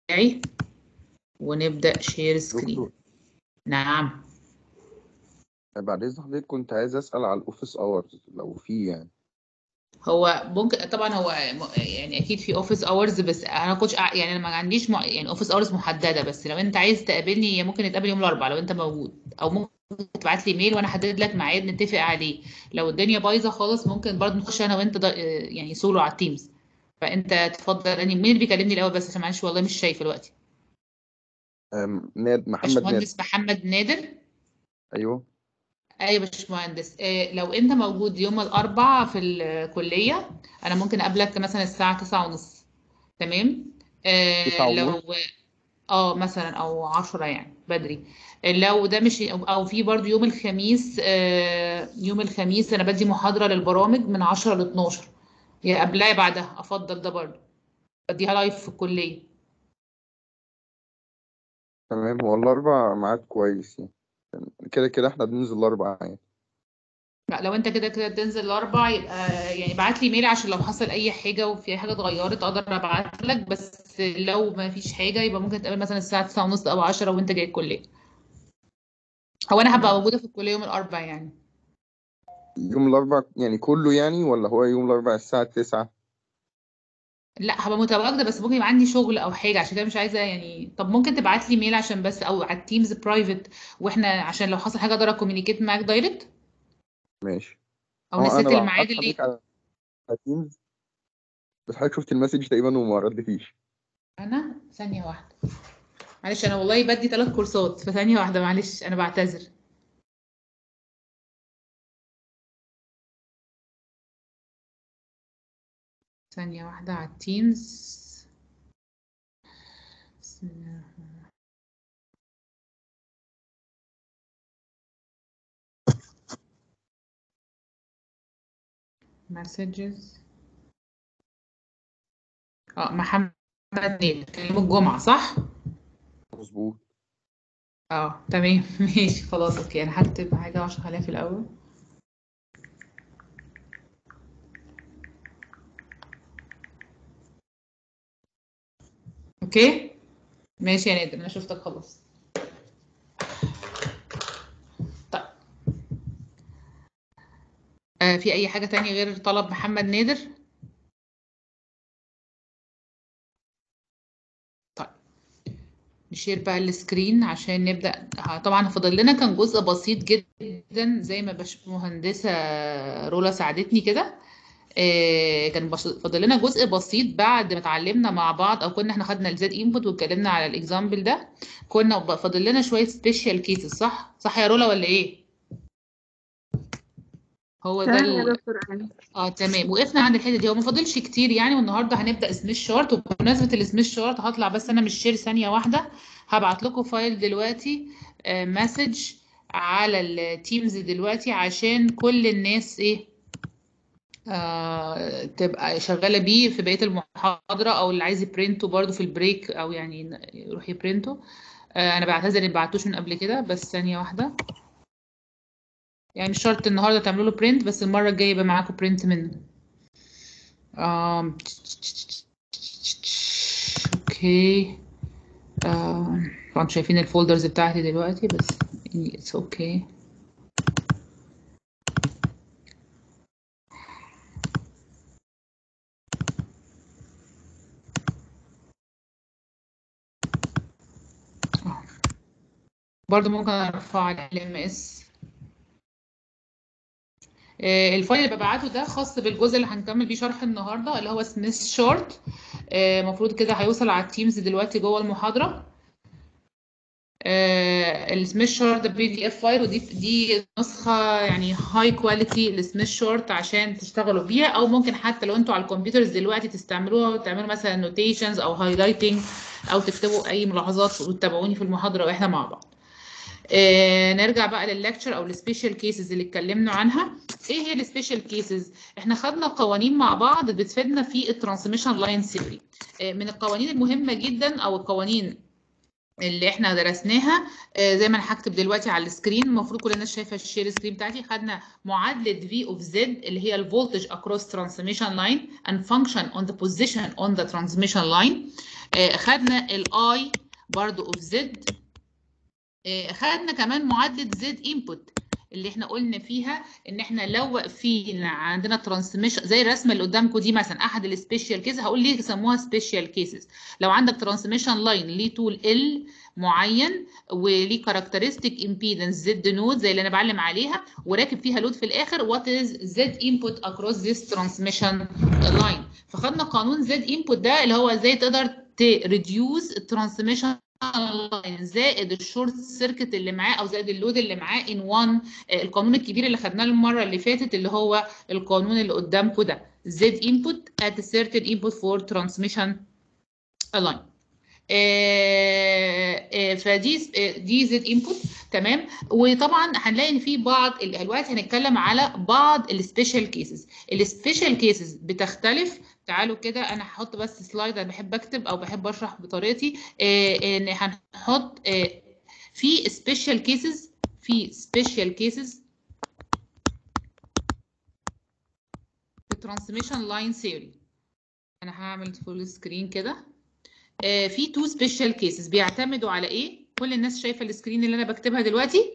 بتاعي ونبدأ شير سكرين دكتور نعم بعد إذن حضرتك كنت عايز أسأل على الأوفيس أورز لو في يعني هو ممكن طبعا هو م- يعني اكيد في اوفيس اورز بس انا كنتش أع- يعني انا ما عنديش مع... يعني اوفيس اورز محدده بس لو انت عايز تقابلني ممكن نتقابل يوم الاربعاء لو انت موجود او ممكن تبعت لي ايميل وانا احدد لك ميعاد نتفق عليه لو الدنيا بايظه خالص ممكن برضه نخش انا وانت ض- يعني سولو على التيمز فانت تفضل اني مين اللي بيكلمني الاول بس عشان معلش والله مش شايفه دلوقتي أم، ناد محمد ناد باشمهندس محمد نادر أيوه ايوه يا باشمهندس إيه لو انت موجود يوم الاربعاء في الكليه انا ممكن اقابلك مثلا الساعه تسعة ونص تمام إيه تسعة لو ونص اه مثلا او عشرة يعني بدري لو ده مش او في برضو يوم الخميس آه يوم الخميس انا بدي محاضره للبرامج من 10 ل 12 يا قبلها يا بعدها افضل ده برضو بديها لايف في الكليه تمام هو الأربع ميعاد كويس يعني كده كده إحنا بننزل الأربع يعني لا لو انت كده كده تنزل الاربع يبقى يعني ابعت لي ميل عشان لو حصل اي حاجه وفي اي حاجه اتغيرت اقدر ابعت لك بس لو ما فيش حاجه يبقى ممكن تقابل مثلا الساعه 9 ونص او 10 وانت جاي الكليه هو انا هبقى موجوده في الكليه يوم الاربع يعني يوم الأربع يعني كله يعني ولا هو يوم الأربع الساعة تسعة لا هبقى متواجده بس ممكن يبقى عندي شغل او حاجه عشان كده مش عايزه يعني طب ممكن تبعت لي ميل عشان بس او على التيمز برايفت واحنا عشان لو حصل حاجه اقدر اكومينيكيت معاك دايركت ماشي او هو نسيت أنا الميعاد بعت اللي حضرتك على تيمز بس حضرتك شفت المسج تقريبا وما ردتيش انا ثانيه واحده معلش انا والله بدي ثلاث كورسات فثانيه واحده معلش انا بعتذر ثانيه واحده على التيمز بسم الله الرحمن الرحيم. مسجز اه محمد نيل كان يوم الجمعه صح مظبوط اه تمام ماشي خلاص اوكي انا هكتب حاجه عشان اخليها في الاول اوكي ماشي يا نادر انا شفتك خلاص طيب آه في اي حاجه تانية غير طلب محمد نادر طيب نشير بقى السكرين عشان نبدأ ه- طبعا فاضل لنا كان جزء بسيط جدا زي ما باشمهندسة رولا ساعدتني كده آه، كان بش- فاضل لنا جزء بسيط بعد ما اتعلمنا مع بعض او كنا احنا خدنا الزد انبوت واتكلمنا على الاكزامبل ده كنا ب- فاضل لنا شوية سبيشال كيسز صح صح يا رولا ولا ايه هو ده تمام يا ال... دكتور علي اه تمام وقفنا عند الحته دي هو ما فاضلش كتير يعني والنهارده هنبدا سميث شارت وبمناسبه السميث شارت هطلع بس انا مش شير ثانيه واحده هبعت لكم فايل دلوقتي مسج على التيمز دلوقتي عشان كل الناس ايه آه تبقى شغاله بيه في بقيه المحاضره او اللي عايز يبرنته برضو في البريك او يعني يروح يبرنته آه انا بعتذر اني بعتوش من قبل كده بس ثانيه واحده يعني مش شرط النهارده تعملوا له برنت بس المره الجايه يبقى معاكم برنت منه آم، اوكي آم، طبعا شايفين الفولدرز بتاعتي دلوقتي بس اتس اوكي برضو ممكن ارفعه على ال ام اس الفايل اللي ببعته ده خاص بالجزء اللي هنكمل بيه شرح النهارده اللي هو سميث شورت المفروض كده هيوصل على التيمز دلوقتي جوه المحاضره السميث شورت بي دي اف فايل ودي دي نسخه يعني هاي كواليتي السميث شورت عشان تشتغلوا بيها او ممكن حتى لو انتوا على الكمبيوترز دلوقتي تستعملوها وتعملوا مثلا نوتيشنز او هايلايتنج او تكتبوا اي ملاحظات وتتابعوني في المحاضره واحنا مع بعض آه نرجع بقى للليكتشر او السبيشال كيسز اللي اتكلمنا عنها ايه هي السبيشال كيسز احنا خدنا قوانين مع بعض بتفيدنا في الترانسميشن لاين ثيوري آه من القوانين المهمه جدا او القوانين اللي احنا درسناها آه زي ما انا هكتب دلوقتي على السكرين المفروض كل الناس شايفه الشير سكرين بتاعتي خدنا معادله V of Z اللي هي الفولتج across transmission line and function on the position on the transmission line آه، خدنا الاي برضو اوف زد خدنا كمان معادله زد انبوت اللي احنا قلنا فيها ان احنا لو واقفين عندنا ترانسميشن زي الرسمه اللي قدامكم دي مثلا احد السبيشال كيسز هقول ليه سموها سبيشال كيسز لو عندك ترانسميشن لاين ليه طول ال معين وليه كاركترستيك امبيدنس زد نود زي اللي انا بعلم عليها وراكب فيها لود في الاخر وات از زد انبوت اكروس ذيس ترانسميشن لاين فخدنا قانون زد انبوت ده اللي هو ازاي تقدر تريديوس الترانسميشن لاين زائد الشورت سيركت اللي معاه او زائد اللود اللي معاه ان 1 القانون الكبير اللي خدناه المره اللي فاتت اللي هو القانون اللي قدامكم ده زد انبوت at a certain input for transmission line آه، آه، فدي آه، دي زد انبوت تمام وطبعا هنلاقي ان في بعض ال- دلوقتي هنتكلم على بعض السبيشال كيسز السبيشال كيسز بتختلف تعالوا كده انا هحط بس سلايد انا بحب اكتب او بحب اشرح بطريقتي آه، ان هنحط آه، في سبيشال كيسز في سبيشال كيسز في ترانسميشن لاين ثيوري انا هعمل فول سكرين كده آه، في تو سبيشال كيسز بيعتمدوا على ايه كل الناس شايفه السكرين اللي انا بكتبها دلوقتي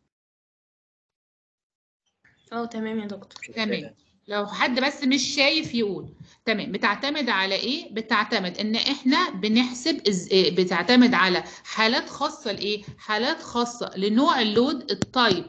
اه تمام يا دكتور تمام لو حد بس مش شايف يقول تمام بتعتمد على ايه بتعتمد ان احنا بنحسب إز- إيه، بتعتمد على حالات خاصه لايه حالات خاصه لنوع اللود التايب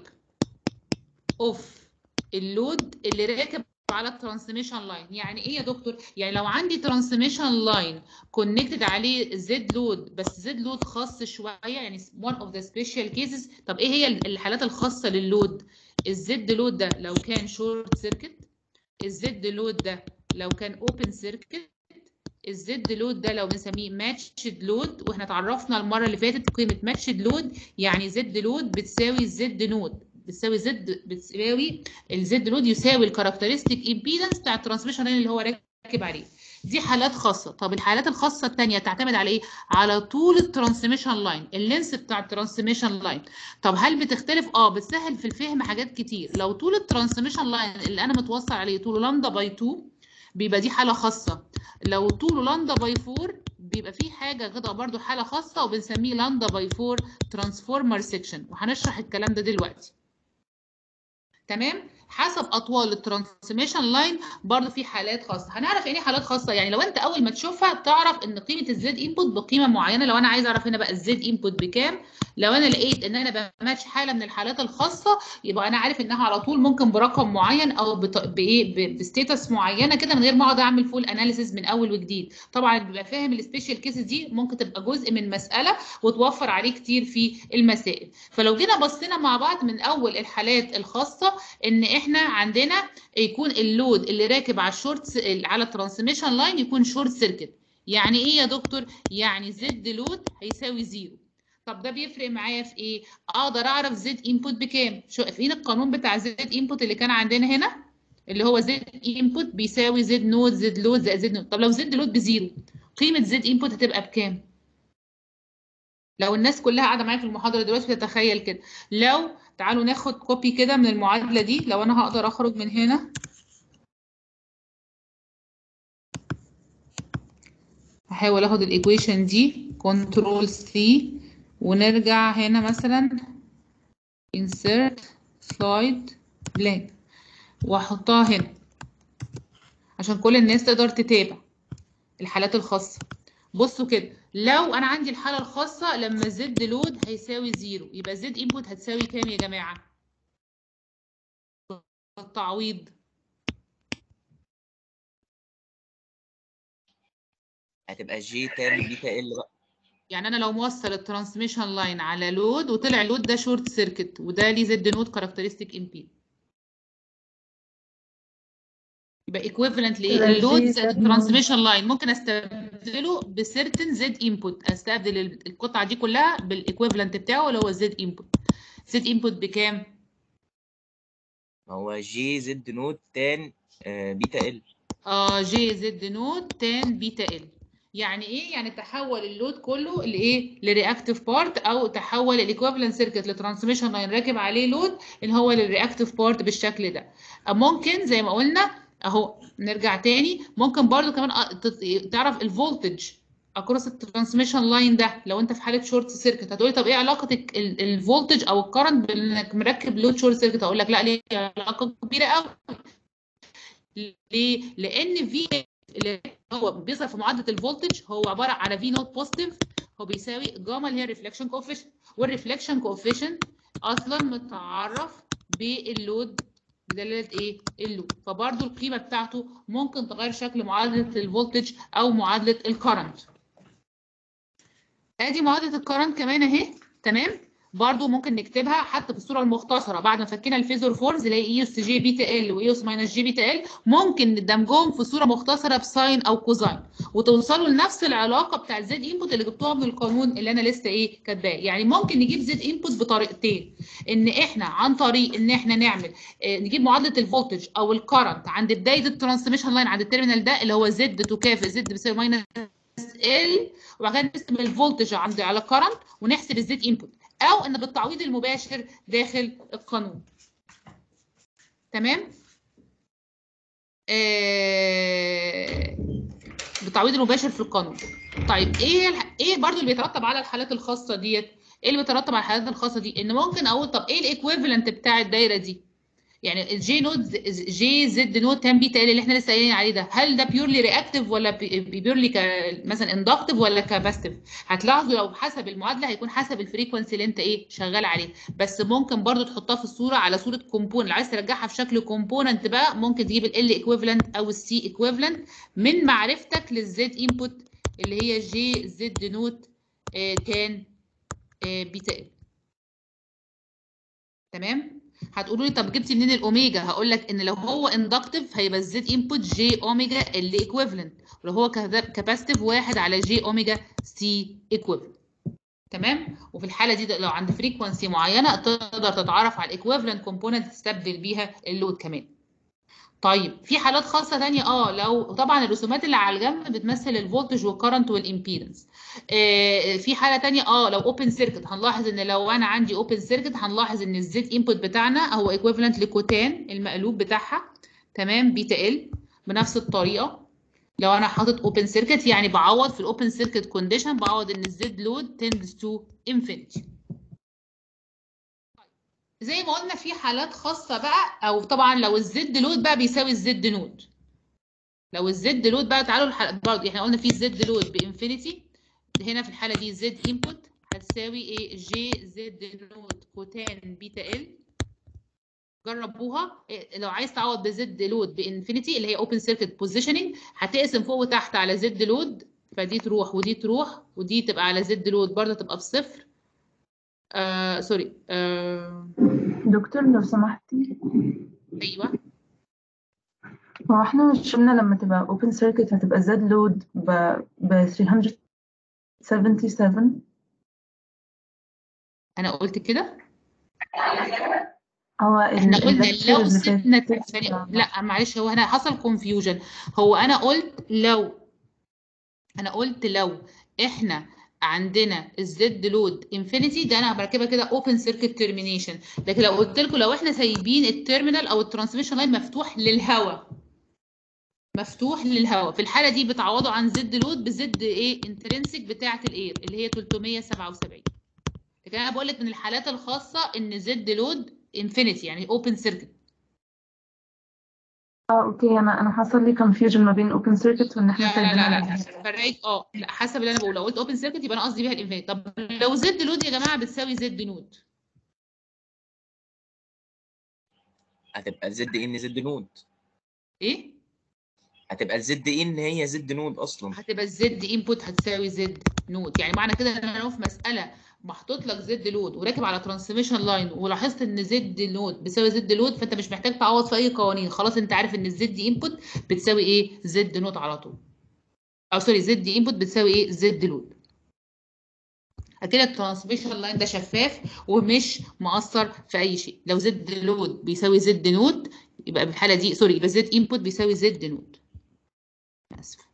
اوف اللود اللي راكب على الترانسميشن لاين يعني ايه يا دكتور يعني لو عندي ترانسميشن لاين كونكتد عليه زد لود بس زد لود خاص شويه يعني one of the special cases طب ايه هي الحالات الخاصه لللود الزد لود ده لو كان شورت سيركت الزد لود ده لو كان اوبن سيركت الزد لود ده لو بنسميه ماتشد لود واحنا اتعرفنا المره اللي فاتت قيمه ماتشد لود يعني زد لود بتساوي زد نود بتساوي زد بتساوي الزد لود يساوي الكاركترستيك امبيدنس بتاع الترانسميشن لاين اللي هو راكب عليه دي حالات خاصه طب الحالات الخاصه الثانيه تعتمد على ايه على طول الترانسميشن لاين اللينس بتاع الترانسميشن لاين طب هل بتختلف اه بتسهل في الفهم حاجات كتير لو طول الترانسميشن لاين اللي انا متوصل عليه طوله لامدا باي 2 بيبقى دي حاله خاصه لو طوله لامدا باي 4 بيبقى في حاجه كده برضو حاله خاصه وبنسميه لامدا باي 4 ترانسفورمر سيكشن وهنشرح الكلام ده دلوقتي تمام حسب اطوال الترانسميشن لاين برضو في حالات خاصه هنعرف يعني ايه حالات خاصه يعني لو انت اول ما تشوفها تعرف ان قيمه الزد انبوت بقيمه معينه لو انا عايز اعرف هنا بقى الزد انبوت بكام لو انا لقيت ان انا بماتش حاله من الحالات الخاصه يبقى انا عارف انها على طول ممكن برقم معين او بط... بايه ب- بستيتس معينه كده من غير ما اقعد اعمل فول اناليسيز من اول وجديد طبعا بيبقى فاهم السبيشال كيسز دي ممكن تبقى جزء من مساله وتوفر عليه كتير في المسائل فلو جينا بصينا مع بعض من اول الحالات الخاصه ان احنا عندنا يكون اللود اللي راكب على الشورت على الترانسميشن لاين يكون شورت سيركت يعني ايه يا دكتور يعني زد لود هيساوي زيرو طب ده بيفرق معايا في ايه اقدر اعرف زد انبوت بكام شايفين القانون بتاع زد انبوت اللي كان عندنا هنا اللي هو زد انبوت بيساوي زد نود زد لود زائد زد نود طب لو زد لود بزيرو قيمه زد انبوت هتبقى بكام لو الناس كلها قاعده معايا في المحاضره دلوقتي بتتخيل كده لو تعالوا ناخد كوبي كده من المعادله دي لو انا هقدر اخرج من هنا هحاول اخد الايكويشن دي كنترول سي ونرجع هنا مثلا insert slide blank واحطها هنا عشان كل الناس تقدر تتابع الحالات الخاصة بصوا كده لو انا عندي الحالة الخاصة لما زد لود هيساوي زيرو يبقى زد انبوت هتساوي كام يا جماعة التعويض هتبقى جي تان بيتا ال بقى يعني انا لو موصل الترانسميشن لاين على لود وطلع اللود ده شورت سيركت وده ليه زد نود كاركترستيك امبيد يبقى ايكويفالنت لايه يبقى اللود G زائد Z الترانسميشن لاين ممكن استبدله بسيرتن زد انبوت استبدل ال- القطعه دي كلها بالايكويفالنت بتاعه اللي هو زد انبوت زد انبوت بكام ما هو جي زد نوت تان آه، بيتا ال اه جي زد نود تان بيتا ال يعني ايه يعني تحول اللود كله لايه لرياكتيف بارت او تحول الايكويفالنت سيركت لترانسميشن لاين راكب عليه لود اللي هو للرياكتيف بارت بالشكل ده أه ممكن زي ما قلنا اهو نرجع تاني ممكن برضو كمان أ- تت- تعرف الفولتج اكروس الترانسميشن لاين ده لو انت في حاله شورت سيركت هتقولي طب ايه علاقه الفولتج او الكرنت بانك مركب لود شورت سيركت اقول لك لا ليه علاقه كبيره قوي ليه لان في اللي هو بيظهر في معادله الفولتج هو عباره على في نوت بوزيتيف هو بيساوي جاما اللي هي الريفلكشن كوفيشنت والريفلكشن كوفيشنت اصلا متعرف باللود بدلاله ايه اللود فبرضه القيمه بتاعته ممكن تغير شكل معادله الفولتج او معادله الكرنت ادي معادله الكرنت كمان اهي تمام برضو ممكن نكتبها حتى في الصوره المختصره بعد ما فكينا الفيزور فورز اللي هي اي اس جي بي تي ال واي اس ماينس جي بي تي ال ممكن ندمجهم في صوره مختصره بساين او كوزاين وتوصلوا لنفس العلاقه بتاع الزد انبوت اللي جبتوها من القانون اللي انا لسه ايه كاتباه يعني ممكن نجيب زد انبوت بطريقتين ان احنا عن طريق ان احنا نعمل آه نجيب معادله الفولتج او الكرنت عند بدايه الترانسميشن لاين عند التيرمينال ده اللي هو زد تكافئ زد بيساوي ماينس ال وبعد كده نقسم الفولتج عند على الكرنت ونحسب الزد انبوت او ان بالتعويض المباشر داخل القانون تمام آه بالتعويض المباشر في القانون طيب ايه الح... ايه برضو اللي بيترتب على الحالات الخاصه ديت ايه اللي بيترتب على الحالات الخاصه دي ان ممكن اقول طب ايه الايكويفالنت بتاع الدايره دي يعني الجي نود جي زد نود 10 بيتا ال اللي احنا لسه قايلين عليه ده هل ده بيورلي رياكتيف ولا بيورلي ك مثلا اندكتيف ولا كاباستيف هتلاحظوا لو حسب المعادله هيكون حسب الفريكونسي اللي انت ايه شغال عليه بس ممكن برضو تحطها في الصوره على صوره كومبوننت لو عايز ترجعها في شكل كومبوننت بقى ممكن تجيب ال ايكويفالنت او السي ايكويفالنت من معرفتك للزد انبوت اللي هي جي زد نود 10 بيتا ال تمام هتقولوا لي طب جبتي منين الاوميجا هقول لك ان لو هو اندكتيف هيبقى الزد انبوت جي اوميجا اللي ايكويفالنت ولو هو كاباسيتيف واحد على جي اوميجا سي ايكويفالنت تمام وفي الحاله دي لو عند فريكونسي معينه تقدر تتعرف على الايكويفالنت كومبوننت تستبدل بيها اللود كمان طيب في حالات خاصه ثانيه اه لو طبعا الرسومات اللي على الجنب بتمثل الفولتج والكرنت والامبيدنس آه في حاله ثانيه اه لو اوبن سيركت هنلاحظ ان لو انا عندي اوبن سيركت هنلاحظ ان الزد انبوت بتاعنا هو ايكويفالنت لكوتان المقلوب بتاعها تمام بيتا ال بنفس الطريقه لو انا حاطط اوبن سيركت يعني بعوض في الاوبن سيركت كونديشن بعوض ان الزد لود تندز تو انفينيتي زي ما قلنا في حالات خاصة بقى أو طبعا لو الزد لود بقى بيساوي الزد نود لو الزد لود بقى تعالوا الحلقة برضه احنا قلنا في زد لود بانفينيتي هنا في الحالة دي زد انبوت هتساوي ايه جي زد نود كوتان بيتا ال جربوها إيه لو عايز تعوض بزد لود بانفينيتي اللي هي اوبن سيركت بوزيشننج هتقسم فوق وتحت على زد لود فدي تروح ودي تروح ودي تبقى على زد لود برضه تبقى بصفر آه سوري آه دكتور لو سمحتي ايوه هو احنا مش قلنا لما تبقى open circuit هتبقى زد لود ب ب 377 انا قلت كده هو احنا ال- قلنا lecture لو اللي سيبنا فاتت- ثانية لا معلش هو هنا حصل كونفيوجن هو انا قلت لو انا قلت لو احنا عندنا الزد لود انفينيتي ده انا بركبها كده اوبن سيركت ترمينيشن لكن لو قلت لكم لو احنا سايبين التيرمينال او الترانسميشن لاين مفتوح للهواء مفتوح للهواء في الحاله دي بتعوضوا عن زد لود بزد ايه انترنسك بتاعه الاير اللي هي 377 لكن انا بقول لك من الحالات الخاصه ان زد لود انفينيتي يعني اوبن سيركت اه اوكي انا انا حصل لي confusion ما بين open circuit وان احنا لا لا لا سايبينها لا فرقت اه لا حسب اللي انا بقوله لو قلت اوبن سيركت يبقى انا قصدي بيها الانفينيت طب لو زد لود يا جماعه بتساوي زد نود هتبقى زد ان زد نود ايه هتبقى الزد ان هي زد نود اصلا هتبقى الزد انبوت هتساوي زد نود يعني معنى كده ان انا لو في مساله محطوط لك زد لود وراكب على ترانسميشن لاين ولاحظت ان زد نود بيساوي زد لود فانت مش محتاج تعوض في اي قوانين خلاص انت عارف ان الزد انبوت بتساوي ايه زد نود على طول او سوري زد انبوت بتساوي ايه زد لود كده الترانسميشن لاين ده شفاف ومش مؤثر في اي شيء لو زد لود بيساوي زد نود يبقى في الحاله دي سوري يبقى زد انبوت بيساوي زد نود اسف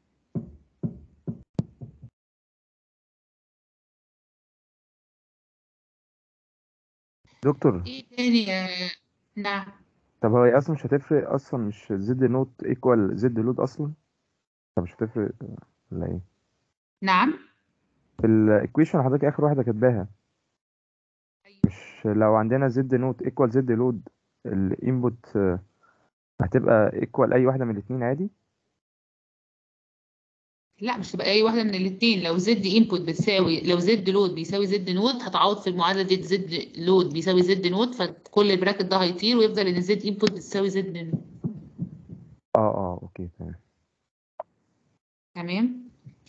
دكتور ايه تاني يا نعم طب هو هي اصلا مش هتفرق اصلا مش زد نوت ايكوال زد لود اصلا طب مش هتفرق ولا ايه نعم في الايكويشن حضرتك اخر واحده كاتباها مش لو عندنا زد نوت ايكوال زد لود الانبوت هتبقى ايكوال اي واحده من الاثنين عادي لا مش تبقى اي واحده من الاثنين لو زد انبوت بتساوي لو زد لود بيساوي زد نود هتعوض في المعادله دي زد لود بيساوي زد نود فكل البراكت ده هيطير ويفضل ان زد انبوت بتساوي زد نود اه اه اوكي تمام تمام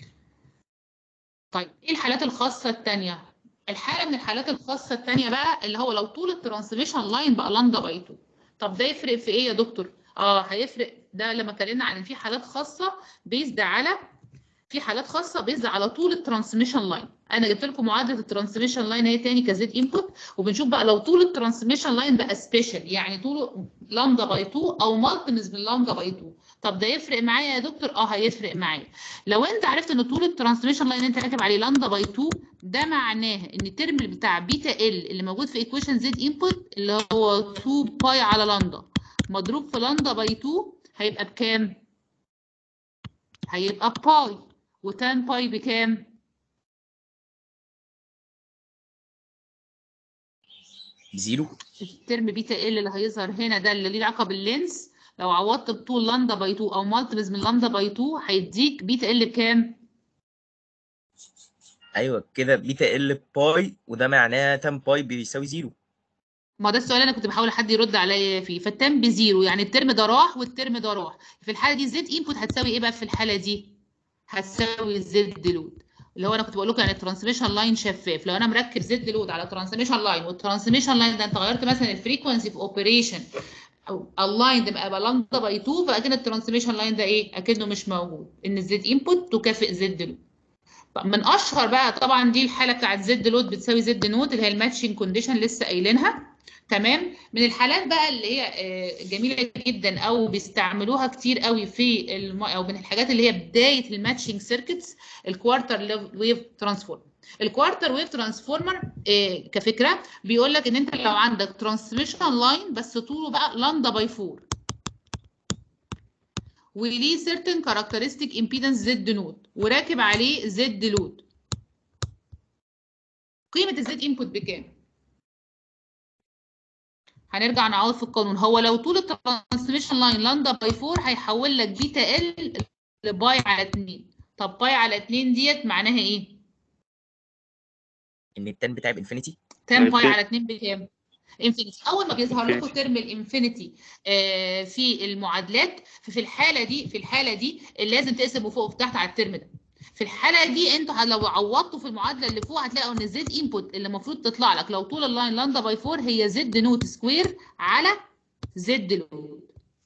طيب ايه الحالات الخاصه الثانيه الحاله من الحالات الخاصه الثانيه بقى اللي هو لو طول الترانسميشن لاين بقى لامدا باي 2 طب ده يفرق في ايه يا دكتور اه هيفرق ده لما اتكلمنا عن ان في حالات خاصه بيزد على في حالات خاصه بيزد على طول الترانسميشن لاين انا جبت لكم معادله الترانسميشن لاين اهي تاني كزد انبوت وبنشوف بقى لو طول الترانسميشن لاين بقى سبيشال يعني طوله لامدا باي 2 او مالتيمز من لامدا باي 2 طب ده يفرق معايا يا دكتور اه هيفرق معايا لو انت عرفت ان طول الترانسميشن لاين انت كاتب عليه لامدا باي 2 ده معناه ان الترم بتاع بيتا ال اللي موجود في ايكويشن زد انبوت اللي هو 2 باي على لامدا مضروب في لامدا باي 2 هيبقى بكام هيبقى باي و10 باي بكام بزيرو الترم بيتا ال اللي هيظهر هنا ده اللي ليه علاقه باللينس لو عوضت بطول لامدا باي 2 او مالتيبلز من لامدا باي 2 هيديك بيتا ال بكام ايوه كده بيتا ال باي وده معناه 10 باي بيساوي زيرو ما ده السؤال اللي انا كنت بحاول حد يرد عليا فيه فالترم بزيرو يعني الترم ده راح والترم ده راح في الحاله دي زد انبوت هتساوي ايه بقى في الحاله دي هتساوي زد لود اللي هو انا كنت بقول لكم يعني الترانسميشن لاين شفاف لو انا مركب زد لود على ترانسميشن لاين والترانسميشن لاين ده انت غيرت مثلا الفريكونسي في اوبريشن او اللاين ده بقى لامدا باي 2 فاكن الترانسميشن لاين ده ايه اكنه مش موجود ان الزد انبوت تكافئ زد لود من اشهر بقى طبعا دي الحاله بتاعت زد لود بتساوي زد نود اللي هي الماتشنج كونديشن لسه قايلينها تمام من الحالات بقى اللي هي آه، جميله جدا او بيستعملوها كتير قوي في الم... او من الحاجات اللي هي بدايه الماتشنج سيركتس الكوارتر ويف ترانسفورم الكوارتر ويف ترانسفورمر كفكره بيقول لك ان انت لو عندك ترانسميشن لاين بس طوله بقى لامدا باي 4 وليه certain characteristic impedance زد نود وراكب عليه زد لود قيمه الزد انبوت بكام هنرجع نعوض في القانون هو لو طول الترانسميشن لاين لامدا باي 4 هيحول لك بيتا ال لباي على 2 طب باي على 2 ديت معناها ايه؟ ان التان بتاعي بانفينيتي 10 باي Infinity. على 2 بكام؟ انفينيتي اول ما بيظهر لكم ترم الانفينيتي آه في المعادلات ففي الحاله دي في الحاله دي لازم تقسموا فوق وتحت على الترم ده في الحاله دي انتوا لو عوضتوا في المعادله اللي فوق هتلاقوا ان الزد انبوت اللي المفروض تطلع لك لو طول اللاين لامدا باي 4 هي زد نوت سكوير على زد لود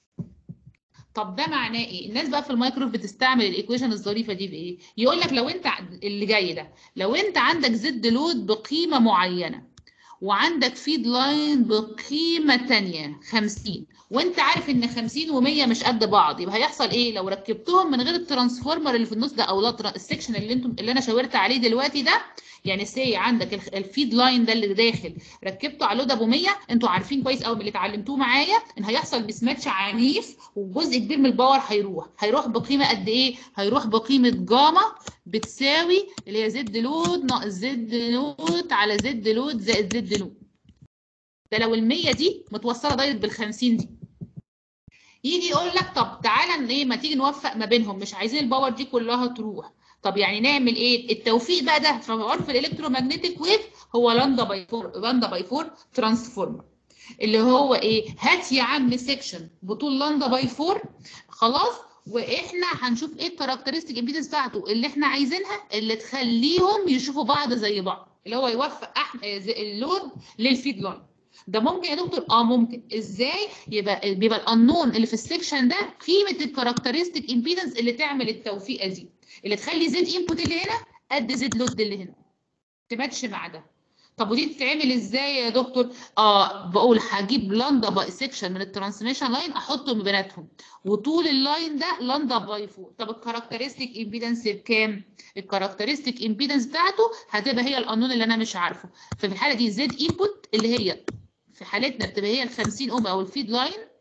طب ده معناه ايه؟ الناس بقى في المايكروف بتستعمل الايكويشن الظريفه دي بايه؟ يقول لك لو انت ع- اللي جاي ده لو انت عندك زد لود بقيمه معينه وعندك فيد لاين بقيمه تانية 50 وانت عارف ان 50 و100 مش قد بعض يبقى هيحصل ايه لو ركبتهم من غير الترانسفورمر اللي في النص ده او لا ترا- السكشن اللي انتم اللي انا شاورت عليه دلوقتي ده يعني سي عندك الخ- الفيد لاين ده اللي داخل ركبته على لود ابو 100 انتوا عارفين كويس قوي من اللي اتعلمتوه معايا ان هيحصل بسماتش عنيف وجزء كبير من الباور هيروح هيروح بقيمه قد ايه هيروح بقيمه جاما بتساوي اللي هي زد لود ناقص زد لود على زد لود زائد زد لود ده لو ال 100 دي متوصله دايركت بال 50 دي يجي يقول لك طب تعالى ان ايه ما تيجي نوفق ما بينهم مش عايزين الباور دي كلها تروح طب يعني نعمل ايه التوفيق بقى ده في عرف الالكترومagnetic ويف هو لامدا باي 4 لامدا باي 4 ترانسفورمر اللي هو ايه هات يا عم سيكشن بطول لامدا باي 4 خلاص واحنا هنشوف ايه الكاركترستيك امبيدنس بتاعته اللي احنا عايزينها اللي تخليهم يشوفوا بعض زي بعض اللي هو يوفق أح... زي- اللود للفيد لاين ده ممكن يا دكتور اه ممكن ازاي يبقى بيبقى الانون اللي في السكشن ده قيمه الكاركترستيك امبيدنس اللي تعمل التوفيقه دي اللي تخلي زد انبوت اللي هنا قد زد لود اللي هنا تماتش مع ده طب ودي تتعمل ازاي يا دكتور اه بقول هجيب لاندا باي سكشن من الترانسميشن لاين احطه ما بيناتهم وطول اللاين ده لاندا باي 4 طب الكاركترستيك امبيدنس بكام الكاركترستيك امبيدنس بتاعته هتبقى هي القانون اللي انا مش عارفه ففي الحاله دي زد انبوت اللي هي في حالتنا بتبقى هي ال 50 اوم او الفيد لاين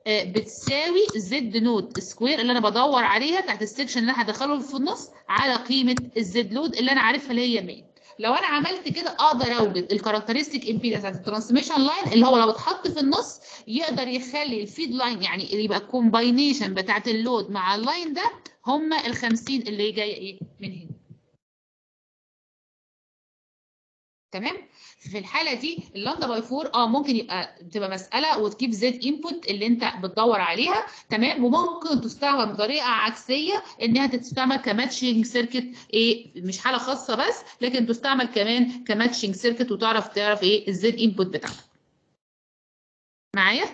آه، بتساوي زد نود سكوير اللي انا بدور عليها تحت السكشن اللي انا هدخله في النص على قيمه الزد لود اللي انا عارفها اللي هي 100 لو انا عملت كده اقدر اوجد الكاركترستيك امبيدنس بتاعت الترانسميشن لاين اللي هو لو اتحط في النص يقدر يخلي الفيد لاين يعني يبقى الكومباينيشن بتاعت اللود مع اللاين ده هم ال 50 اللي جايه ايه من هنا تمام في الحاله دي اللامدا باي 4 اه ممكن يبقى تبقى مساله وتجيب زد انبوت اللي انت بتدور عليها تمام وممكن تستخدم بطريقه عكسيه انها تستعمل كماتشنج سيركت ايه مش حاله خاصه بس لكن تستعمل كمان كماتشنج سيركت وتعرف تعرف ايه الزد انبوت بتاعتك معايا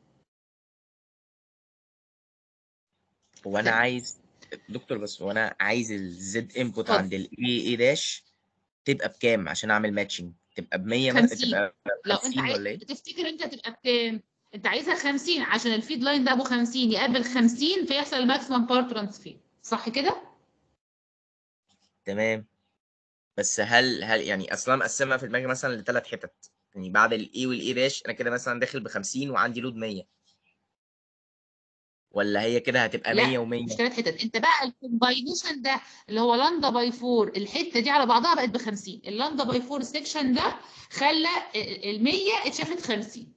هو انا لا. عايز دكتور بس هو انا عايز الزد انبوت اتفضل. عند الاي اي داش تبقى بكام عشان اعمل ماتشنج تبقى ب 100 مثلا 50. تبقى لو انت 50 عايز ولا ايه تفتكر انت هتبقى بكام انت عايزها 50 عشان الفيد لاين ده ابو 50 يقابل 50 فيحصل الماكسيمم باور ترانسفير صح كده تمام بس هل هل يعني اصلا مقسمها في دماغي مثلا لثلاث حتت يعني بعد الاي والاي داش انا كده مثلا داخل ب 50 وعندي لود 100 ولا هي كده هتبقى لا، 100 و100 مش ثلاث حتت انت بقى الكومباينيشن ده اللي هو لاندا باي 4 الحته دي على بعضها بقت ب 50 اللاندا باي 4 سيكشن ده خلى ال 100 اتشافت 50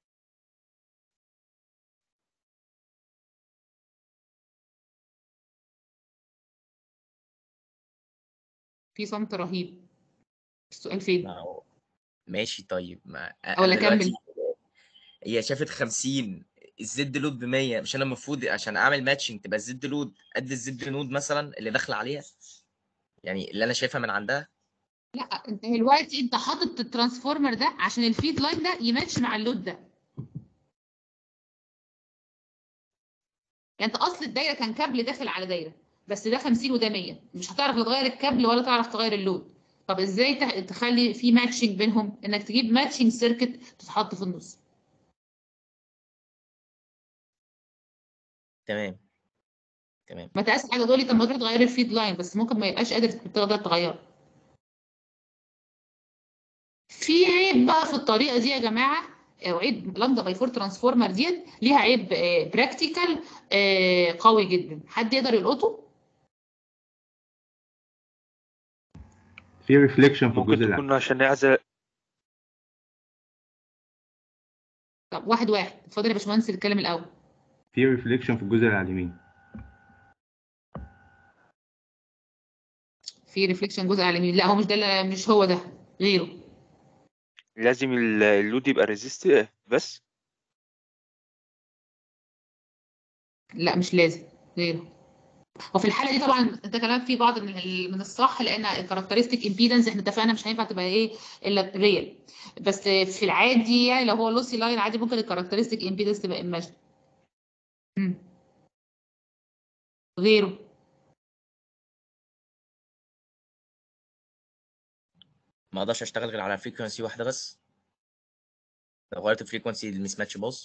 في صمت رهيب السؤال فين؟ ما هو ماشي طيب ما ولا أنا دلوقتي كمل هي شافت 50 الزد لود ب 100 مش انا المفروض عشان اعمل ماتشنج تبقى الزد لود قد الزد نود مثلا اللي داخله عليها يعني اللي انا شايفها من عندها لا انت دلوقتي انت حاطط الترانسفورمر ده عشان الفيد لاين ده يماتش مع اللود ده يعني انت اصل الدايره كان كابل داخل على دايره بس ده 50 وده 100 مش هتعرف لا تغير الكابل ولا تعرف تغير اللود طب ازاي تح- تخلي في ماتشنج بينهم انك تجيب ماتشنج سيركت تتحط في النص تمام تمام ما تقاس حاجه تقول لي طب ما تروح تغير الفيد لاين بس ممكن ما يبقاش قادر تقدر تغيره في عيب بقى في الطريقه دي يا جماعه او عيب لامدا باي 4 ترانسفورمر ديت ليها عيب براكتيكال قوي جدا حد يقدر يلقطه في ريفليكشن في ممكن الجزء اللي تكون عشان نعزل طب واحد واحد اتفضل يا باشمهندس الكلام الاول في ريفليكشن في الجزء اللي على اليمين في ريفليكشن جزء على اليمين لا هو مش ده اللي- مش هو ده غيره لازم ال- اللود يبقى ريزيست بس لا مش لازم غيره وفي الحاله دي طبعا ده كلام فيه بعض من ال- من الصح لان الكاركترستيك امبيدنس احنا اتفقنا مش هينفع تبقى ايه الا ريال بس في العادي يعني لو هو لوسي لاين عادي ممكن الكاركترستيك امبيدنس تبقى ايماجن غيره ما اقدرش اشتغل غير على فريكونسي واحده بس لو غيرت الفريكونسي الميس ماتش باظ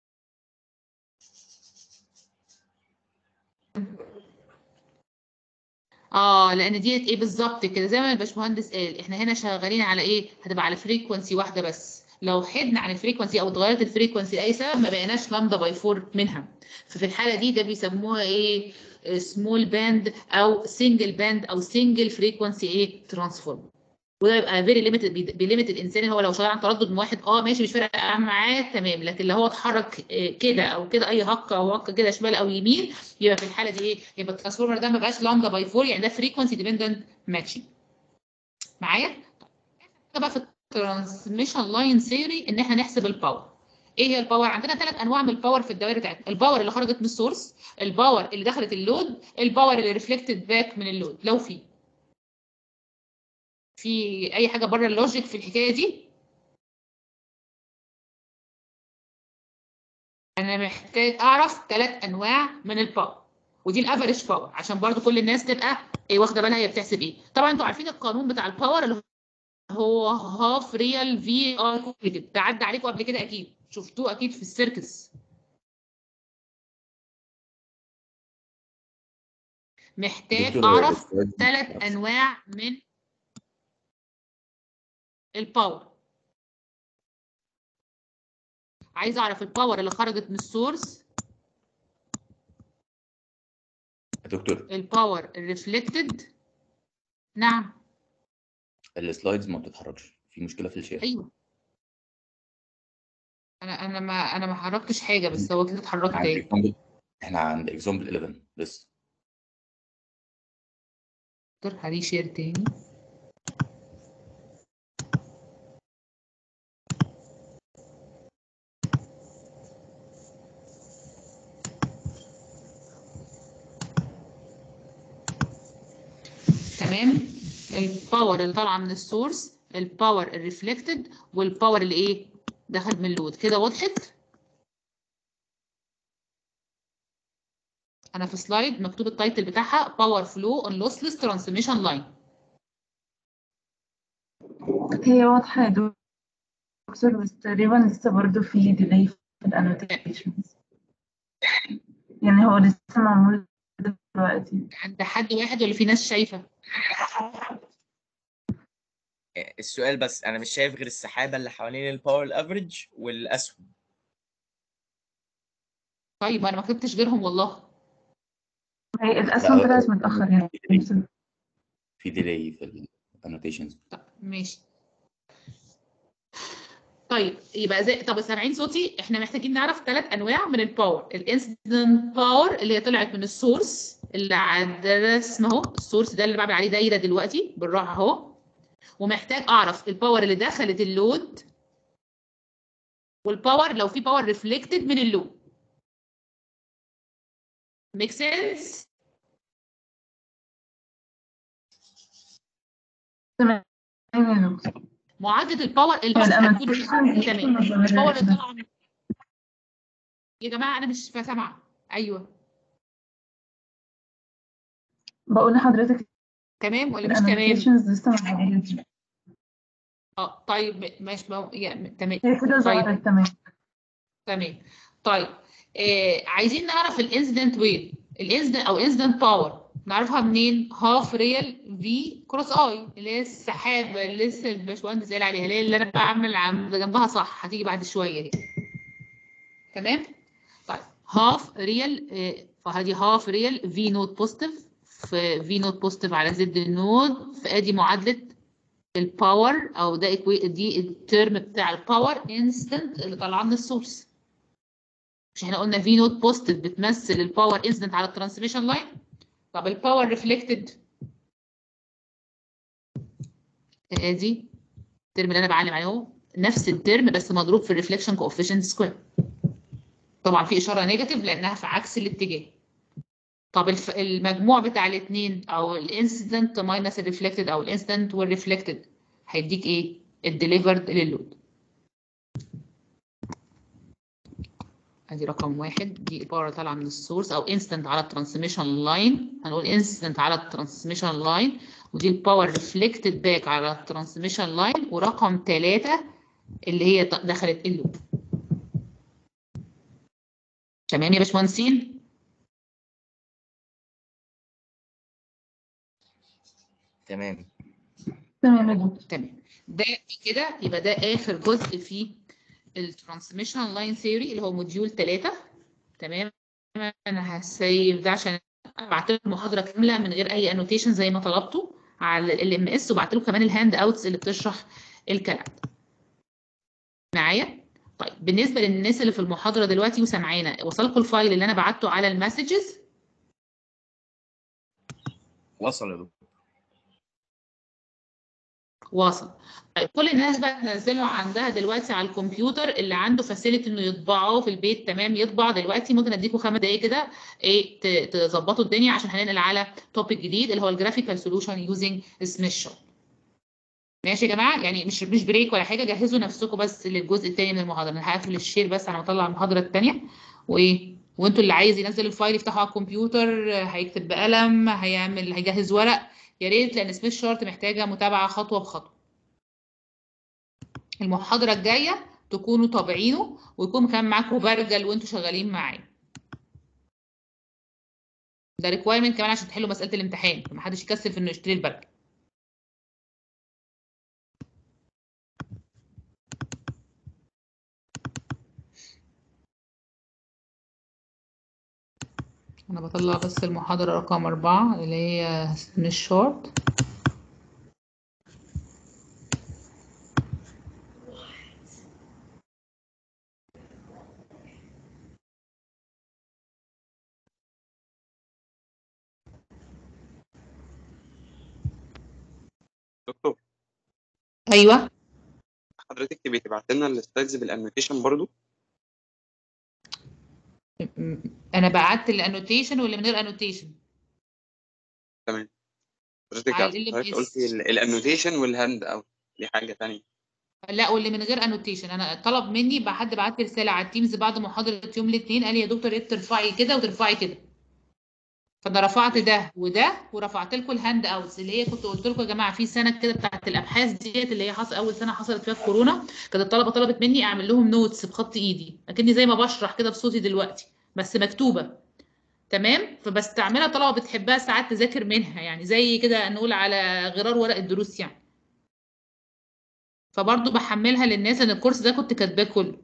اه لان ديت ايه بالظبط كده زي ما الباشمهندس قال احنا هنا شغالين على ايه هتبقى على فريكونسي واحده بس لو حدنا عن الفريكونسي او اتغيرت الفريكونسي لاي سبب ما بقيناش لامدا باي 4 منها ففي الحاله دي ده بيسموها ايه سمول باند او سنجل باند او سنجل فريكونسي ايه ترانسفورم وده يبقى فيري ليميتد بليميتد الانسان هو لو شغال عن تردد من واحد اه ماشي مش فارق معاه تمام لكن لو هو اتحرك آه، كده او كده اي هكه او هكه كده شمال او يمين يبقى في الحاله دي ايه يبقى الترانسفورمر ده ما بقاش لامدا باي 4 يعني ده فريكونسي ديبندنت ماتشنج معايا طب بقى في الترانسميشن لاين ثيوري ان احنا نحسب الباور ايه هي الباور عندنا ثلاث انواع من الباور في الدوائر بتاعتنا الباور اللي خرجت من السورس الباور اللي دخلت اللود الباور اللي ريفلكتد باك من اللود لو في في اي حاجه بره اللوجيك في الحكايه دي انا محتاج اعرف ثلاث انواع من الباور ودي الافريج باور عشان برضو كل الناس تبقى إيه واخده بالها هي بتحسب ايه طبعا انتوا عارفين القانون بتاع الباور اللي هو هاف ريال في ار كومبليتد ده عدى عليكم قبل كده اكيد شفتوه اكيد في السيركس محتاج دكتور اعرف السؤال- ثلاث انواع من الباور عايز اعرف الباور اللي خرجت من السورس يا دكتور الباور الريفلكتد نعم السلايدز ما بتتحركش في مشكله في الشاشه ايوه انا انا ما انا ما حركتش حاجه بس هو كده اتحركت عند ايه example- احنا عند اكزامبل 11 لسه دكتور هري شير تاني تمام الباور اللي طالعه من السورس الباور الريفلكتد والباور اللي ايه دخل من اللود كده وضحت انا في سلايد مكتوب التايتل بتاعها باور فلو اون لوسلس ترانسميشن لاين هي واضحة يا دكتور بس تقريبا لسه برضه في ديلي في الانوتيشنز يعني هو لسه معمول دلوقتي عند حد واحد ولا في ناس شايفه السؤال بس انا مش شايف غير السحابه اللي حوالين الباور الافريج والاسهم طيب انا ما كتبتش غيرهم والله هي الأسهم لا، طلعت متأخر يعني في ديلي في الانوتيشنز ماشي طيب يبقى زي طب سامعين صوتي احنا محتاجين نعرف ثلاث انواع من الباور الانسيدنت باور اللي هي طلعت من السورس اللي على الرسم اهو السورس ده اللي بعمل عليه دايره دلوقتي بالراحه اهو ومحتاج اعرف الباور اللي دخلت اللود والباور لو في باور ريفلكتد من اللود ميك سنس تمام يا دكتور معادله الباور اللي يعني أنا هتكون الفكرة تمام مش الباور اللي مظاهرات. طالعه من يا جماعه انا مش سامعه ايوه بقول لحضرتك تمام ولا مش تمام الانوتيشنز لسه ما ظهرتش اه طيب ماشي ما- يا- تمام هي كده طيب ظهرت تمام تمام طيب آه عايزين نعرف الانسيدنت ويف الانسيدنت او انسيدنت باور نعرفها منين هاف ريال في كروس اي اللي هي السحابه اللي لسه الباشمهندس قال عليها اللي هي اللي انا بعمل عم جنبها صح هتيجي بعد شويه دي تمام طيب هاف ريال فهذه هاف ريال في نوت بوزيتيف في في نوت بوزيتيف على زد النود فادي معادله الباور او ده equa- دي الترم بتاع الباور انستنت اللي طالعه من السورس مش احنا قلنا في نوت بوزيتيف بتمثل الباور انستنت على الترانسميشن لاين طب الباور ريفلكتد ادي الترم اللي انا بعلم عليه اهو نفس الترم بس مضروب في الريفلكشن كوفيشنت سكوير طبعا في اشاره نيجاتيف لانها في عكس الاتجاه طب الف... المجموع بتاع الاثنين او الانسيدنت ماينس الريفلكتد او الانسيدنت والريفلكتد هيديك ايه الديليفرد للود ادي رقم واحد دي الباور طالعه من السورس او انستنت على الترانسميشن لاين هنقول انستنت على الترانسميشن لاين ودي الباور ريفلكتد باك على الترانسميشن لاين ورقم ثلاثة اللي هي ط- دخلت اللوب تمام يا باشمهندسين تمام تمام يا دكتور تمام ده كده يبقى ده اخر جزء في الترانسميشن لاين ثيوري اللي هو موديول 3 تمام انا هسيب ده عشان ابعت لكم محاضره كامله من غير اي انوتيشن زي ما طلبته على ال ام اس وبعت لكم كمان الهاند اوتس اللي بتشرح الكلام ده. معايا طيب بالنسبه للناس اللي في المحاضره دلوقتي وسامعانا وصلكم الفايل اللي انا بعته على المسجز وصل يا دكتور واصل طيب كل الناس بقى تنزله عندها دلوقتي على الكمبيوتر اللي عنده فاسيلتي انه يطبعه في البيت تمام يطبع دلوقتي ممكن اديكم خمس دقايق كده ايه ت- تظبطوا الدنيا عشان هننقل على توبيك جديد اللي هو الجرافيكال سولوشن يوزنج سميث شوت ماشي يا جماعه يعني مش مش بريك ولا حاجه جهزوا نفسكم بس للجزء الثاني من المحاضره انا هقفل الشير بس على ما اطلع المحاضره الثانيه وايه وانتوا اللي عايز ينزل الفايل يفتحه على الكمبيوتر هيكتب بقلم هيعمل هيجهز ورق يا ريت لان سميث شارت محتاجه متابعه خطوه بخطوه المحاضره الجايه تكونوا طابعينه ويكون كمان معاكم برجل وانتوا شغالين معايا ده ريكوايرمنت كمان عشان تحلوا مساله الامتحان محدش يكسل في انه يشتري البرجل انا بطلع بس المحاضرة رقم أربعة اللي هي مش شورت دكتور ايوه حضرتك تبقي تبعت لنا السلايدز بالانوتيشن برضو م- انا بعت الانوتيشن واللي من غير انوتيشن تمام حضرتك على ال حضرتك LMS. قلتي الانوتيشن والهاند اوت دي حاجه ثانيه لا واللي من غير انوتيشن انا طلب مني بقى حد بعت لي رساله على التيمز بعد محاضره يوم الاثنين قال لي يا دكتور يا ريت ترفعي كده وترفعي كده فانا رفعت ده وده ورفعت لكم الهاند اوتس اللي هي كنت قلت لكم يا جماعه في سنه كده بتاعت الابحاث ديت اللي هي حصل اول سنه حصلت فيها الكورونا كانت الطلبه طلبت مني اعمل لهم نوتس بخط ايدي اكني زي ما بشرح كده بصوتي دلوقتي بس مكتوبه تمام فبستعملها طلبه بتحبها ساعات تذاكر منها يعني زي كده نقول على غرار ورق الدروس يعني فبرضه بحملها للناس ان الكورس ده كنت كاتباه كله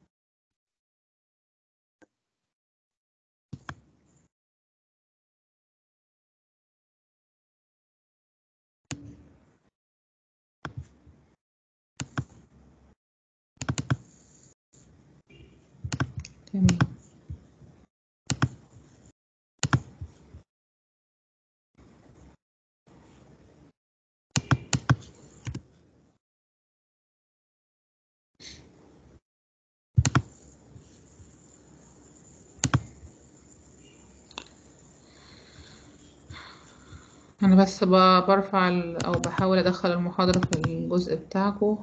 تمام انا بس ب- برفع ال- او بحاول ادخل المحاضرة في الجزء بتاعكم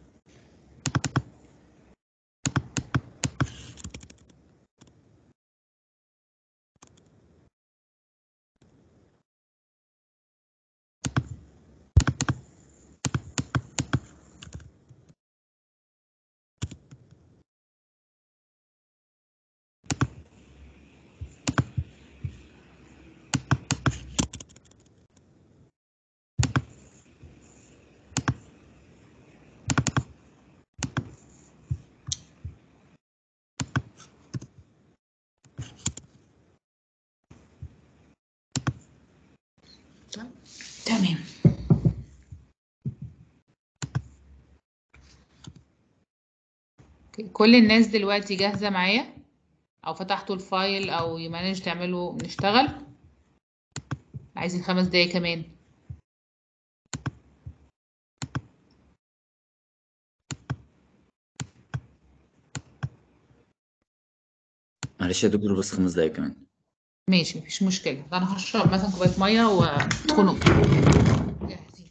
تمام أوكي، كل الناس دلوقتي جاهزة معايا او فتحتوا الفايل او يمانج تعملوا نشتغل عايزين خمس دقايق كمان معلش يا دكتور بس خمس دقايق كمان ماشي مفيش مشكلة انا هشرب مثلا كوباية مية وتكونوا جاهزين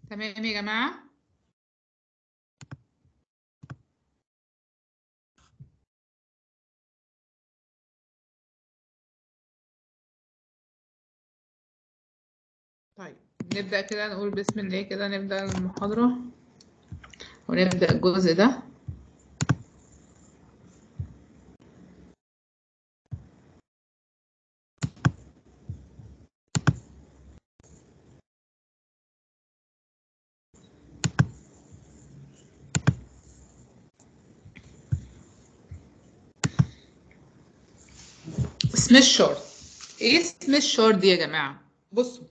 تمام يا جماعة طيب نبدأ كده نقول بسم الله كده نبدأ المحاضرة ونبدأ الجزء ده سميث شورت ايه سميث شورت دي يا جماعة بصوا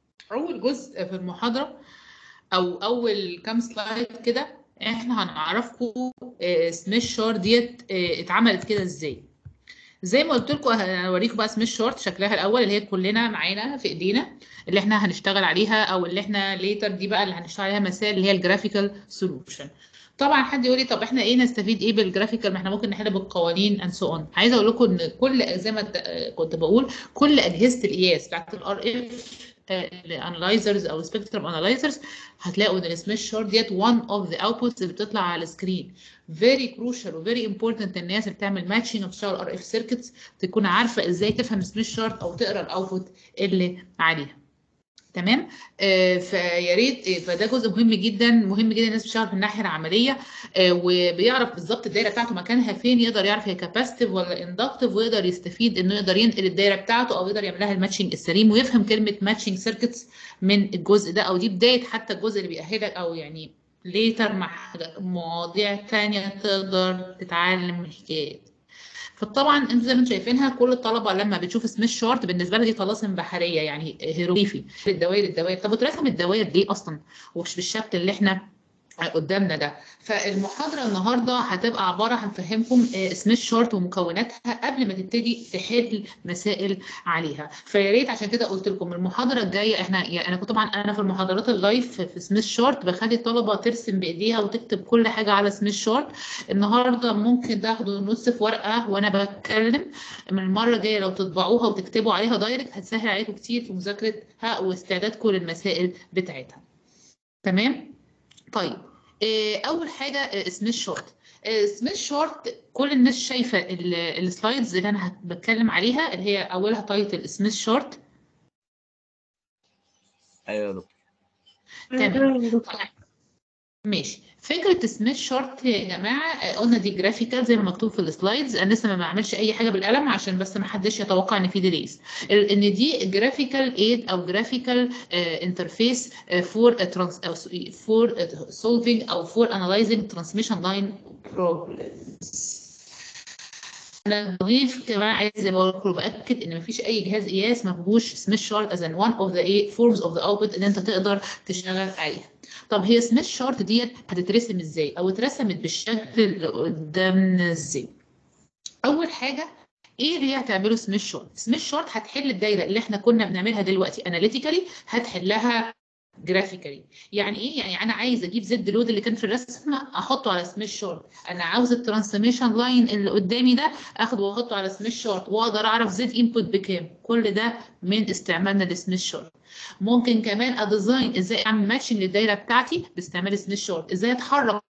اول جزء في المحاضرة او اول كام سلايد كده احنا هنعرفكم سميث شورت ديت آه، اتعملت كده ازاي زي ما قلت لكم هوريكم بقى سميث شورت شكلها الاول اللي هي كلنا معانا في ايدينا اللي احنا هنشتغل عليها او اللي احنا ليتر دي بقى اللي هنشتغل عليها مسائل اللي هي الجرافيكال سولوشن طبعا حد يقول لي طب احنا ايه نستفيد ايه بالجرافيكال ما احنا ممكن نحل بالقوانين اند سو اون عايزه اقول لكم ان كل زي ما ت- كنت بقول كل اجهزه القياس بتاعت الار اف الانلايزرز او سبيكترم انلايزرز هتلاقوا ان السميث شورت ديت one of the outputs اللي بتطلع على السكرين very crucial و very important الناس اللي بتعمل ماتشنج وبتشتغل ار اف سيركتس تكون عارفه ازاي تفهم سميث شورت او تقرا الاوتبوت اللي عليها تمام آه فيا ريت آه، فده جزء مهم جدا مهم جدا الناس بتشتغل في الناحيه العمليه آه وبيعرف بالظبط الدايره بتاعته مكانها فين يقدر يعرف هي كاباسيتيف ولا اندكتيف ويقدر يستفيد انه يقدر ينقل الدايره بتاعته او يقدر يعمل لها الماتشنج السليم ويفهم كلمه ماتشنج سيركتس من الجزء ده او دي بدايه حتى الجزء اللي بيأهلك او يعني ليتر مع حاجة- مواضيع تانية تقدر تتعلم الحكايات فطبعا انتوا زي ما انتم شايفينها كل الطلبه لما بتشوف سميث شورت بالنسبه لها دي طلاسم بحريه يعني هيروغليفي الدوائر الدوائر طب اترسم الدوائر ليه اصلا ومش بالشكل اللي احنا قدامنا ده فالمحاضره النهارده هتبقى عباره هنفهمكم آه، سميث شورت ومكوناتها قبل ما تبتدي تحل مسائل عليها فيا ريت عشان كده قلت لكم المحاضره الجايه احنا يعني انا كنت طبعا انا في المحاضرات اللايف في سميث شورت بخلي الطلبه ترسم بايديها وتكتب كل حاجه على سميث شورت النهارده ممكن تاخدوا نص في ورقه وانا بتكلم من المره الجايه لو تطبعوها وتكتبوا عليها دايركت هتسهل عليكم كتير في مذاكرتها واستعدادكم للمسائل بتاعتها تمام طيب آه، اول حاجه آه، سميث شورت آه، سميث شورت كل الناس شايفه ال- السلايدز اللي انا هت- بتكلم عليها اللي هي اولها تايتل سميث شورت ايوه يا دكتور تمام ماشي فكره سميث شورت يا جماعه آه، قلنا دي جرافيكال زي ما مكتوب في السلايدز انا لسه ما بعملش اي حاجه بالقلم عشان بس ما حدش يتوقع ان في ديليز ان دي جرافيكال ايد او جرافيكال انترفيس فور فور سولفينج او فور انالايزنج ترانسميشن لاين بروبلمز انا بضيف كمان عايز اقول لكم باكد ان مفيش اي جهاز قياس ما فيهوش سميث شارت از one of the eight forms of the output اللي انت تقدر تشتغل عليها طب هي سميث شارت ديت هتترسم ازاي او اترسمت بالشكل اللي قدامنا ازاي اول حاجه ايه اللي هتعمله سميث شارت سميث شارت هتحل الدايره اللي احنا كنا بنعملها دلوقتي اناليتيكالي هتحلها جرافيكالي يعني ايه يعني انا عايز اجيب زد لود اللي كان في الرسمه احطه على سميث شارت انا عاوز الترانسميشن لاين اللي قدامي ده اخده واحطه على سميث شارت واقدر اعرف زد انبوت بكام كل ده من استعمالنا لسميث شارت ممكن كمان اديزاين ازاي اعمل ماتشنج للدايره بتاعتي باستعمال سميث شارت ازاي اتحرك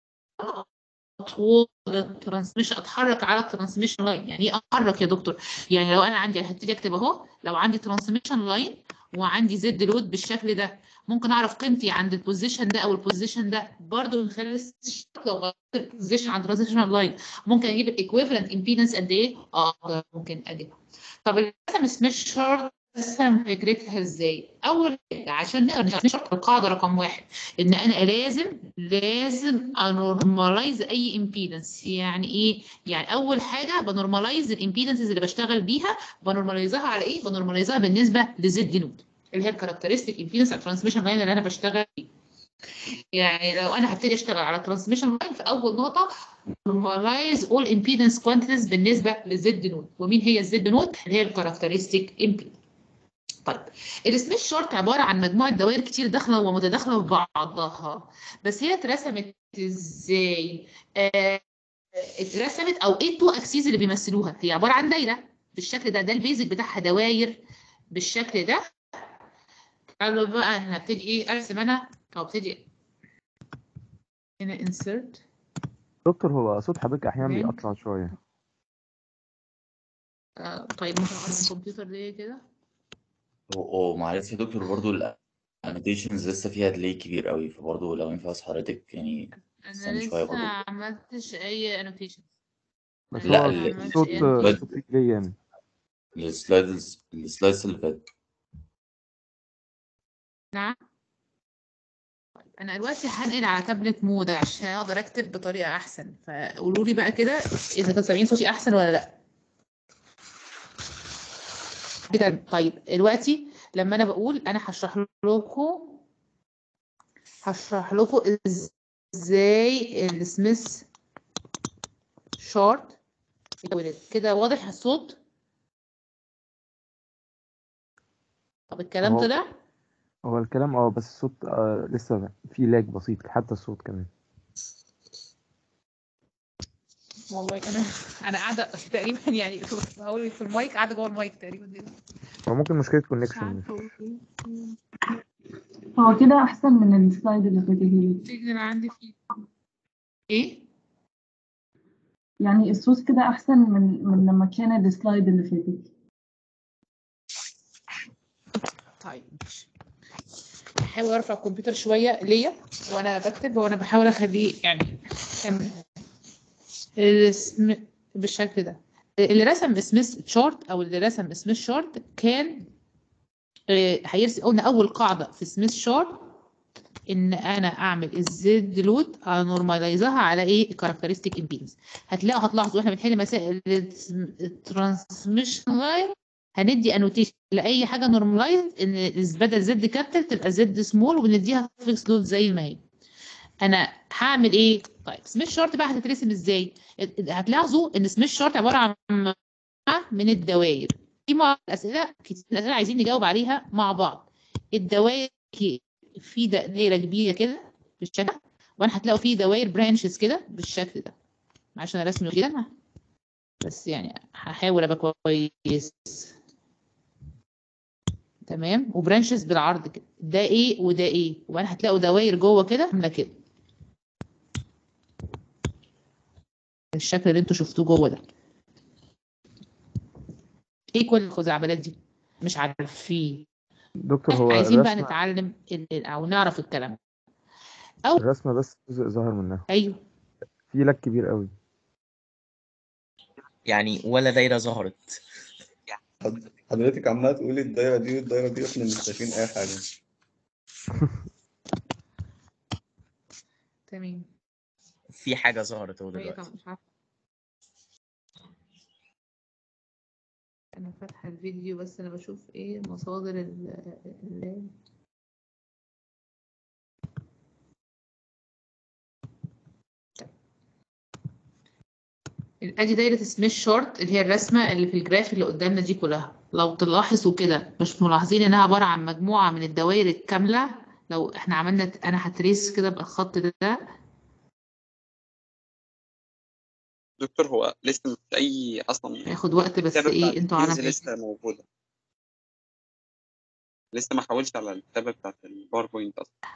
طول الترانسميشن اتحرك على الترانسميشن لاين يعني ايه اتحرك يا دكتور يعني لو انا عندي هبتدي اكتب اهو لو عندي ترانسميشن لاين وعندي زد لود بالشكل ده ممكن اعرف قيمتي عند البوزيشن ده او البوزيشن ده برضو من خلال الشكل لو غيرت البوزيشن عند الترانسميشن لاين ممكن اجيب الايكويفالنت امبيدنس قد ايه اه ممكن اجيبها طب الرسم سميث شارت رسم فكرتها ازاي اول حاجه عشان نقدر نشتغل شرط القاعده رقم واحد ان انا لازم لازم انورماليز اي امبيدنس يعني ايه يعني اول حاجه بنورماليز الامبيدنسز اللي بشتغل بيها بنورماليزها على ايه بنورماليزها بالنسبه لزد نود اللي هي الكاركترستيك امبيدنس على الترانسميشن لاين اللي انا بشتغل فيه يعني لو انا هبتدي اشتغل على ترانسميشن لاين في اول نقطه normalize all impedance quantities بالنسبه للزد نود ومين هي الزد نود اللي هي الكاركترستيك امبيدنس طيب السميث شورت عباره عن مجموعه دوائر كتير داخله ومتداخله في بعضها بس هي اترسمت ازاي؟ آه اترسمت او ايه التو اكسيز اللي بيمثلوها؟ هي عباره عن دايره بالشكل ده ده البيزك بتاعها دواير بالشكل ده تعالوا بقى هنبتدي ايه ارسم انا او ابتدي هنا insert دكتور هو صوت حضرتك احيانا تمام. بيقطع شويه آه طيب ممكن اقرب الكمبيوتر ليا كده هو معلش يا دكتور برضو الانوتيشنز لسه فيها ديلي كبير قوي فبرضو لو ينفع بس حضرتك يعني انا استني شويه لسه برضو ما عملتش اي annotation بس لا، هو ال- الصوت ال- الصوت فيه جاي جامد السلايدز السلايدز اللي فاتت نعم طيب انا دلوقتي هنقل على تابلت مود عشان اقدر اكتب بطريقه احسن فقولوا لي بقى كده اذا كانوا سامعين صوتي احسن ولا لا كده طيب دلوقتي لما انا بقول انا هشرح لكم هشرح لكم ازاي السميث شارت اتولد كده واضح الصوت طب الكلام هو- طلع هو الكلام اه بس الصوت آه لسه فيه لاج بسيط حتى الصوت كمان والله انا انا قاعده تقريبا يعني بقول في المايك قاعده جوه المايك تقريبا هو ممكن مشكلة مش كونكشن عارفه هو كده أحسن من السلايد اللي فاتت هي السيجنال عندي فيه ايه يعني الصوت كده أحسن من من لما كان السلايد اللي فاتت طيب ماشي. هحاول ارفع الكمبيوتر شويه ليا وانا بكتب وانا بحاول اخليه يعني كان الاسم بالشكل ده اللي رسم سميث تشارت او اللي رسم سميث شارت كان آه، هيرسم قلنا اول قاعده في سميث شارت ان انا اعمل الزد لود انورماليزها على ايه الكاركترستيك امبيدنس هتلاقوا هتلاحظوا احنا بنحل مسائل الترانسميشن لاين هندي انوتيشن لاي حاجه نورماليز ان بدل زد كابيتال تبقى زد سمول وبنديها فيكس لود زي ما هي انا هعمل ايه طيب سميث شارت بقى هتترسم ازاي هتلاحظوا ان سميث شارت عباره عن مجموعة من الدوائر في مع اسئله كتير اسئله عايزين نجاوب عليها مع بعض الدوائر كي- في دائره كبيره كده بالشكل ده وانا هتلاقوا في دوائر برانشز كده بالشكل ده عشان ارسمه كده بس يعني هحاول ابقى كويس تمام وبرانشز بالعرض كده ده ايه وده ايه وانا هتلاقوا دوائر جوه كده عامله كده الشكل اللي انتوا شفتوه جوه ده ايه كل الخزعبلات دي مش عارفين دكتور هو عايزين بقى الرسمة نتعلم ال- ال- او نعرف الكلام او الرسمة بس جزء ظاهر منها ايوه في لاج كبير قوي يعني ولا دايره ظهرت حض- حضرتك عمالة تقولي الدايرة دي والدايرة دي واحنا مش شايفين أي حاجة تمام في حاجه ظهرت اهو هي دلوقتي طبعا مش عارفه انا فاتحه الفيديو بس انا بشوف ايه مصادر ال ال- ادي دايره سميث شورت اللي هي الرسمه اللي في الجراف اللي قدامنا دي كلها لو تلاحظوا كده مش ملاحظين انها عباره عن مجموعه من الدوائر الكامله لو احنا عملنا انا هتريس كده بالخط ده دكتور هو لسه مش اي اصلا هياخد وقت بس الكتابة ايه بتاعت انتوا على الكيوز لسه موجودة لسه ما حاولش على الكتابة بتاعت الباوربوينت اصلا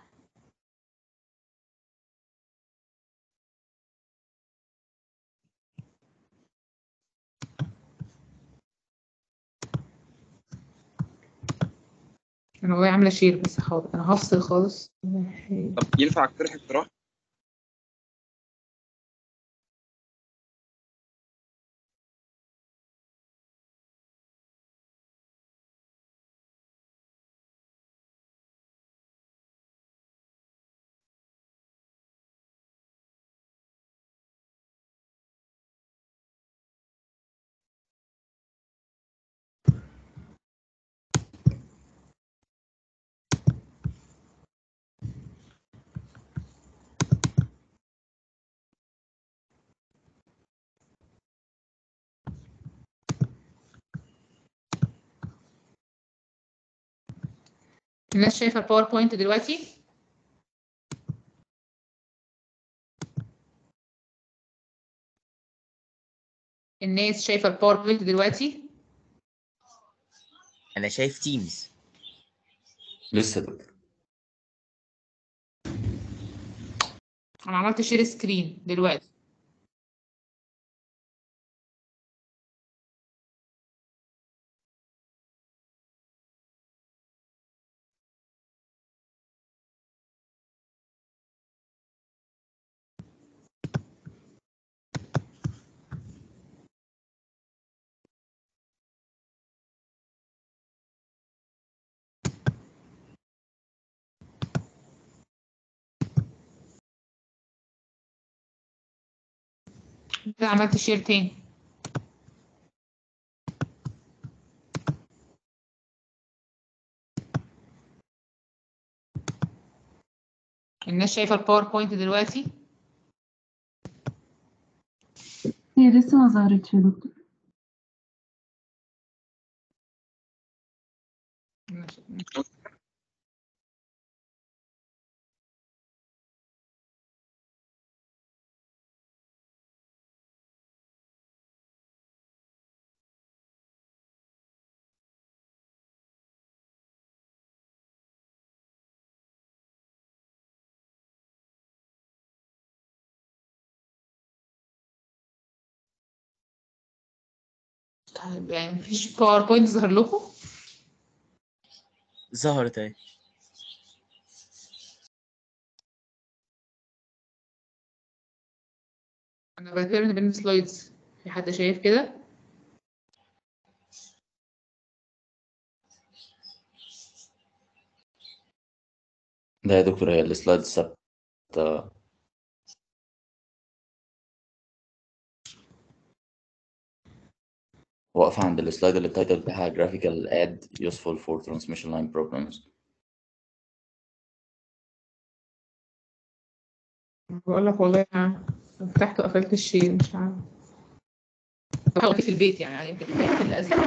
انا والله عامله شير بس حاضر انا هفصل خالص طب ينفع اقترح اقتراح الناس شايفه الباوربوينت دلوقتي الناس شايفه الباوربوينت دلوقتي انا شايف تيمز لسه دكتور انا عملت شير سكرين دلوقتي كده عملت شير تاني الناس شايفة الباوربوينت دلوقتي هي لسه ما ظهرتش يا دكتور طيب يعني مفيش باوربوينت ظهر لكم ظهرت اهي انا بقارن بين السلايدز في حد شايف كده ده يا دكتور هي السلايد ثابتة واقفة عند السلايد اللي التايتل بتاعها graphical add useful for transmission line programs بقول لك والله أنا فتحت وقفلت الشير مش عارفه بحاول في البيت يعني يعني يمكن في الازمه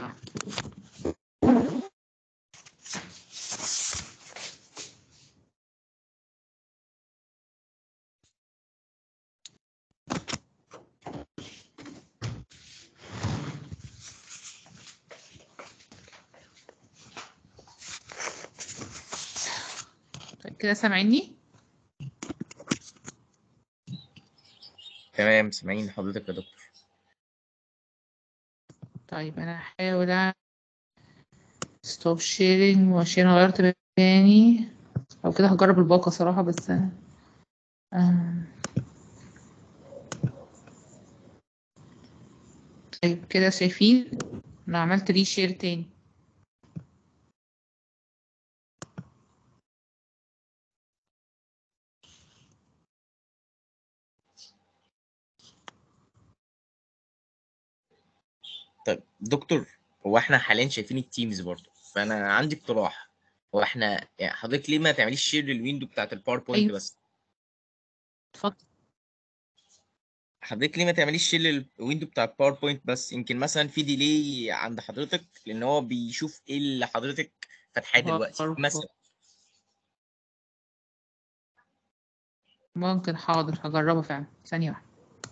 طيب كده سامعيني تمام سامعين حضرتك يا دكتور طيب انا هحاول ستوب شيرنج وعشان غيرت مكاني او كده هجرب الباقة صراحة بس آم. طيب كده شايفين انا عملت ري شير تاني طيب دكتور هو احنا حاليا شايفين التيمز برضه فانا عندي اقتراح هو احنا يعني حضرتك ليه ما تعمليش شير للويندو بتاعت الباوربوينت أيوة. بس اتفضل حضرتك ليه ما تعمليش شير للويندو بتاع الباوربوينت بس يمكن مثلا في ديلي عند حضرتك لان هو بيشوف ايه اللي حضرتك فاتحاه دلوقتي مثلا ممكن حاضر هجربه فعلا ثانية واحدة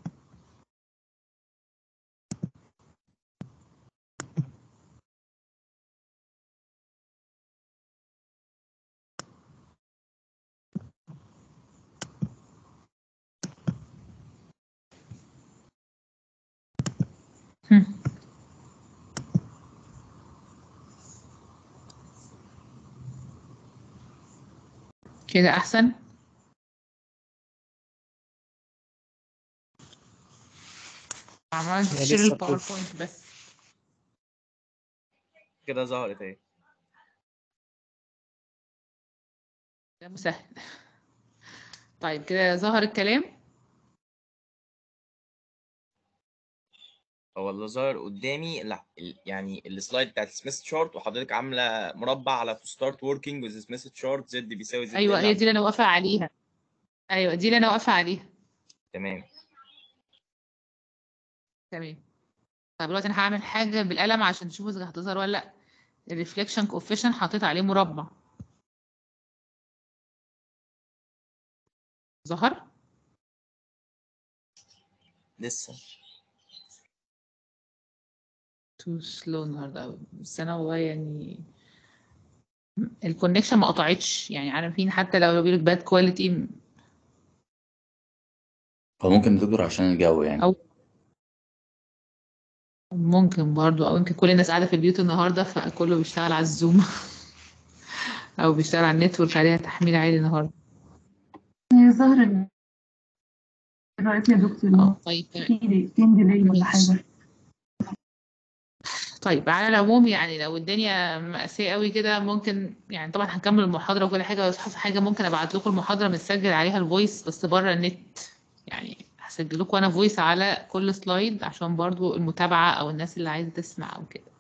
هم. كده أحسن عملت هي شير لسه الباوربوينت بس كده ظهرت اهي ده مسهل طيب كده ظهر الكلام هو اللي ظاهر قدامي لا ال- يعني السلايد بتاعت سميث شارت وحضرتك عامله مربع على تو ستارت وركينج وذ سميث شارت زد بيساوي زد أيوة ال هي دي اللي أنا واقفة عليها أيوة دي اللي أنا واقفة عليها تمام تمام طيب دلوقتي أنا هعمل حاجة بالقلم عشان تشوفوا إذا هتظهر ولا لأ الريفليكشن كوفيشن حطيت عليه مربع ظهر لسه تو سلو النهارده أوي بس أنا والله يعني الكونكشن ما قطعتش يعني عارفين حتى لو بيقولك باد كواليتي هو ممكن دكتور عشان الجو يعني او ممكن برضو او يمكن كل الناس قاعده في البيوت النهارده فكله بيشتغل على الزوم او بيشتغل على النتورك عليها تحميل عالي النهارده هي ظهر دلوقتي يا دكتور اه طيب تمام في دقيقتين ديلي ولا حاجة طيب على العموم يعني لو الدنيا مأساة قوي كده ممكن يعني طبعا هنكمل المحاضرة وكل حاجة بس حصل حاجة ممكن ابعت لكم المحاضرة متسجل عليها الفويس بس بره النت يعني هسجل لكم انا فويس على كل سلايد عشان برضو المتابعة او الناس اللي عايزة تسمع او كده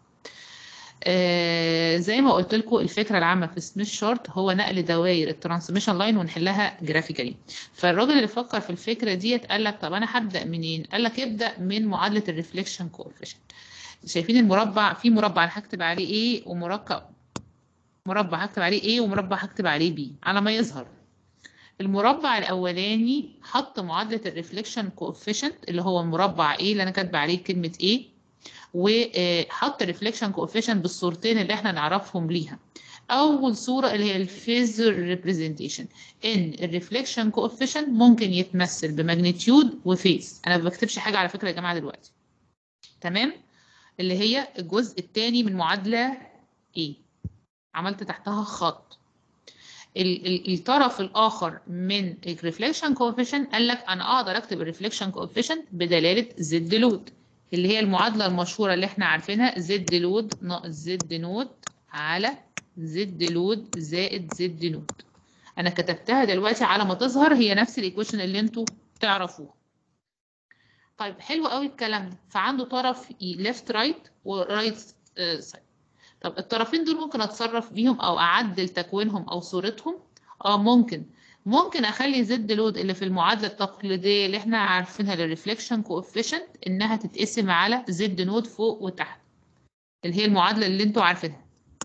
آه زي ما قلت لكم الفكرة العامة في سميث شارت هو نقل دوائر الترانسميشن لاين ونحلها جرافيكالي فالراجل اللي فكر في الفكرة ديت قال لك طب انا هبدأ منين قال لك ابدأ من معادلة الريفليكشن كوفيشنت شايفين المربع في مربع انا هكتب عليه ايه ومركب مربع هكتب عليه ايه ومربع هكتب عليه بي على ما يظهر المربع الاولاني حط معادله الريفليكشن كوفيشنت اللي هو المربع ايه اللي انا كاتبه عليه كلمه ايه وحط الريفليكشن كوفيشنت بالصورتين اللي احنا نعرفهم ليها اول صوره اللي هي الفيزر ريبريزنتيشن ان الريفليكشن كوفيشنت ممكن يتمثل بماجنتيود وفيز انا ما بكتبش حاجه على فكره يا جماعه دلوقتي تمام اللي هي الجزء الثاني من معادلة A عملت تحتها خط ال ال الطرف الآخر من الريفليكشن كوفيشنت قال لك أنا أقدر أكتب الريفليكشن كوفيشنت بدلالة زد لود اللي هي المعادلة المشهورة اللي احنا عارفينها زد لود ناقص زد نود على زد لود زائد زد نود أنا كتبتها دلوقتي على ما تظهر هي نفس الإيكويشن اللي انتوا تعرفوها طيب حلو قوي الكلام ده فعنده طرف ليفت رايت ورايت سايد طب الطرفين دول ممكن اتصرف بيهم او اعدل تكوينهم او صورتهم اه ممكن ممكن اخلي زد لود اللي في المعادله التقليديه اللي احنا عارفينها للريفليكشن كوفيشنت انها تتقسم على زد نود فوق وتحت اللي هي المعادله اللي انتوا عارفينها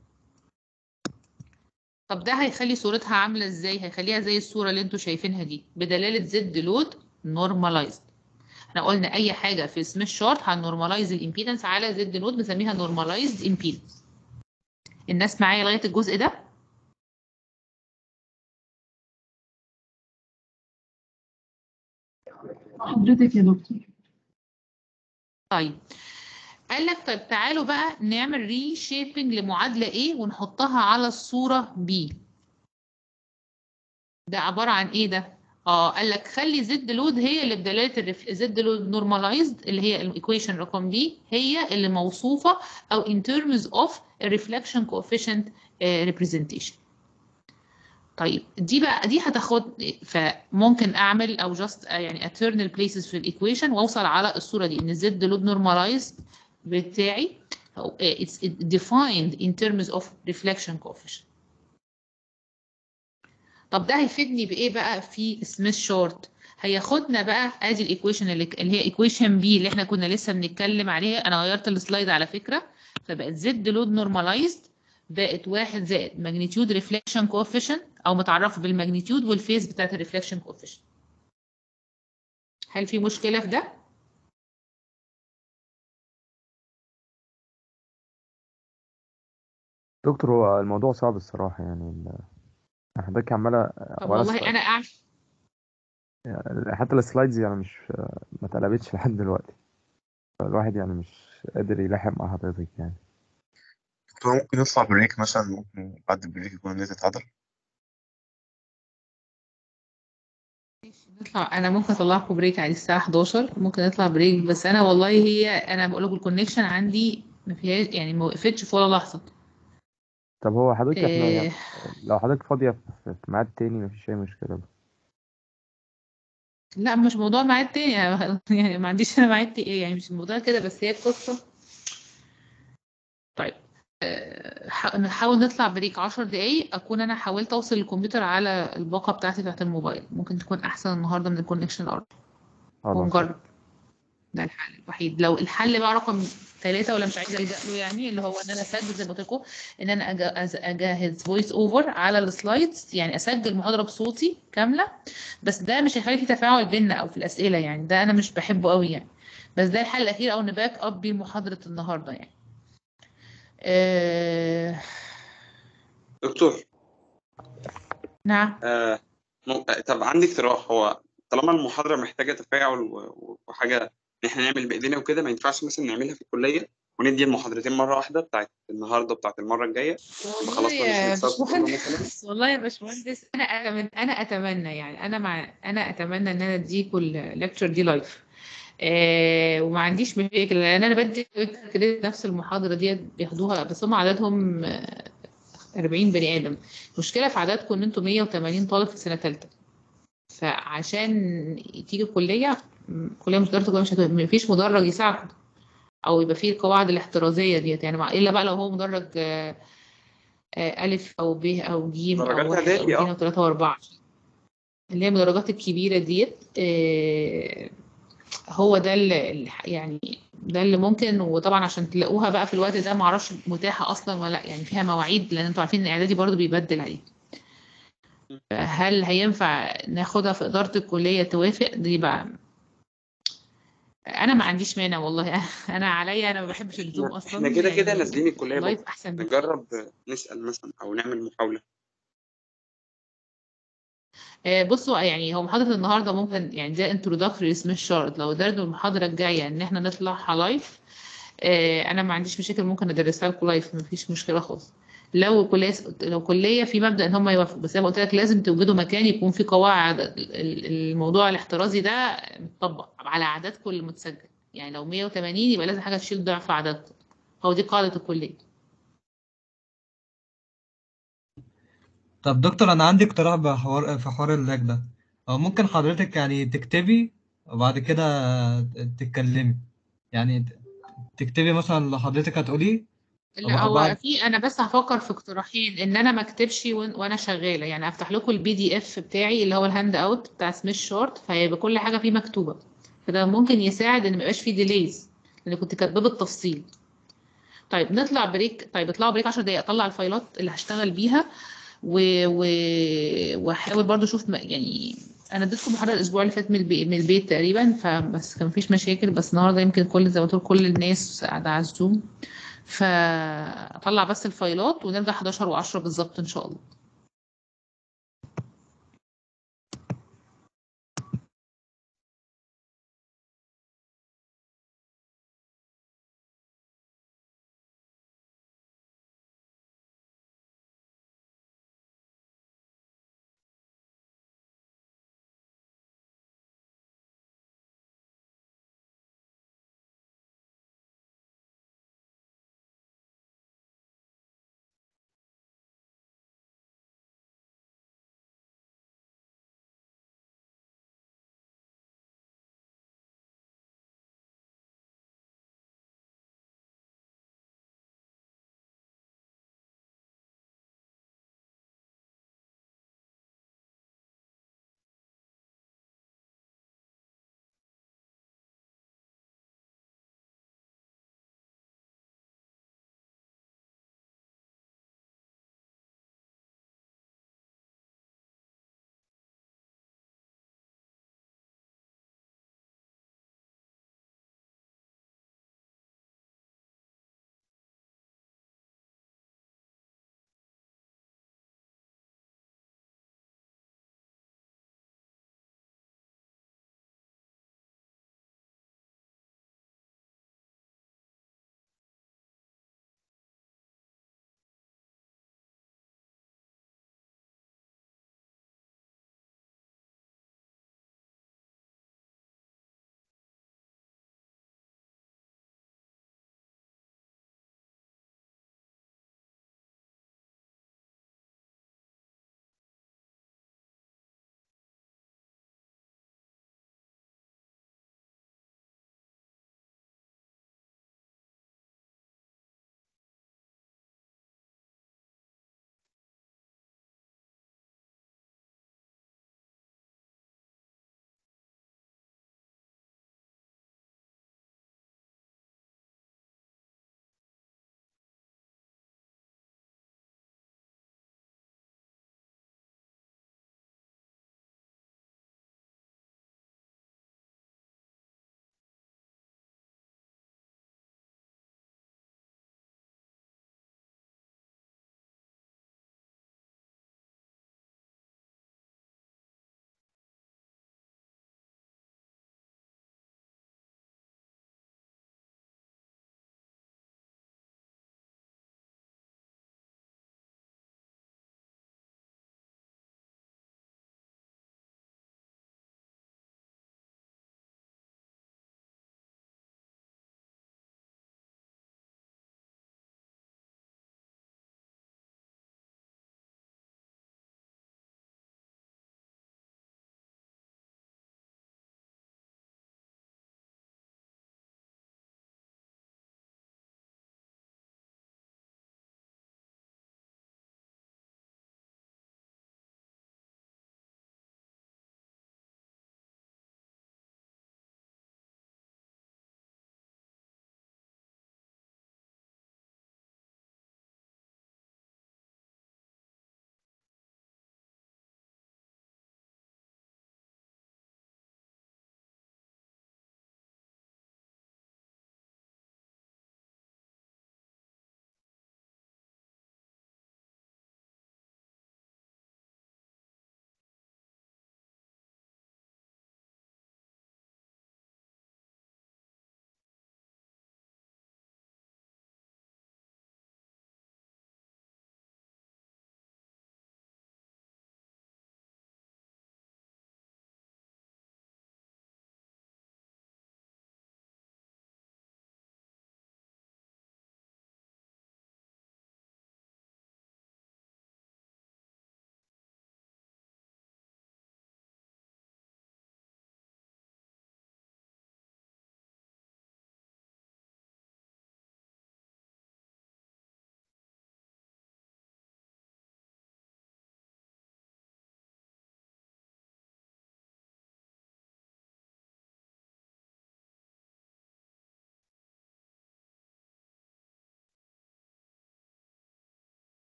طب ده هيخلي صورتها عامله ازاي هيخليها زي الصوره اللي انتوا شايفينها دي بدلاله زد لود نورماليزد احنا قلنا اي حاجه في سميث شارت هنورماليز الامبيدنس على زد نود بنسميها نورماليزد امبيدنس الناس معايا لغايه الجزء ده حضرتك يا دكتور طيب قال لك طيب تعالوا بقى نعمل ري شيبنج لمعادله A ونحطها على الصوره B ده عباره عن ايه ده اه قال لك خلي زد لود هي اللي بدلاله الرف... زد لود نورماليزد اللي هي الايكويشن رقم دي هي اللي موصوفه او in terms of reflection coefficient uh, representation طيب دي بقى دي هتاخد فممكن اعمل او جاست يعني اترنال بليسز في الايكويشن واوصل على الصوره دي ان زد لود نورماليزد بتاعي it's defined in terms of reflection coefficient طب ده هيفيدني بايه بقى في سميث شورت هياخدنا بقى ادي الايكويشن اللي, اللي هي ايكويشن بي اللي احنا كنا لسه بنتكلم عليها انا غيرت السلايد على فكره فبقت زد لود نورماليزد بقت واحد زائد ماجنتيود ريفليكشن كوفيشنت او متعرفه بالماجنتيود والفيز بتاعت الريفليكشن كوفيشنت هل في مشكله في ده دكتور هو الموضوع صعب الصراحة يعني ال- حضرتك عمالة طب ولا والله س- انا اعرف يعني حتى السلايدز يعني مش ما اتقلبتش لحد دلوقتي الواحد يعني مش قادر يلاحق مع حضرتك يعني دكتور ممكن نطلع بريك مثلا ممكن بعد البريك يكون النت اتعدل نطلع انا ممكن اطلعكم بريك عادي الساعه 11 ممكن نطلع بريك بس انا والله هي انا بقول لكم الكونكشن عندي ما فيهاش يعني ما وقفتش في ولا لحظه طب هو حضرتك احنا يعني إيه لو حضرتك فاضية في في ميعاد تاني مفيش أي مشكلة لا مش موضوع ميعاد تاني يعني ما عنديش انا ميعاد تاني يعني مش الموضوع كده بس هي القصه طيب آه، ح- نحاول نطلع بريك 10 دقايق اكون انا حاولت اوصل الكمبيوتر على الباقه بتاعتي بتاعت الموبايل ممكن تكون احسن النهارده من الكونكشن الارضي خلاص ونجرب ده الحل الوحيد لو الحل بقى رقم ثلاثة ولا مش عايزة ألجأ له يعني اللي هو إن أنا أسجل زي ما قلت لكم إن أنا أجا- أز- أجهز فويس أوفر على السلايدز يعني أسجل محاضرة بصوتي كاملة بس ده مش هيخلي في تفاعل بيننا أو في الأسئلة يعني ده أنا مش بحبه قوي يعني بس ده الحل الأخير أو نباك أب بيه محاضرة النهاردة يعني آه... دكتور نعم آه مم... طب عندي اقتراح هو طالما المحاضرة محتاجة تفاعل و- و- وحاجة إن إحنا نعمل بإيدينا وكده ما ينفعش مثلا نعملها في الكلية وندي المحاضرتين مرة واحدة بتاعت النهاردة وبتاعت المرة الجاية يبقى خلاص والله يا مالناش نتصرف كله مثلا باشمهندس والله يا باشمهندس انا أتمنى انا اتمنى يعني انا مع انا اتمنى ان انا اديكوا الليكتشر دي لايف آه وما عنديش مشاكل لان انا بدي كده نفس المحاضره ديت بياخدوها بس هم عددهم آه، 40 بني ادم المشكله في عددكم ان انتوا 180 طالب في سنه ثالثه فعشان تيجي الكليه م- كليه مش كليه مش هتبقى- مفيش مدرج يساعدكم او يبقى فيه القواعد الاحترازيه ديت يعني مع- الا بقى لو هو مدرج آه، آه، ألف أو ب أو ج أو درجات واحد أو إعدادي اتنين أه أو تلاتة وأربعة اللي هي المدرجات الكبيرة ديت آه، هو ده اللي يعني ده اللي ممكن وطبعا عشان تلاقوها بقى في الوقت ده معرفش متاحة أصلا ولا لأ يعني فيها مواعيد لأن انتوا عارفين إن الإعدادي برضه بيبدل عليه هل هينفع ناخدها في إدارة الكلية توافق دي بقى أنا ما عنديش مانع والله أنا عليا أنا ما بحبش الزوم إحنا أصلا إحنا كده كده يعني نازلين الكلية لايف بكرة أحسن بكتير نجرب نسأل مثلا أو نعمل محاولة آه، بصوا يعني هو محاضرة النهاردة ممكن يعني ده انتروداكتوري مش شرط لو درنا المحاضرة الجاية ان احنا نطلعها لايف آه، انا ما عنديش مشاكل ممكن ادرسها لكم لايف مفيش مشكلة خالص لو كلية لو كلية في مبدأ ان هم يوافقوا بس زي ما قلت لك لازم توجدوا مكان يكون فيه قواعد ال- ال- الموضوع الاحترازي ده متطبق على عددكم اللي متسجل يعني لو 180 يبقى لازم حاجة تشيل ضعف عددكم هو دي قاعدة الكلية طب دكتور انا عندي اقتراح بحوار في حوار اللاج ده او ممكن حضرتك يعني تكتبي وبعد كده تتكلمي يعني ت- تكتبي مثلا اللي حضرتك هتقوليه لا هو وبعد في انا بس هفكر في اقتراحين ان انا ما اكتبش وأن- وانا شغاله يعني افتح لكم البي دي اف بتاعي اللي هو الهاند اوت بتاع سميث شورت فهيبقى كل حاجه فيه مكتوبه فده ممكن يساعد ان ما يبقاش فيه ديليز لان كنت كاتباه بالتفصيل طيب نطلع بريك طيب اطلعوا بريك 10 دقايق اطلع الفايلات اللي هشتغل بيها و... و... واحاول برضو اشوف ما... يعني انا اديتكم محاضره الاسبوع اللي فات من البيت, من البيت تقريبا فبس كان مفيش مشاكل بس النهارده يمكن كل زي ما قلت لكم كل الناس قاعده على الزوم فاطلع بس الفايلات ونرجع 11 و10 بالظبط ان شاء الله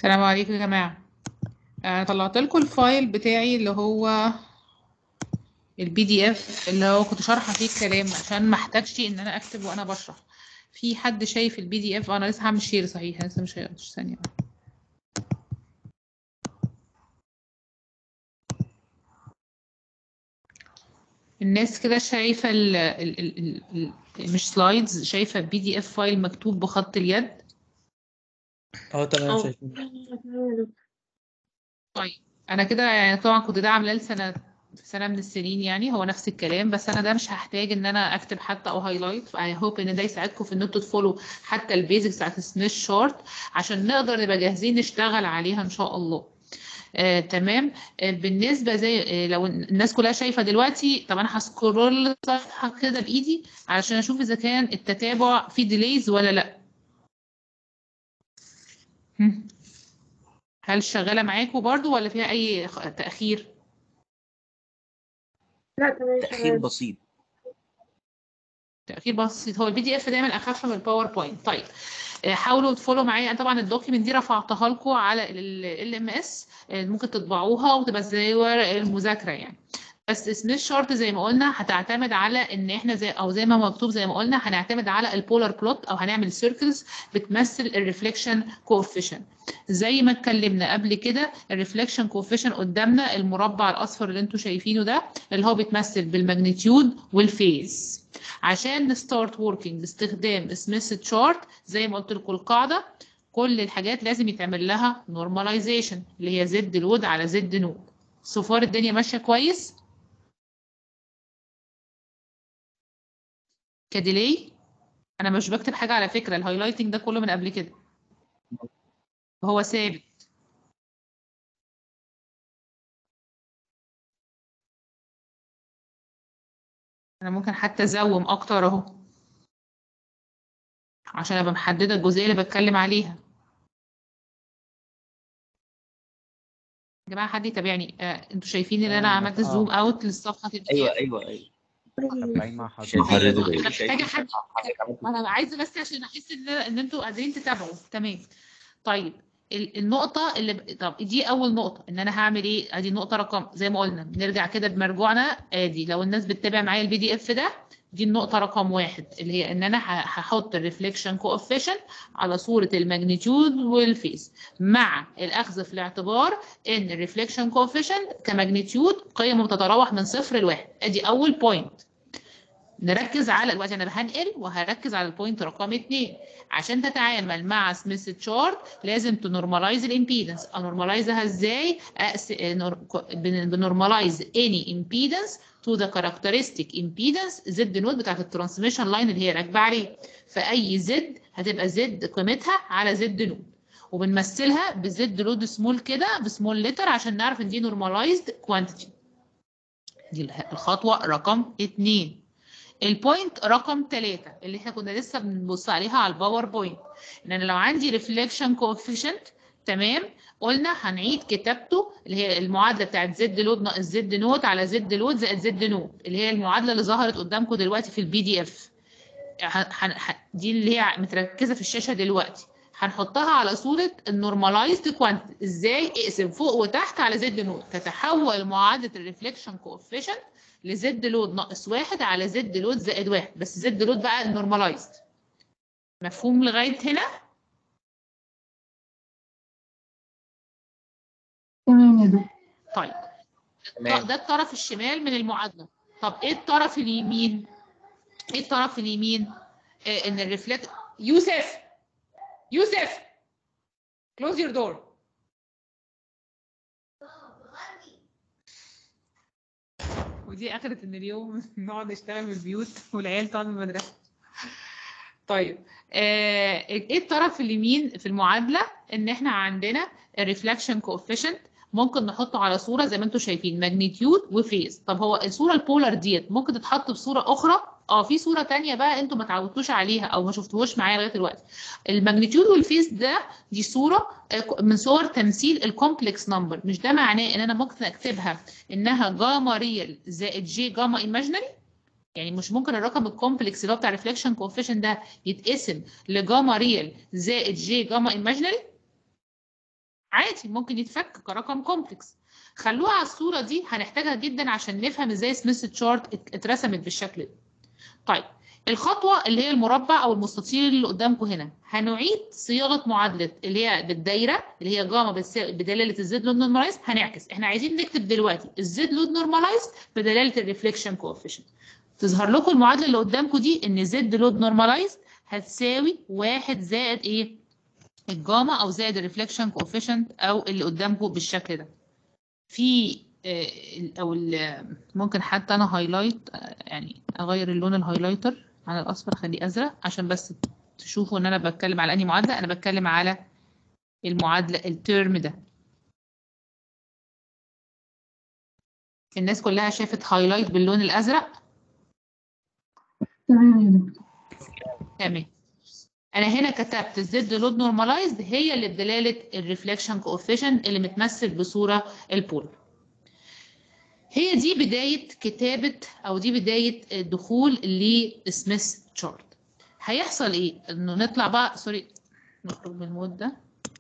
السلام عليكم يا جماعة أنا طلعت لكم الفايل بتاعي اللي هو البي دي اف اللي هو كنت شارحة فيه الكلام عشان ما احتاجش ان انا اكتب وانا بشرح في حد شايف البي دي اف انا لسه هعمل شير صحيح أنا لسه مش مش ثانية الناس كده شايفة ال ال ال ال ال مش سلايدز شايفة البي دي اف فايل مكتوب بخط اليد اه تمام اه شايفين طيب انا كده يعني طبعا كنت ده عاملاه لسنه في سنه من السنين يعني هو نفس الكلام بس انا ده مش هحتاج ان انا اكتب حتى او هايلايت فاي هوب ان ده يساعدكم في ان انتوا تفولو حتى البيزكس بتاعت سميث شورت عشان نقدر نبقى جاهزين نشتغل عليها ان شاء الله آه، تمام آه، بالنسبه زي آه، لو الناس كلها شايفه دلوقتي طب انا هسكرول الصفحه كده بايدي علشان اشوف اذا كان التتابع فيه ديليز ولا لا هم. هل شغاله معاكم برضو ولا فيها اي خ- تاخير لا تمام تأخير شغال بسيط تأخير بسيط هو البي دي اف دايما اخف من الباوربوينت طيب آه، حاولوا تفولو معايا أنا طبعا الدوكيمنت دي رفعتها لكم على ال ام اس ممكن تطبعوها وتبقى زي ورق المذاكره يعني بس سميث شارت زي ما قلنا هتعتمد على ان احنا زي او زي ما مكتوب زي ما قلنا هنعتمد على البولار بلوت او هنعمل سيركلز بتمثل الريفليكشن كوفيشنت زي ما اتكلمنا قبل كده الريفليكشن كوفيشنت قدامنا المربع الاصفر اللي انتم شايفينه ده اللي هو بيتمثل بالماجنتيود والفيز عشان نستارت وركينج باستخدام سميث تشارت زي ما قلت لكم القاعده كل الحاجات لازم يتعمل لها نورماليزيشن اللي هي زد لود على زد نود سو الدنيا ماشيه كويس كديلي انا مش بكتب حاجه على فكره الهايلايتنج ده كله من قبل كده هو ثابت انا ممكن حتى ازوم اكتر اهو عشان ابقى محدده الجزئيه اللي بتكلم عليها يا جماعه حد يتابعني آه، انتوا شايفين ان انا عملت زوم اوت للصفحه البي ايوه اف ايوه ايوه متابعين مع حضرتك شايف حضرتك ايوه ايه انا محتاجه حد انا عايزه بس عشان احس ان ان انتوا قادرين تتابعوا تمام طيب ال- النقطة اللي ب... طب دي أول نقطة إن أنا هعمل إيه؟ أدي نقطة رقم زي ما قلنا نرجع كده بمرجوعنا أدي لو الناس بتتابع معايا البي دي إف ده دي النقطة رقم واحد اللي هي إن أنا ه- هحط الريفليكشن كوفيشنت على صورة الماجنتيود والفيس مع الأخذ في الاعتبار إن الريفليكشن كوفيشنت كماجنتيود قيمه بتتراوح من صفر لواحد أدي أول بوينت نركز على دلوقتي انا هنقل وهركز على البوينت رقم اتنين عشان تتعامل مع سميث تشارت لازم تنورماليز الامبيدنس انورماليزها ازاي أقس... بنورماليز اني امبيدنس تو ذا كاركترستيك امبيدنس زد نود بتاعت الترانسميشن لاين اللي هي راكبه عليه فاي زد هتبقى زد قيمتها على زد نود وبنمثلها بزد لود سمول كده بسمول لتر عشان نعرف ان دي نورماليزد كوانتيتي دي الخطوه رقم اتنين البوينت رقم ثلاثة اللي احنا كنا لسه بنبص عليها على الباوربوينت ان انا لو عندي ريفليكشن كوفيشنت تمام قلنا هنعيد كتابته اللي هي المعادله بتاعت زد لود ناقص زد نوت على زد لود زائد زد نوت اللي هي المعادله اللي ظهرت قدامكم دلوقتي في البي دي اف دي اللي هي متركزه في الشاشه دلوقتي هنحطها على صوره النورماليزد كوانتيتي ازاي اقسم فوق وتحت على زد نوت تتحول معادله الريفليكشن كوفيشنت لزد لود ناقص واحد على زد لود زائد واحد بس زد لود بقى نورماليزد مفهوم لغاية هنا؟ تمام يا دكتور طيب تمام. ده الطرف الشمال من المعادلة طب ايه الطرف اليمين؟ ايه الطرف اليمين؟ إيه ان الريفلكت يوسف يوسف close your door ودي اخرة ان اليوم نقعد نشتغل من البيوت والعيال تقعد من المدرسة طيب آه، ايه الطرف اليمين في المعادلة ان احنا عندنا الريفلكشن كوفيشنت ممكن نحطه على صورة زي ما انتم شايفين ماجنتيود وفيز طب هو الصورة البولار ديت ممكن تتحط بصورة اخرى اه في صورة تانية بقى انتم ما تعودتوش عليها او ما شفتوهوش معايا لغاية دلوقتي الماجنتيود والفيز ده دي صورة آه، من صور تمثيل الكومبلكس نمبر مش ده معناه ان انا ممكن اكتبها انها جاما ريال زائد جي جاما ايماجينري يعني مش ممكن الرقم الكومبلكس اللي هو بتاع ريفلكشن كوفيشنت ده يتقسم لجاما ريال زائد جي جاما ايماجينري عادي ممكن يتفك كرقم كومبلكس خلوها على الصوره دي هنحتاجها جدا عشان نفهم ازاي سميث تشارت اترسمت بالشكل ده طيب الخطوه اللي هي المربع او المستطيل اللي قدامكم هنا هنعيد صياغه معادله اللي هي بالدايره اللي هي جاما بتساوي- بدلاله الزد لود نورماليز هنعكس احنا عايزين نكتب دلوقتي الزد لود نورماليز بدلاله الريفليكشن كوفيشنت تظهر لكم المعادله اللي قدامكم دي ان زد لود نورماليز هتساوي واحد زائد ايه الجاما او زائد الريفليكشن كوفيشنت او اللي قدامكم بالشكل ده في آه، ال- او ال- ممكن حتى انا هايلايت آه، يعني اغير اللون الهايلايتر عن الاصفر اخليه ازرق عشان بس تشوفوا ان انا بتكلم على انهي معادله انا بتكلم على المعادله الترم ده الناس كلها شافت هايلايت باللون الازرق تمام يا دكتور تمام انا هنا كتبت الزد لود نورماليزد هي اللي بدلاله الريفليكشن كوفيشنت اللي متمثل بصوره البول هي دي بدايه كتابه او دي بدايه الدخول لسميث تشارت هيحصل ايه انه نطلع بقى سوري نخرج من المود ده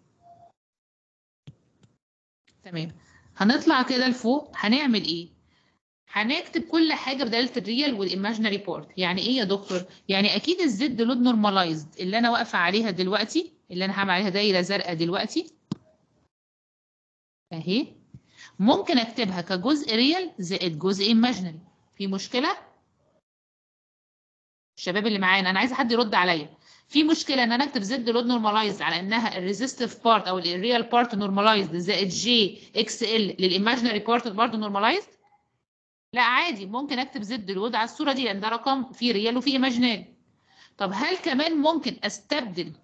تمام هنطلع كده لفوق هنعمل ايه هنكتب كل حاجه بدلاله الريال والايماجينري بارت يعني ايه يا دكتور يعني اكيد الزد لود نورماليزد اللي انا واقفه عليها دلوقتي اللي انا هعمل عليها دايره زرقاء دلوقتي اهي ممكن اكتبها كجزء ريال زائد جزء ايماجينري في مشكله الشباب اللي معانا انا عايزه حد يرد عليا في مشكله ان انا اكتب زد لود نورماليزد على انها الريزيستيف بارت او الريال بارت نورماليزد زائد جي اكس ال للايماجينري بارت برضه نورماليزد لا عادي ممكن اكتب زد لود على الصوره دي لان ده رقم فيه ريال وفيه ايماجينري طب هل كمان ممكن استبدل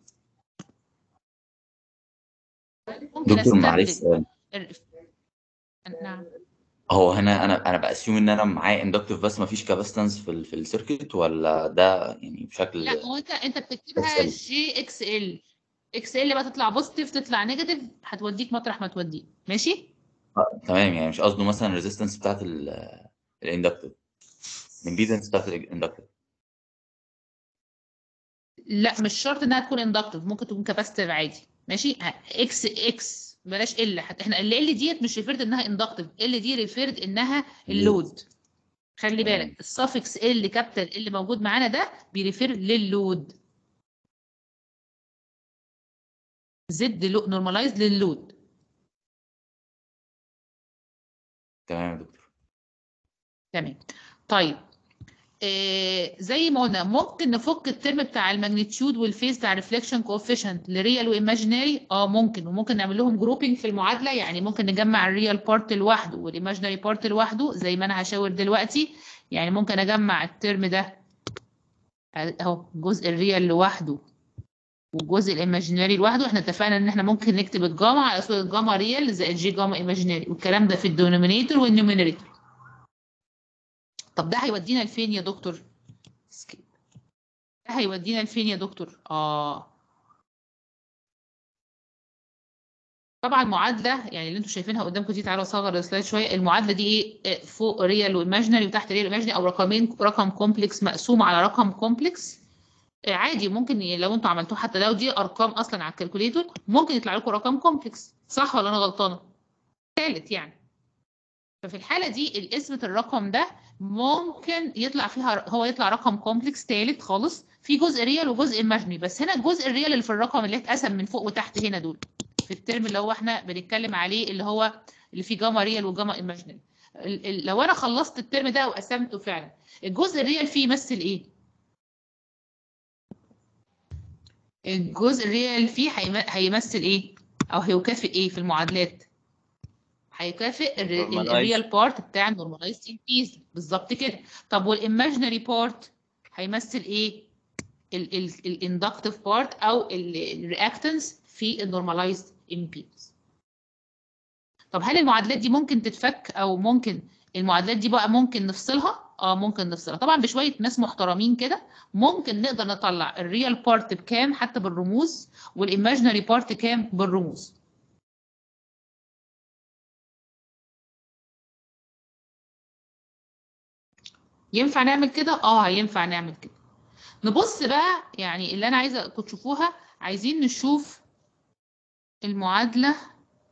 ممكن دكتور معلش استبدل آه، الر- نعم هو هنا انا انا باسيوم ان انا معايا اندكتيف بس ما فيش كاباستنس في ال في السيركت ولا ده يعني بشكل لا هو انت انت بتكتبها سلبي جي اكس ال اكس ال بقى تطلع بوزيتيف تطلع نيجاتيف هتوديك مطرح ما توديك ماشي آه، تمام يعني مش قصده مثلا الريزيستنس بتاعت الاندكتيف الامبيدنس بتاعت الاندكتيف لا مش شرط انها تكون اندكتيف ممكن تكون كاباستيف عادي ماشي اكس اكس بلاش ال حتى احنا ال ال ديت مش ريفيرد انها اندكتيف ال دي ريفيرد انها اللود خلي بالك السفكس ال كابيتال اللي موجود معانا ده بيريفير لللود زد نورماليز لللود تمام يا دكتور تمام طيب آه زي ما قلنا ممكن نفك الترم بتاع الماجنتيود والفيز بتاع ريفليكشن كوفيشنت لريال وايماجيناري اه ممكن وممكن نعمل لهم جروبنج في المعادله يعني ممكن نجمع الريال بارت لوحده والايماجيناري بارت لوحده زي ما انا هشاور دلوقتي يعني ممكن اجمع الترم ده اهو جزء الريال لوحده والجزء الايماجيناري لوحده احنا اتفقنا ان احنا ممكن نكتب الجاما على صوره جاما ريال زائد جي جاما ايماجيناري والكلام ده في الدينومينيتور والنيومينيتور طب ده هيودينا لفين يا دكتور سكيب ده هيودينا لفين يا دكتور اه طبعا معادله يعني اللي انتم شايفينها قدامكم دي تعالوا اصغر السلايد شويه المعادله دي ايه آه، فوق ريال وايماجينري وتحت ريال وايماجينري او رقمين رقم كومبلكس مقسوم على رقم كومبلكس آه، عادي ممكن ي- لو انتوا عملتوه حتى لو دي ارقام اصلا على الكالكوليتور ممكن يطلع لكم رقم كومبلكس صح ولا انا غلطانه ثالث يعني ففي الحالة دي القسمة الرقم ده ممكن يطلع فيها هو يطلع رقم كومبلكس تالت خالص في جزء ريال وجزء ايماجنري بس هنا الجزء الريال اللي في الرقم اللي اتقسم من فوق وتحت هنا دول في الترم اللي هو احنا بنتكلم عليه اللي هو اللي فيه جاما ريال وجاما ايماجنري ال- ال- لو انا خلصت الترم ده وقسمته فعلا الجزء الريال فيه يمثل ايه؟ الجزء الريال فيه هيم- هيمثل ايه؟ او هيكافئ ايه في المعادلات؟ هيكافئ Normalized. الريال بارت بتاع النورماليزد انكريز بالظبط كده طب والايماجينري بارت هيمثل ايه الاندكتيف بارت او الرياكتنس في النورماليزد امبيدنس طب هل المعادلات دي ممكن تتفك او ممكن المعادلات دي بقى ممكن نفصلها اه ممكن نفصلها طبعا بشويه ناس محترمين كده ممكن نقدر نطلع الريال بارت بكام حتى بالرموز والايماجينري بارت كام بالرموز ينفع نعمل كده؟ اه ينفع نعمل كده. نبص بقى يعني اللي انا عايزه كنت تشوفوها عايزين نشوف المعادله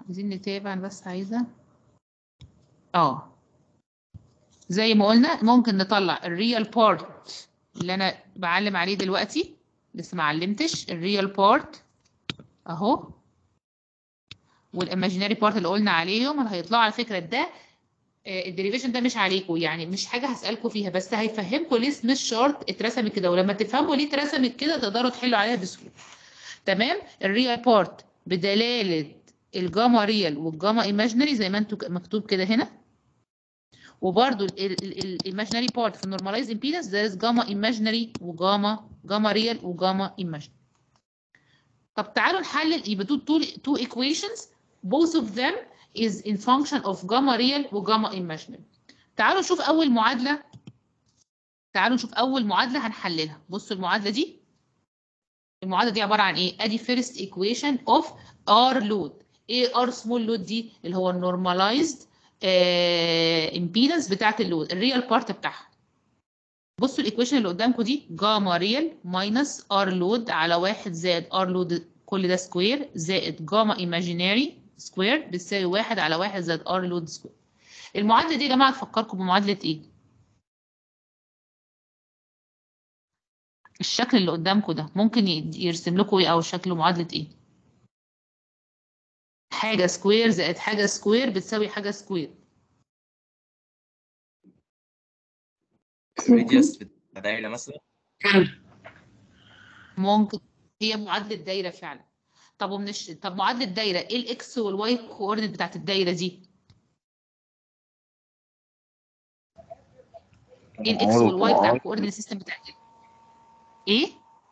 عايزين نتابع انا بس عايزه اه زي ما قلنا ممكن نطلع الريال بارت اللي انا بعلم عليه دلوقتي لسه ما علمتش الريال بارت اهو والايماجيناري بارت اللي قلنا عليهم اللي هيطلعوا على فكره ده الديريفيشن ده مش عليكم يعني مش حاجه هسالكم فيها بس هيفهمكم ليه سميث شارت اترسمت كده ولما تفهموا ليه اترسمت كده تقدروا تحلوا عليها بسهوله تمام الريال بارت بدلاله الجاما ريال والجاما ايماجينري زي ما انتوا مكتوب كده هنا وبرده الايماجينري بارت في النورماليز امبيدنس ده جاما ايماجينري وجاما جاما ريال وجاما ايماجينري طب تعالوا نحلل يبقى دول تو تو equations both of them is in function of gamma real وجاما imaginary تعالوا نشوف اول معادله تعالوا نشوف اول معادله هنحللها بصوا المعادله دي المعادله دي عباره عن ايه ادي first equation of r load ايه r small load دي اللي هو النورماليزد impedance بتاعت اللود الريال بارت بتاعها بصوا الايكويشن اللي قدامكم دي جاما ريال ماينس ار لود على واحد زائد ار لود كل ده سكوير زائد جاما ايماجيناري سكوير بتساوي واحد على واحد زائد ار لود سكوير المعادله دي يا جماعه تفكركم بمعادله ايه الشكل اللي قدامكم ده ممكن يرسم لكم ايه او شكل معادله ايه حاجه سكوير زائد حاجه سكوير بتساوي حاجه سكوير راديوس بتاع دايره مثلا ممكن هي معادله دايره فعلا طب ومنش طب معادله دايره ايه الاكس والواي كوردينيت بتاعت الدايره دي ايه الاكس والواي بتاع الكوردينيت سيستم بتاعت ايه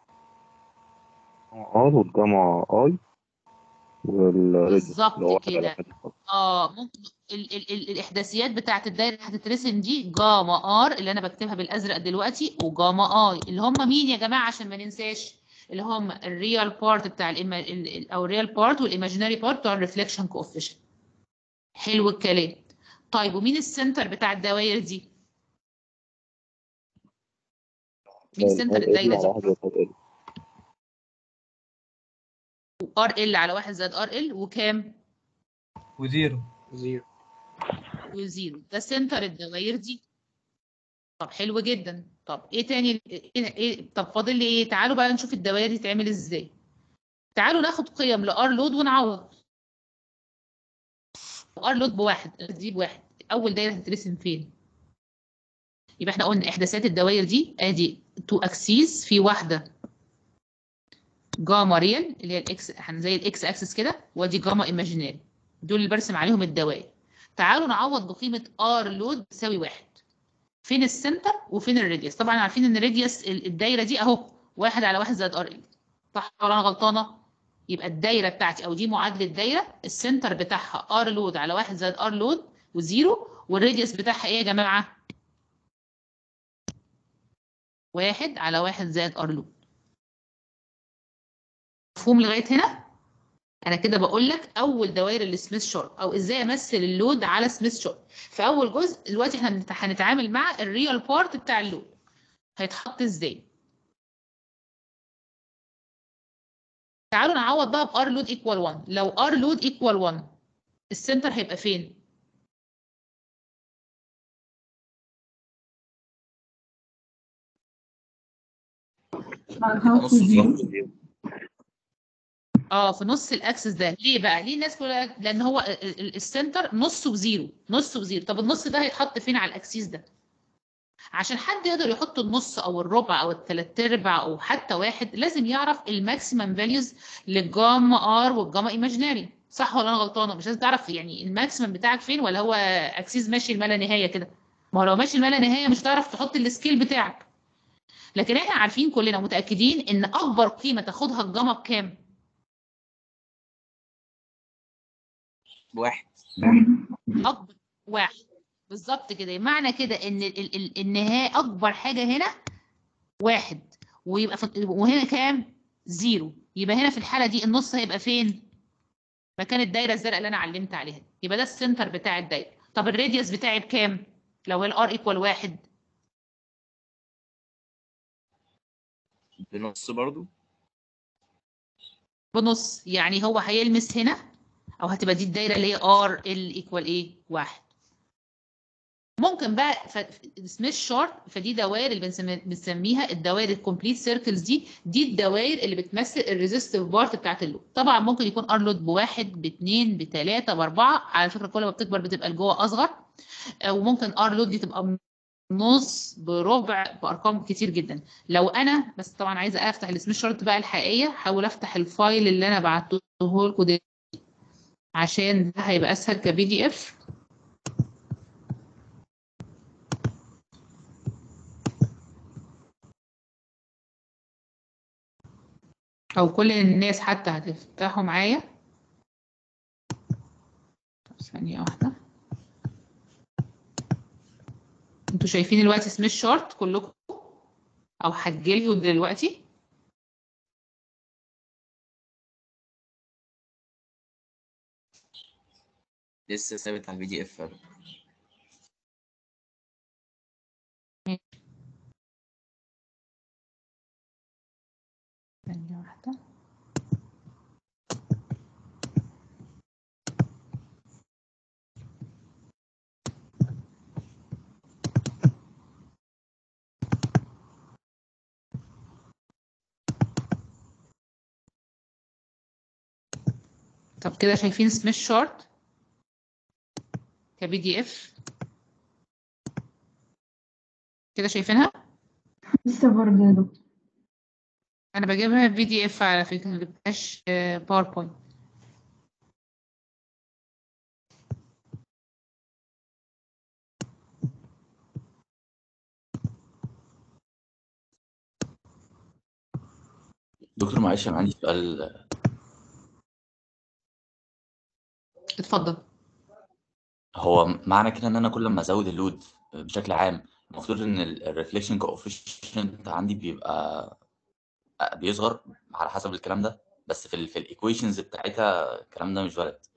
ار والجامعة اي والريديوس بالظبط اللي هو واحد على كده واحد خالص. اه ممكن ال ال ال الاحداثيات بتاعت الدايره اللي هتترسم دي جاما ار اللي انا بكتبها بالازرق دلوقتي وجاما اي اللي هم مين يا جماعه عشان ما ننساش اللي هم الريال بارت بتاع الإما... ال- ال- او الريال بارت والايماجيناري بارت بتوع الريفليكشن كوفيشنت حلو الكلام طيب ومين السنتر بتاع الدوائر دي مين سنتر ال الدايره على دي واحد زائد ال ار ال على 1 زائد ار ال وكام وزيرو زيرو وزيرو ده سنتر الدوائر دي طب حلو جدا طب ايه تاني ايه, إيه طب فاضل لي ايه تعالوا بقى نشوف الدوائر دي تعمل ازاي تعالوا ناخد قيم لار لود ونعوض ار لود بواحد دي بواحد اول دايره هتترسم فين يبقى احنا قلنا احداثات الدوائر دي ادي تو اكسيس في واحده جاما ريال اللي هي الاكس احنا زي الاكس اكسس كده وادي جاما ايماجيناري دول اللي برسم عليهم الدوائر تعالوا نعوض بقيمه ار لود تساوي واحد فين السنتر وفين الراديوس طبعا عارفين ان الراديوس ال- الدايره دي اهو واحد على واحد زائد ار ال صح ولا انا غلطانه يبقى الدايره بتاعتي او دي معادله دايره السنتر بتاعها ار لود على واحد زائد ار لود وزيرو والراديوس بتاعها ايه يا جماعه واحد على واحد زائد ار لود مفهوم لغايه هنا انا كده بقول لك اول دوائر السميث شارت او ازاي امثل اللود على سميث شارت في اول جزء دلوقتي احنا هنت- هنتعامل مع الريال بارت بتاع اللود هيتحط ازاي تعالوا نعوض بقى بار لود ايكوال 1 لو ار لود ايكوال 1 السنتر هيبقى فين هاف وزيرو اه في نص الاكسس ده ليه بقى ليه الناس كلها لان هو ال- ال- السنتر نص وزيرو نص وزيرو طب النص ده هيتحط فين على الاكسيس ده عشان حد يقدر يحط النص او الربع او الثلاث ارباع او حتى واحد لازم يعرف الماكسيمم فاليوز للجاما ار والجاما ايماجيناري صح ولا انا غلطانه مش لازم تعرف يعني الماكسيمم بتاعك فين ولا هو اكسيس ماشي لما لا نهايه كده ما هو لو ماشي لما لا نهايه مش هتعرف تحط السكيل بتاعك لكن احنا عارفين كلنا متاكدين ان اكبر قيمه تاخدها الجاما بكام بواحد اكبر واحد بالظبط كده معنى كده ان ال- ال- ال- النهايه اكبر حاجه هنا واحد ويبقى في وهنا كام زيرو يبقى هنا في الحاله دي النص هيبقى فين مكان الدايره الزرقاء اللي انا علمت عليها يبقى ده السنتر بتاع الدايره طب الراديوس بتاعي بكام لو الار ايكوال واحد بنص برضو بنص يعني هو هيلمس هنا او هتبقى دي الدايره اللي هي ار ال ايكوال ايه واحد ممكن بقى سميث شارت فدي دوائر اللي بنسمي- بنسميها الدوائر الكومبليت سيركلز دي دي الدوائر اللي بتمثل الريزيستيف بارت بتاعت اللود طبعا ممكن يكون ار لود بواحد باثنين بثلاثه باربعه على فكره كل ما بتكبر بتبقى لجوه اصغر آه، وممكن ار لود دي تبقى نص بربع بارقام كتير جدا لو انا بس طبعا عايزه افتح السميث شارت بقى الحقيقيه هحاول افتح الفايل اللي انا بعته لكم ده عشان ده هيبقى اسهل كبي دي اف او كل الناس حتى هتفتحوا معايا طب ثانية واحدة انتوا شايفين دلوقتي سميث شارت كلكم او هتجيلي دلوقتي لسه ثابت على البي دي اف ثانية واحدة طب كده شايفين سميث شارت كبي دي اف كده شايفينها لسه برضه يا دكتور انا بجيبها في دي اف على فكرة ما جبتهاش باوربوينت دكتور معلش انا عندي سؤال اتفضل هو معنى كده ان انا كل ما ازود اللود بشكل عام المفروض ان الريفليكشن كوفيشنت عندي بيبقى بيصغر على حسب الكلام ده بس في ال في الايكويشنز بتاعتها الكلام ده مش وارد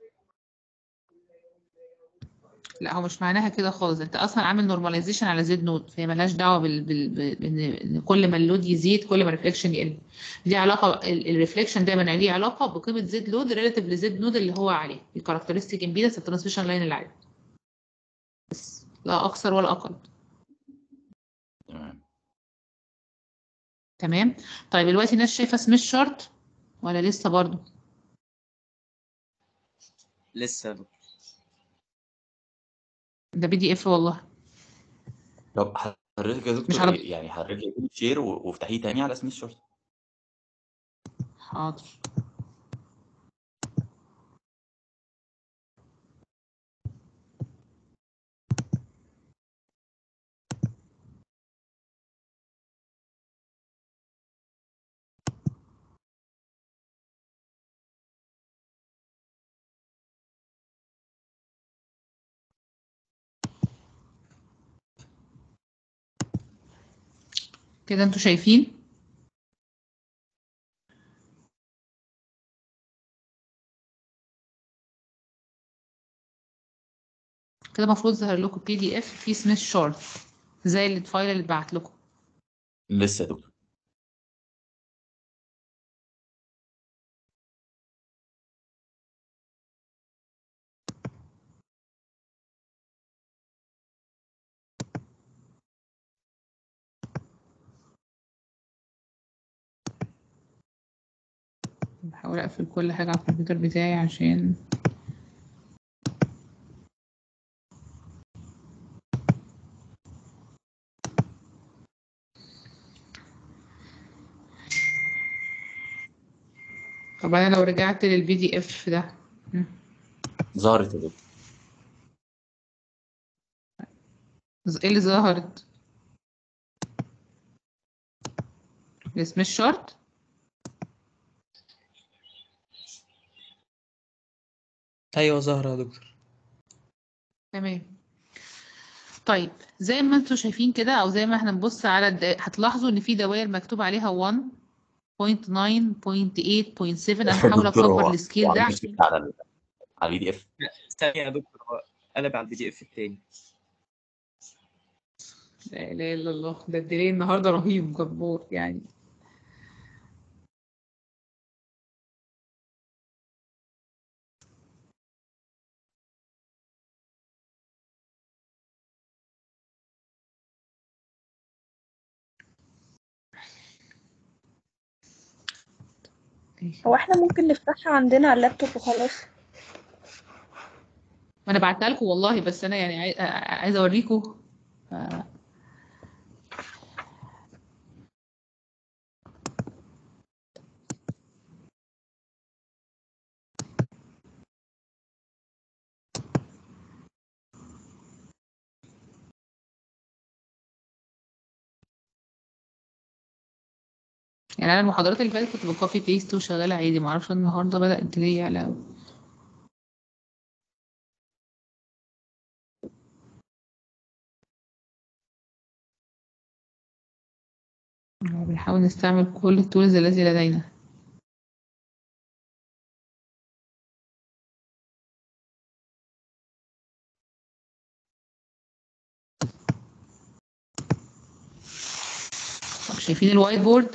لا هو مش معناها كده خالص انت اصلا عامل نورماليزيشن على زد نود فهي ملهاش دعوه بال... بال... بال... بان إن كل ما اللود يزيد كل ما الريفليكشن يقل دي علاقه الريفليكشن دايما ليه علاقه بقيمه زد لود ريلاتيف لزد نود اللي هو عليه الكاركترستيك امبيدنس الترانسميشن لاين اللي عليه بس لا اكثر ولا اقل تمام تمام طيب دلوقتي الناس شايفه سميث شارت ولا لسه برضو لسه ده بي دي اف والله طب حضرتك يا دكتور على- يعني حضرتك شير وافتحيه تاني على سميث شورت حاضر كده انتوا شايفين كده المفروض ظهر لكم بي دي اف فيه سميث شارت زي الفايل اللي اتبعت لكم لسه يا دكتور بحاول اقفل كل حاجة على الكمبيوتر بتاعي عشان طب انا لو رجعت للبي دي اف ده ظهرت يا دكتور ايه اللي ظهرت السميث شارت ايوه ظاهرة يا دكتور تمام طيب زي ما انتوا شايفين كده او زي ما احنا نبص على الد... هتلاحظوا ان في دوائر مكتوب عليها 1 0.9 0.8 0.7 انا هحاول دكتور هو اكبر السكيل هو ده عامل عشان شيفت على ال- على البي دي اف ثانية يا دكتور هو قلب على البي دي اف التاني لا اله الا الله ده الديلي النهارده رهيب جبار يعني هو احنا ممكن نفتحها عندنا على اللابتوب وخلاص ما انا بعتها لكم والله بس انا يعني عاي- عايزه اوريكم ف- يعني انا المحاضرات اللي فاتت كنت بكوبي بيست وشغاله عادي ما اعرفش النهارده بدأ الدنيا يعلى أوي. بنحاول نستعمل كل التولز التي لدينا طب شايفين الوايت بورد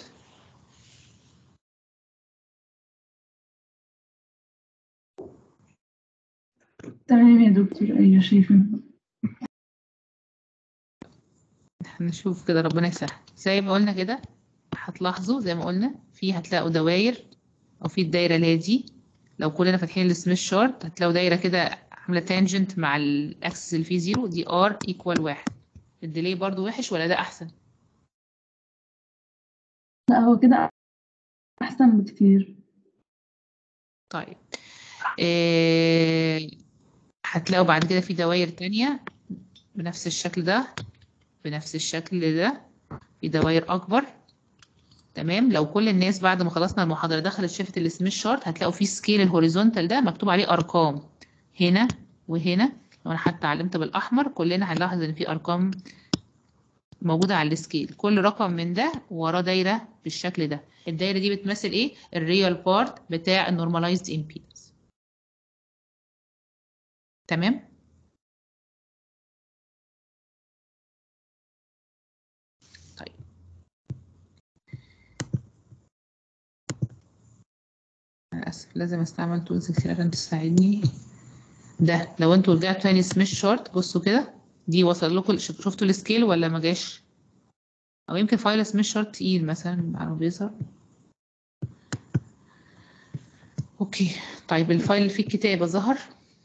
تمام يا دكتور أيوة شايفة هنشوف كده ربنا يسهل زي ما قلنا كده هتلاحظوا زي ما قلنا في هتلاقوا دواير او في الدايره اللي هي دي لو كلنا فاتحين السميث شارت هتلاقوا دايره كده عامله تانجنت مع الاكسس اللي فيه زيرو دي ار ايكوال واحد الديلي برضو وحش ولا ده احسن لا هو كده أحسن بكتير طيب إيه هتلاقوا بعد كده في دواير تانية بنفس الشكل ده بنفس الشكل ده في دواير أكبر تمام لو كل الناس بعد ما خلصنا المحاضرة دخلت شافت السميث شارت هتلاقوا في سكيل الهوريزونتال ده مكتوب عليه أرقام هنا وهنا لو أنا حتى علمت بالأحمر كلنا هنلاحظ إن في أرقام موجودة على السكيل كل رقم من ده وراه دايرة بالشكل ده الدايرة دي بتمثل إيه؟ الريال بارت بتاع النورماليزد امبيدنس تمام؟ طيب أنا آسف لازم أستعمل تولز كتير عشان تساعدني ده لو انتوا رجعتوا تاني سميث شارت بصوا كده دي وصل لكم شفتوا السكيل ولا ما جاش او يمكن فايل سميث شارت تقيل مثلا على ما بيظهر اوكي طيب الفايل اللي فيه الكتابة ظهر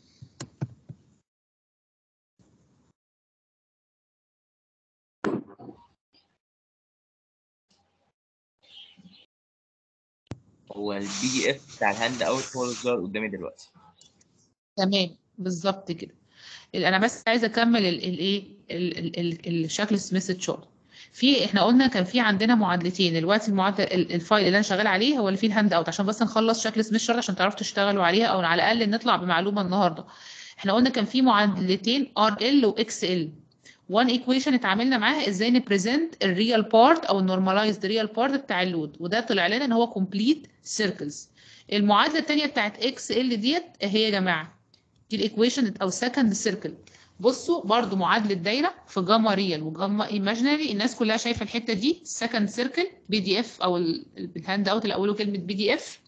هو البي دي اف بتاع الهاند اوت هو اللي ظهر قدامي دلوقتي تمام بالظبط كده انا بس عايزه اكمل الايه الشكل سميث شارت في احنا قلنا كان في عندنا معادلتين دلوقتي المعادله ال- الفايل اللي انا شغال عليه هو اللي فيه الهاند اوت عشان بس نخلص شكل سميث شارت عشان تعرفوا تشتغلوا عليها او على الاقل نطلع بمعلومه النهارده احنا قلنا كان في معادلتين ار ال واكس ال وان ايكويشن اتعاملنا معاها ازاي نبريزنت الريال بارت او النورماليزد ريال بارت بتاع اللود وده طلع لنا ان هو كومبليت سيركلز المعادله الثانيه بتاعت اكس ال ديت هي يا جماعه دي الايكويشن او سكند سيركل بصوا برضو معادله دايره في جاما ريال وجاما ايماجينري الناس كلها شايفه الحته دي سكند سيركل بي دي اف او ال- الهاند اوت اللي اوله كلمه بي دي اف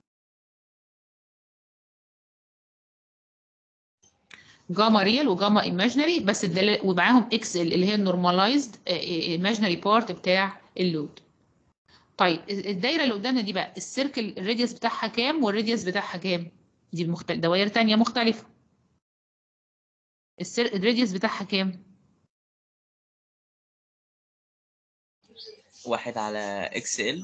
جاما ريال وجاما ايماجينري بس الدل... ومعاهم اكس ال اللي هي النورماليزد ايماجينري بارت بتاع اللود طيب الدايره اللي قدامنا دي بقى السيركل الراديوس بتاعها كام والراديوس بتاعها كام دي مختلف دوائر تانية مختلفة السير... الراديوس بتاعها كام واحد على اكس ال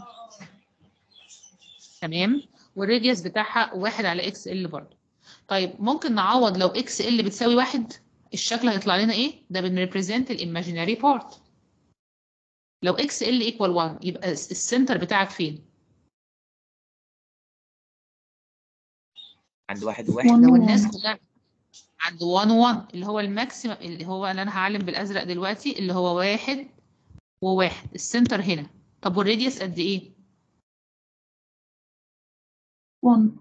تمام والراديوس بتاعها واحد على اكس ال برضه طيب ممكن نعوض لو اكس ال بتساوي واحد الشكل هيطلع لنا ايه ده بنريبريزنت الايماجينري بارت لو اكس ال ايكوال 1 يبقى السنتر بتاعك فين عند واحد وواحد لو الناس كلها عند 1 1 اللي هو الماكسيمم اللي هو اللي انا هعلم بالازرق دلوقتي اللي هو واحد وواحد السنتر هنا طب والراديوس قد ايه 1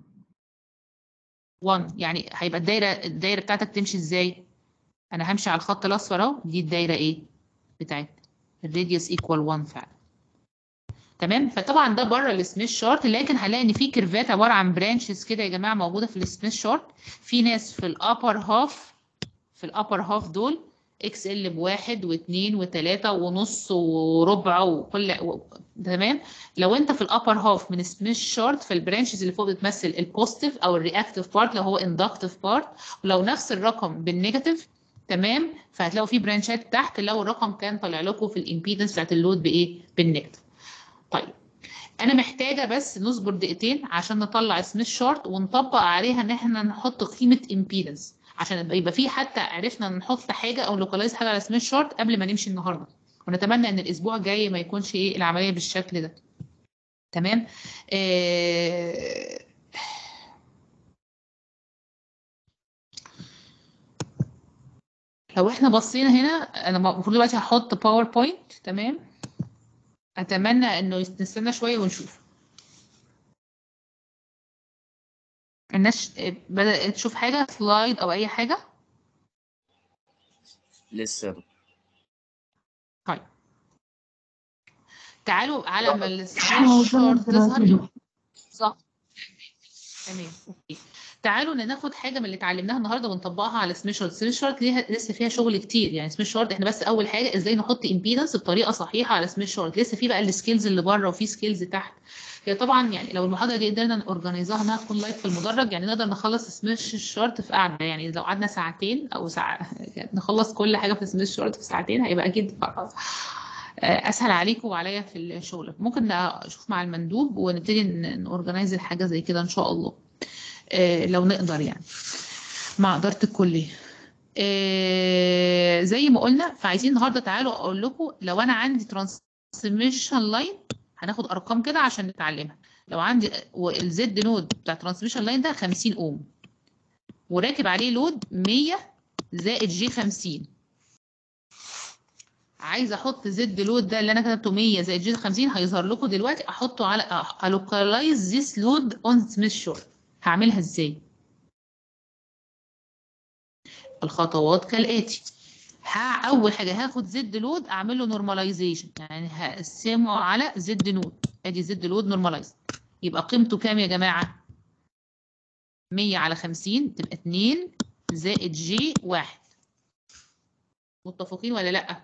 1 يعني هيبقى الدايره الدايره بتاعتك تمشي ازاي انا همشي على الخط الاصفر اهو دي الدايره ايه بتاعتنا الراديوس ايكوال 1 فعلا تمام فطبعا ده بره السميث شارت لكن هنلاقي ان في كيرفات عباره عن برانشز كده يا جماعه موجوده في السميث شارت في ناس في الابر هاف في الابر هاف دول اكس ال بواحد واثنين وثلاثة ونص وربع وكل تمام لو انت في الابر هاف من سميث شارت فالبرانشز اللي فوق بتمثل البوزيتيف او الرياكتيف بارت لو هو اندكتيف بارت ولو نفس الرقم بالنيجاتيف تمام فهتلاقوا في برانشات تحت لو الرقم كان طالع لكم في الامبيدنس بتاعت اللود بايه بالنيجاتيف طيب انا محتاجه بس نصبر دقيقتين عشان نطلع سميث شارت ونطبق عليها ان احنا نحط قيمه امبيدنس عشان يبقى يبقى في حتى عرفنا نحط حاجه او لوكالايز حاجه على سميث شارت قبل ما نمشي النهارده ونتمنى ان الاسبوع الجاي ما يكونش ايه العمليه بالشكل ده تمام آه لو احنا بصينا هنا انا المفروض دلوقتي هحط باوربوينت تمام اتمنى انه نستنى شويه ونشوف الناس بدأت تشوف حاجه سلايد او اي حاجه لسه يا دكتور. طيب تعالوا على ما هو السميث شارت دلوقتي تظهر دكتور. صح تمام اوكي تعالوا ناخد حاجه من اللي اتعلمناها النهارده ونطبقها على سميث شارت سميث شارت ليها لسه فيها شغل كتير يعني سميث شارت احنا بس اول حاجه ازاي نحط امبيدنس بطريقه صحيحه على سميث شارت لسه في بقى السكيلز اللي بره وفي سكيلز تحت هي طبعا يعني لو المحاضره دي قدرنا نورجنايزها انها تكون لايف في المدرج يعني نقدر نخلص سميث شارت في قعده يعني لو قعدنا ساعتين او ساعه يعني نخلص كل حاجه في سميث شارت في ساعتين هيبقى اكيد خلاص اسهل عليكم وعليا في الشغل ممكن اشوف مع المندوب ونبتدي نورجنايز الحاجه زي كده ان شاء الله آه، لو نقدر يعني مع اداره الكليه آه، زي ما قلنا فعايزين النهارده تعالوا اقول لكم لو انا عندي ترانسميشن لاين هناخد ارقام كده عشان نتعلمها لو عندي الزد نود بتاع ترانسميشن لاين ده 50 اوم وراكب عليه لود 100 زائد جي 50 عايزه احط زد لود ده اللي انا كتبته 100 زائد جي 50 هيظهر لكم دلوقتي احطه على الوكالايز ذيس لود اون سميث شورت هعملها ازاي الخطوات كالاتي ها اول حاجه هاخد زد لود اعمل له نورماليزيشن يعني هقسمه على زد نود ادي زد لود نورماليز يبقى قيمته كام يا جماعه 100 على 50 تبقى 2 زائد جي 1 متفقين ولا لا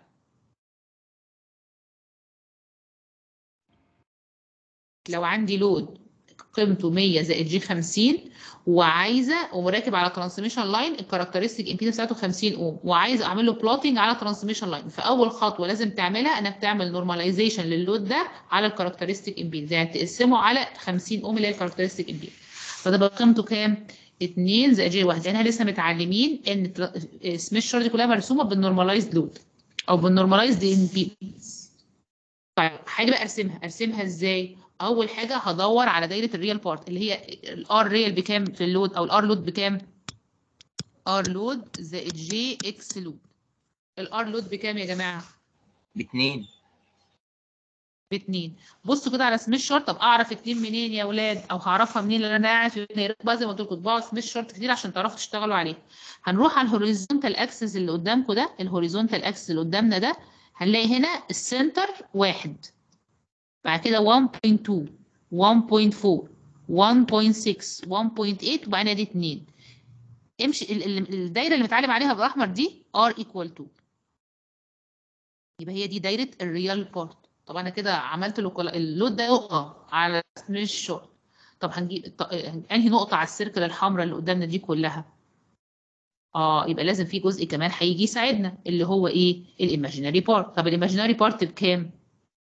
لو عندي لود قيمته 100 زائد جي 50 وعايزه وراكب على ترانسميشن لاين الكاركترستيك امبيدنس بتاعته 50 اوم وعايزه اعمل له بلوتنج على ترانسميشن لاين فاول خطوه لازم تعملها انك تعمل نورماليزيشن للود ده على الكاركترستيك امبيدنس يعني تقسمه على 50 اوم اللي هي الكاركترستيك امبيدنس فده بقى قيمته كام 2 زائد جي 1 لان لسه متعلمين ان سميث شارت دي كلها مرسومه بالنورماليزد لود او بالنورماليزد امبيدنس طيب حاجه بقى ارسمها ارسمها ازاي اول حاجه هدور على دايره الريال بارت اللي هي الار ريال بكام في اللود او الار لود بكام ار لود زائد جي اكس لود الار لود بكام يا جماعه باتنين باتنين بصوا كده على سميث شارت طب اعرف اتنين منين يا اولاد او هعرفها منين لان انا قاعد في بقى زي ما قلت لكم تطبعوا سميث شارت كتير عشان تعرفوا تشتغلوا عليه هنروح على الهوريزونتال اكسس اللي قدامكم ده الهوريزونتال اكسس اللي قدامنا ده هنلاقي هنا السنتر واحد بعد كده 1.2 1.4 1.6 1.8 وبعدين دي 2 امشي ال- ال- الدايره اللي متعلم عليها بالاحمر دي r equal to يبقى هي دي دايره الريال بارت طب انا كده عملت له اللود ده نقطه على سميث شورت طب هنجيب ط- انهي نقطه على السيركل الحمراء اللي قدامنا دي كلها اه يبقى لازم في جزء كمان هيجي يساعدنا اللي هو ايه الايماجينري بارت طب الايماجينري بارت بكام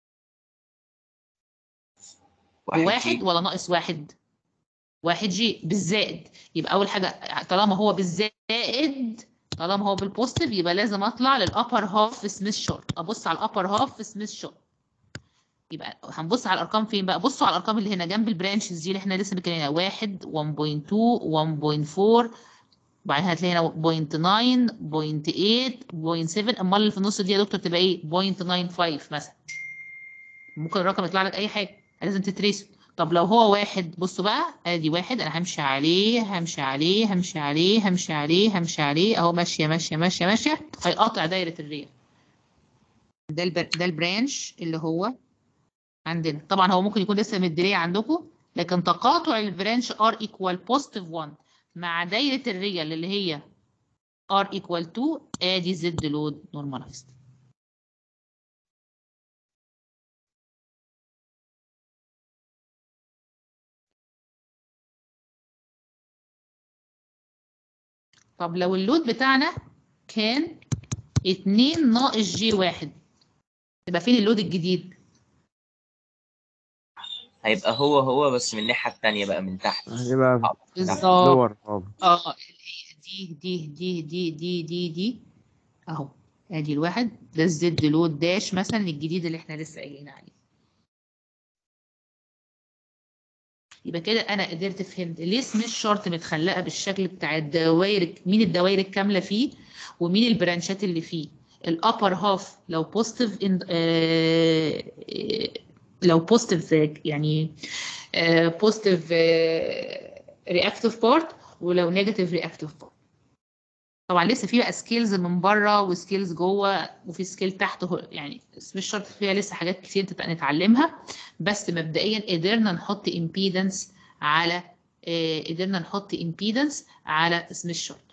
واحد واحد جي. ولا ناقص واحد واحد جي بالزائد يبقى اول حاجه طالما هو بالزائد طالما هو بالبوزيتيف يبقى لازم اطلع للابر هاف في سميث شورت ابص على الابر هاف في سميث شورت يبقى هنبص على الارقام فين بقى بصوا على الارقام اللي هنا جنب البرانشز دي اللي احنا لسه بنتكلم عليها 1 1.2 1.4 وبعدين هتلاقي هنا 0.9 0.8 0.7 امال اللي في النص دي يا دكتور تبقى ايه 0.95 مثلا ممكن الرقم يطلع لك اي حاجه لازم تترسم طب لو هو واحد بصوا بقى ادي واحد انا همشي عليه همشي عليه همشي عليه همشي عليه همشي عليه اهو ماشيه ماشيه ماشيه ماشيه هيقطع دايره الريال ده البر... ده البرانش اللي هو عندنا طبعا هو ممكن يكون لسه مديليه عندكم لكن تقاطع البرانش ار ايكوال بوزيتيف 1 مع دايره الريال اللي هي ار ايكوال 2 ادي زد لود نورماليزد طب لو اللود بتاعنا كان 2 ناقص جي واحد يبقى فين اللود الجديد؟ هيبقى هو هو بس من الناحيه التانيه بقى من تحت هيبقى بالظبط لور خالص اه دي دي دي دي دي دي دي اهو ادي الواحد ده الزد لود داش مثلا الجديد اللي احنا لسه قايلين عليه يبقى كده انا قدرت فهمت ليه سميث شارت متخلقه بالشكل بتاع الدوائر مين الدوائر الكامله فيه ومين البرانشات اللي فيه الابر هاف لو بوزيتيف لو بوزيتيف يعني بوزيتيف رياكتيف بارت ولو نيجاتيف رياكتيف بارت طبعا لسه في بقى سكيلز من بره وسكيلز جوه وفي سكيل تحت هو- يعني مش شرط فيها لسه حاجات كتير تبقى نتعلمها بس مبدئيا قدرنا نحط امبيدنس على آه، قدرنا نحط امبيدنس على سميث شارت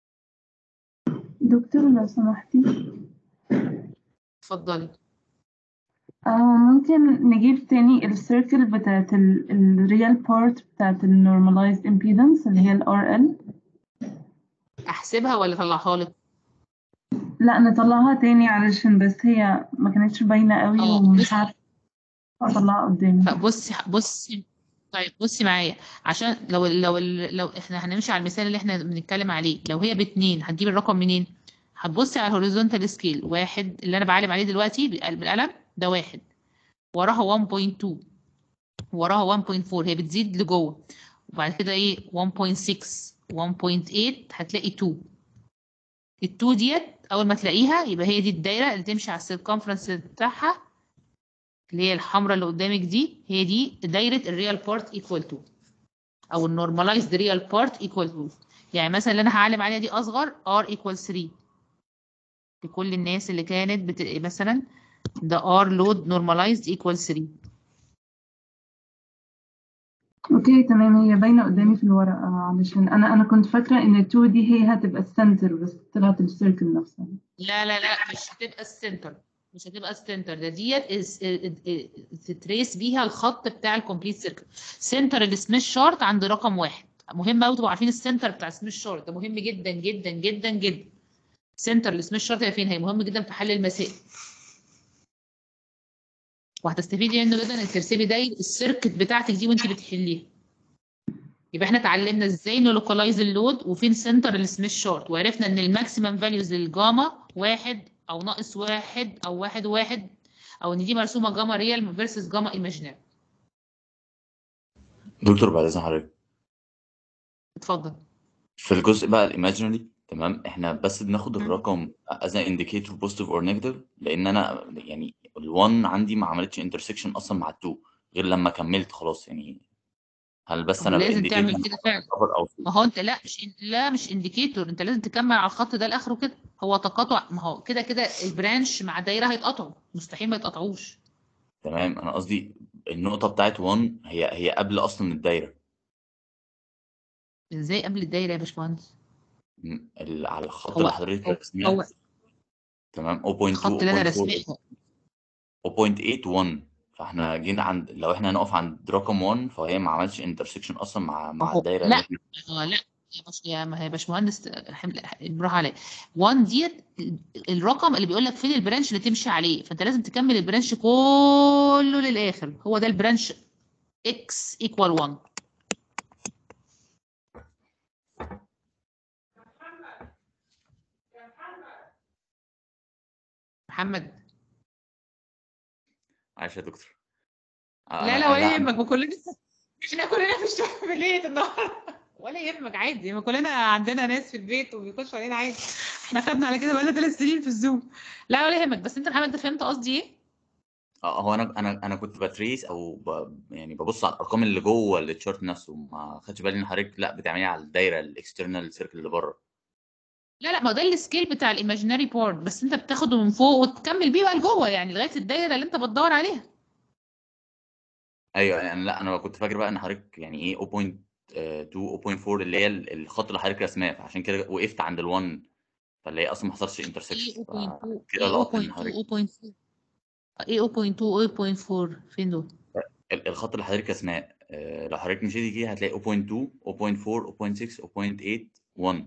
دكتور لو سمحتي اتفضلي آه ممكن نجيب تاني السيركل بتاعت الريال بارت بتاعت النورماليزد امبيدنس اللي هي ال RL احسبها ولا اطلعها لك لا نطلعها تاني علشان بس هي ما كانتش باينة قوي اه ومش بصي عارفة اطلعها قدامي بصي بصي طيب بصي معايا عشان لو لو لو احنا هنمشي على المثال اللي احنا بنتكلم عليه لو هي باتنين هتجيب الرقم منين؟ هتبصي على الهوريزونتال سكيل واحد اللي انا بعلم عليه دلوقتي بالقل- بالقلم ده واحد وراها 1.2 وراها 1.4 هي بتزيد لجوه وبعد كده ايه 1.6 1.8 هتلاقي 2 ال 2 ديت اول ما تلاقيها يبقى هي دي الدايره اللي تمشي على السيركمفرنس بتاعها اللي هي الحمراء اللي قدامك دي هي دي دايره الريال بارت ايكوال تو او النورماليزد ريال بارت ايكوال تو يعني مثلا اللي انا هعلم عليها دي اصغر ار ايكوال 3 لكل الناس اللي كانت بت... مثلا ده ار لود نورماليزد ايكوال 3 اوكي تمام هي باينة قدامي في الورقة علشان انا انا كنت فاكرة ان ال 2 دي هي هتبقى السنتر بس طلعت السيركل نفسها لا لا لا مش هتبقى السنتر مش هتبقى السنتر ده ديت is- تتريس بيها الخط بتاع الكومبليت سيركل سنتر السميث شارت عند رقم واحد مهم قوي تبقوا عارفين السنتر بتاع السميث شارت ده مهم جدا جدا جدا جدا سنتر السميث شارت هي فين هي مهم جدا في حل المسائل وهتستفيدي منه جدا انك ترسمي دايره السيركت بتاعتك دي وانت بتحليها يبقى احنا اتعلمنا ازاي نلوكلايز اللود وفين سنتر السميث شارت وعرفنا ان الماكسيمم فاليوز للجاما واحد او ناقص واحد او واحد واحد او ان دي مرسومه جاما ريال فيرسس جاما ايماجينري دكتور بعد اذن حضرتك اتفضل في الجزء بقى الايماجينري تمام احنا بس بناخد الرقم as an indicator positive or negative لان انا يعني ال1 عندي ما عملتش intersection اصلا مع ال2 غير لما كملت خلاص يعني هل بس انا لازم بانديكيت تعمل كده فعلا او ما هو انت لا مش لا مش انديكيتور انت لازم تكمل على الخط ده لاخره كده هو تقاطع ما هو كده كده البرانش مع دايره هيتقطعوا مستحيل ما يتقطعوش تمام انا قصدي النقطه بتاعت 1 هي هي قبل اصلا الدايره ازاي قبل الدايره يا باشمهندس م- ال- على الخط هو اللي حضرتك هو, رسماه هو تمام 0.2 الخط اللي انا 0.4 رسمه 0.8 1 فاحنا جينا عند لو احنا هنقف عند رقم 1 فهي ما عملش انترسكشن اصلا مع ما مع هو الدايره اللي لا احنا آه لا يا باش يا ما هي باشمهندس حمل برافو عليك 1 ديت الرقم اللي بيقول لك فين البرانش اللي تمشي عليه فانت لازم تكمل البرانش كله للاخر هو ده البرانش x equal 1 محمد عايش يا دكتور لا انا لا ولا لا يهمك ما كلنا احنا كلنا مش عملية النهارده ولا يهمك عادي ما كلنا عندنا ناس في البيت وبيخشوا علينا عادي احنا خدنا على كده بقالنا ثلاث سنين في الزوم لا ولا يهمك بس انت محمد انت فهمت قصدي ايه؟ اه هو انا انا انا كنت بتريس او ب... يعني ببص على الارقام اللي جوه التشارت نفسه ما خدتش بالي ان حضرتك لا بتعمليها على الدايره الاكسترنال سيركل اللي بره لا لا ما هو ده السكيل بتاع الايماجيناري بارت بس انت بتاخده من فوق وتكمل بيه بقى لجوه يعني لغايه الدايره اللي انت بتدور عليها ايوه يعني لا انا كنت فاكر بقى ان حضرتك يعني ايه 0.2 0.4 اللي هي ال- الخط اللي حضرتك رسماه فعشان كده وقفت عند ال1 فاللي هي اصلا ما حصلش ايه انترسكشن 0.2 كده ايه لقطت ان 0.2 حضرتك 0.4 ايه 0.2 0.4 فين دول؟ ال- الخط اللي حضرتك رسماه آه، لو حضرتك مشيتي فيه هتلاقي 0.2 0.4 0.6 0.8 1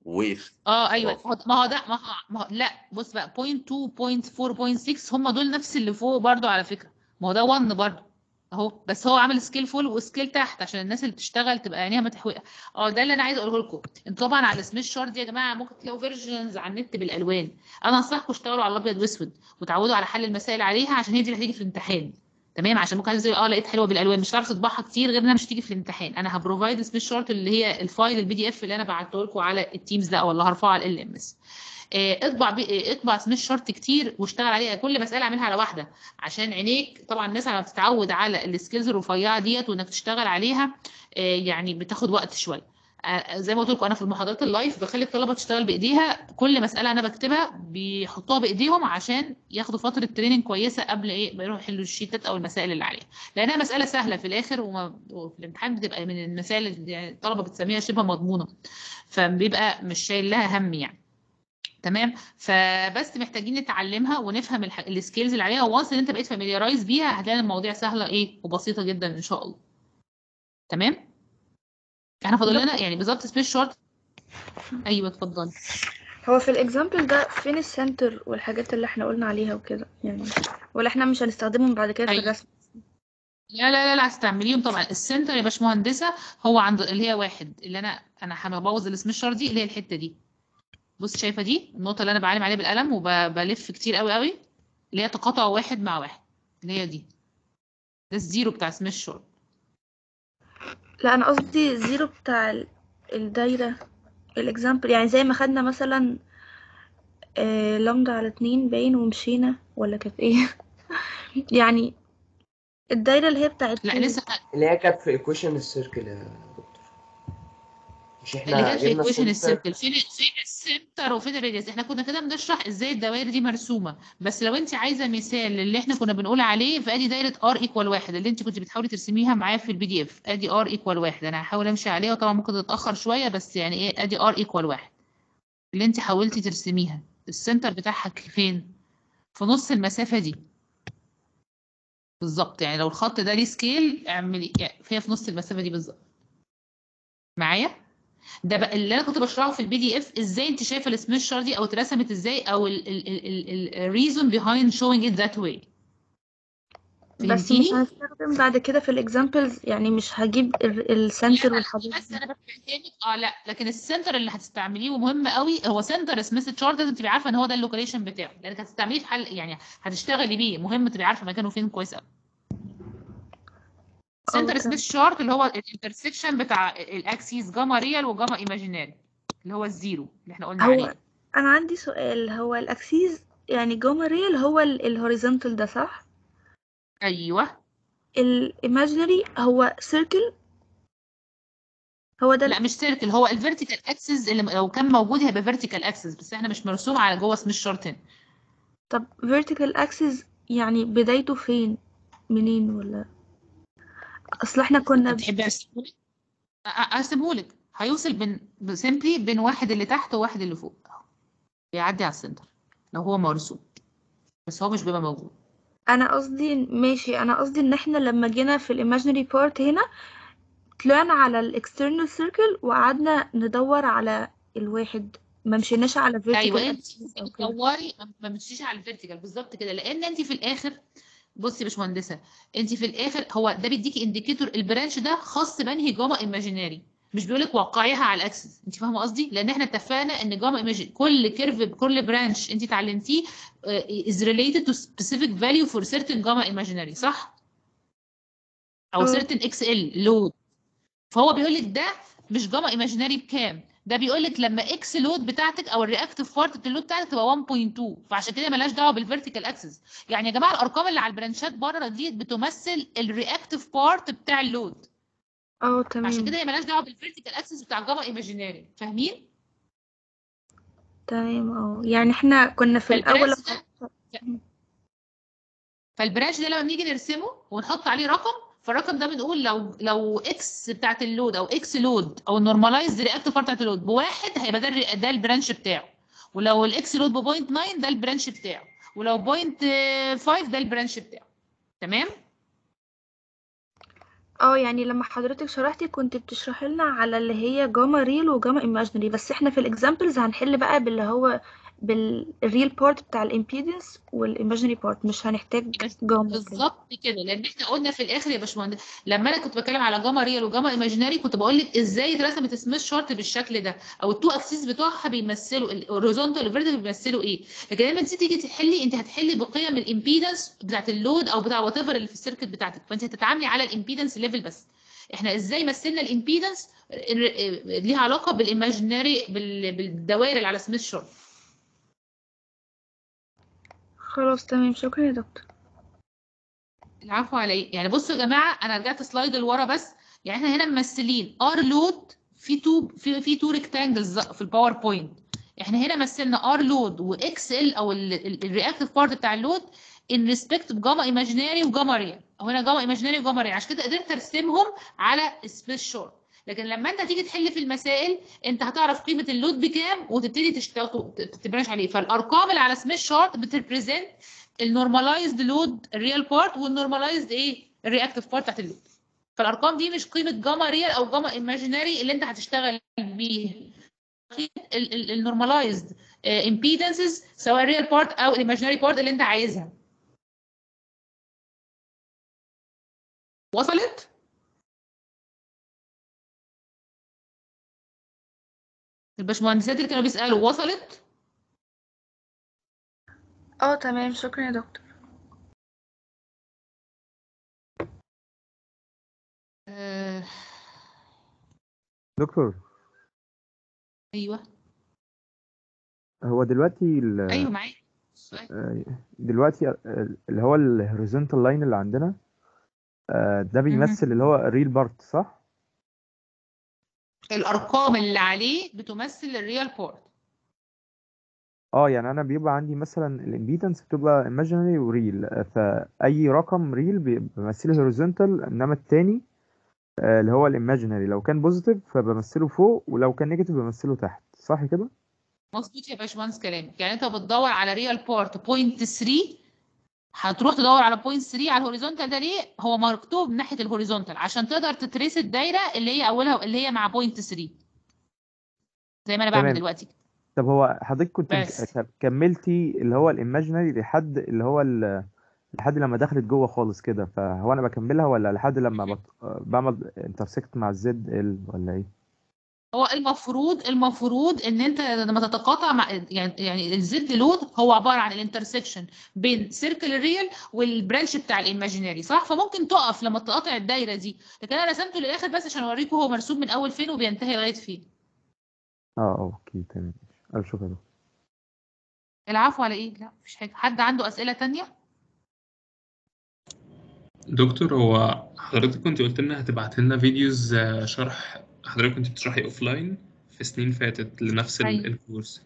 ووقف اه ايوه ما هو- ما هو ده ما هو, ما هو لا بص بقى 0.2 0.4 0.6 هم دول نفس اللي فوق برضو على فكره ما هو ده 1 برضو اهو بس هو عامل سكيل فول وسكيل تحت عشان الناس اللي بتشتغل تبقى عينيها متحوقه اه ده اللي انا عايزه اقوله لكم انتوا طبعا على سميث شارت دي يا جماعه ممكن تلاقوا فيرجنز على النت بالالوان انا انصحكم اشتغلوا على الابيض واسود وتعودوا على حل المسائل عليها عشان هي دي اللي هتيجي في الامتحان تمام عشان ممكن عايز اه لقيت حلوه بالالوان مش هتعرف تطبعها كتير غير انها مش تيجي في الامتحان انا هبروفايد سميث شارت اللي هي الفايل البي دي اف اللي انا بعته لكم على التيمز ده او اللي هرفعه على ال ام اس اطبع بي... آه، اطبع سميث شارت كتير واشتغل عليها كل مساله اعملها على واحده عشان عينيك طبعا الناس لما بتتعود على السكيلز الرفيعه ديت وانك تشتغل عليها آه، يعني بتاخد وقت شويه آه، زي ما قلت لكم انا في المحاضرات اللايف بخلي الطلبه تشتغل بايديها كل مساله انا بكتبها بيحطوها بايديهم عشان ياخدوا فتره تريننج كويسه قبل ايه ما يروحوا يحلوا الشيتات او المسائل اللي عليها لانها مساله سهله في الاخر وما... وفي الامتحان بتبقى من المسائل اللي يعني الطلبه بتسميها شبه مضمونه فبيبقى مش شايل لها هم يعني تمام فبس محتاجين نتعلمها ونفهم الح... السكيلز اللي عليها وانس ان انت بقيت فاميليارايز بيها هتلاقي المواضيع سهله ايه وبسيطه جدا ان شاء الله تمام احنا فاضل لنا يعني بالظبط سبيس شورت ايوه اتفضلي هو في الاكزامبل ده فين السنتر والحاجات اللي احنا قلنا عليها وكده يعني ولا احنا مش هنستخدمهم بعد كده في أيوة. الرسم لا لا لا لا هستعمليهم طبعا السنتر يا باشمهندسه هو عند اللي هي واحد اللي انا انا هبوظ السمشر دي اللي هي الحته دي بص شايفه دي النقطه اللي انا بعلم عليها بالقلم وبلف كتير قوي قوي اللي هي تقاطع واحد مع واحد اللي هي دي ده الزيرو بتاع سمشر لا انا قصدي الزيرو بتاع ال- الدايرة الاكزامبل يعني زي ما خدنا مثلا آه لامدا على اتنين باين ومشينا ولا كانت ايه يعني الدايرة اللي هي بتاعت لا لسه اللي هي كانت في ايكويشن السيركل يا دكتور مش اللي احنا كانت في جبنا ايكويشن السنتر السيركل فين فين السنتر وفين الراديوس احنا كنا كده بنشرح ازاي الدوائر دي مرسومه بس لو انت عايزه مثال اللي احنا كنا بنقول عليه فادي دايره ار ايكوال واحد اللي انت كنت بتحاولي ترسميها معايا في البي دي اف ادي ار ايكوال واحد انا هحاول امشي عليها وطبعا ممكن تتاخر شويه بس يعني ايه ادي ار ايكوال واحد اللي انت حاولتي ترسميها السنتر بتاعها فين في نص المسافه دي بالظبط يعني لو الخط ده ليه سكيل اعملي يعني هي في نص المسافه دي بالظبط معايا ده بقى اللي انا كنت بشرحه في البي دي اف ازاي انت شايفه السميث شارت دي او اترسمت ازاي او الريزون بيهايند شوينج ات ذات واي بس مش هنستخدم بعد كده في الاكزامبلز يعني مش هجيب ال- السنتر والحاجات بس انا بفهمك اه لا لكن السنتر اللي هتستعمليه ومهم قوي هو سنتر سميث شارت لازم تبقي عارفه ان هو ده اللوكيشن بتاعه لانك هتستعمليه في حل يعني هتشتغلي بيه مهم تبقي عارفه مكانه فين كويس قوي سنتر سميث شارت اللي هو الانترسكشن بتاع الاكسيس جاما ريال وجاما ايماجيناري اللي هو الزيرو اللي احنا قلنا هو عليه انا عندي سؤال هو الاكسيس يعني جوما ريال هو الهوريزونتال ده صح ايوه الايماجينري هو سيركل هو ده لا مش سيركل هو الفيرتيكال اكسس اللي لو كان موجود هيبقى فيرتيكال اكسس بس احنا مش مرسوم على جوه سميث شارت هنا طب vertical axis يعني بدايته فين منين ولا اصل احنا كنا تحبي ارسمهولك ارسمهولك هيوصل بين سيمبلي بين واحد اللي تحت وواحد اللي فوق بيعدي على السنتر لو هو مرسوم بس هو مش بيبقى موجود انا قصدي ماشي انا قصدي ان احنا لما جينا في الايماجينري بارت هنا طلعنا على الاكسترنال سيركل وقعدنا ندور على الواحد ما مشيناش على vertical ايوه انت axis أو كده. بتدوري ما مشيش على الفيرتيكال بالظبط كده لان انت في الاخر بصي يا باشمهندسه انت في الاخر هو ده بيديكي انديكيتور البرانش ده خاص بانهي جاما ايماجيناري مش بيقول لك وقعيها على الاكسس انت فاهمه قصدي لان احنا اتفقنا ان جاما ايماجين كل كيرف كل برانش انت اتعلمتيه uh, is related to specific value for certain جاما imaginary صح او اه. certain XL load فهو بيقول لك ده مش جاما ايماجيناري بكام ده بيقول لك لما اكس لود بتاعتك او الرياكتيف بارت اللود بتاعتك تبقى 1.2 فعشان كده ملهاش دعوه بالفيرتيكال اكسس يعني يا جماعه الارقام اللي على البرانشات بره دي بتمثل الرياكتيف بارت بتاع اللود اه تمام عشان كده هي ملهاش دعوه بالفيرتيكال اكسس بتاع الجاما ايماجيناري فاهمين تمام اه يعني احنا كنا في الاول فالبرانش ده فالبرانش ده لما بنيجي نرسمه ونحط عليه رقم فالرقم ده بنقول لو لو اكس بتاعت اللود او اكس لود او النورماليزد رياكتيف بارت بتاعت اللود بواحد هيبقى ده الري- ده البرانش بتاعه ولو الاكس لود ب 0.9 ده البرانش بتاعه ولو 0.5 ده البرانش بتاعه تمام اه يعني لما حضرتك شرحتي كنت بتشرحي لنا على اللي هي جاما ريل وجاما ايماجينري بس احنا في الاكزامبلز هنحل بقى باللي هو بالريل بارت بتاع الامبيدنس والايماجينري بارت مش هنحتاج جاما كده بالظبط كده لان احنا قلنا في الاخر يا باشمهندس لما انا كنت بتكلم على جاما ريال وجاما ايماجيناري كنت بقول لك ازاي اترسمت سميث شارت بالشكل ده او التو اكسيس بتوعها بيمثلوا الهوريزونتال والفيرتيكال بيمثلوا ايه لكن لما انت تيجي تحلي انت هتحلي بقيم الامبيدنس بتاعت اللود او بتاع وات ايفر اللي في السيركت بتاعتك فانت هتتعاملي على الامبيدنس ليفل بس احنا ازاي مثلنا الامبيدنس ليها علاقه بالايماجيناري بالدوائر اللي على سميث شارت خلاص تمام شكرا يا دكتور العفو على ايه يعني بصوا يا جماعه انا رجعت سلايد لورا بس يعني احنا هنا ممثلين ار لود في تو في في تو ريكتانجلز في الباوربوينت احنا هنا مثلنا ار لود واكس ال او الرياكتيف بارت بتاع اللود ان ريسبكت جاما ايماجيناري وجاما ريال او هنا جاما ايماجيناري وجاما ريال عشان كده قدرت ارسمهم على سبيس شورت لكن لما انت تيجي تحل في المسائل انت هتعرف قيمه اللود بكام وتبتدي تشتغل تبرنش عليه فالارقام اللي على سميث شارت بتريبريزنت النورماليزد لود الريال بارت والنورماليزد ايه الرياكتيف بارت بتاعت اللود فالارقام دي مش قيمه جاما ريال او جاما ايماجيناري اللي انت هتشتغل بيه النورماليزد امبيدنسز سواء الريال بارت او الايماجيناري بارت اللي انت عايزها وصلت الباشمهندسات اللي كانوا بيسالوا وصلت اه تمام شكرا يا دكتور آه، دكتور ايوه هو دلوقتي ال- ايوه معاك آه، دلوقتي ال- اللي هو الهوريزونتال لاين اللي عندنا آه، ده بيمثل اللي هو الريل بارت صح؟ الارقام اللي عليه بتمثل الريال بارت اه يعني انا بيبقى عندي مثلا الامبيدنس بتبقى imaginary وريل فاي رقم ريل بمثله هوريزونتال انما التاني آه، اللي هو الايماجينري لو كان بوزيتيف فبمثله فوق ولو كان نيجاتيف بمثله تحت صح كده؟ مظبوط يا باشمهندس كلامك يعني انت بتدور على ريال بارت بوينت 3 هتروح تدور على بوينت 3 على الهوريزونتال ده ليه هو مكتوب من ناحيه الهوريزونتال عشان تقدر تتريس الدايره اللي هي اولها اللي هي مع بوينت 3 زي ما انا بعمل تمام. دلوقتي طب هو حضرتك كنت بس. ك- كملتي اللي هو الايماجينري لحد اللي هو ال- لحد لما دخلت جوه خالص كده فهو انا بكملها ولا لحد لما بط... بعمل انترسكت مع الزد ال ولا ايه؟ هو المفروض المفروض ان انت لما تتقاطع مع يعني يعني الزد لود هو عباره عن الانترسكشن بين سيركل الريال والبرانش بتاع الايماجيناري صح فممكن تقف لما تقاطع الدايره دي لكن انا رسمته للاخر بس عشان اوريكم هو مرسوم من اول فين وبينتهي لغايه فين اه اوكي تمام الف شكر يا دكتور. العفو على ايه لا مفيش حاجه حد عنده اسئله تانية دكتور هو حضرتك كنت قلت لنا هتبعت لنا فيديوز آه، شرح حضرتك كنت بتشرحي اوفلاين في سنين فاتت لنفس ال- أيوة. الكورس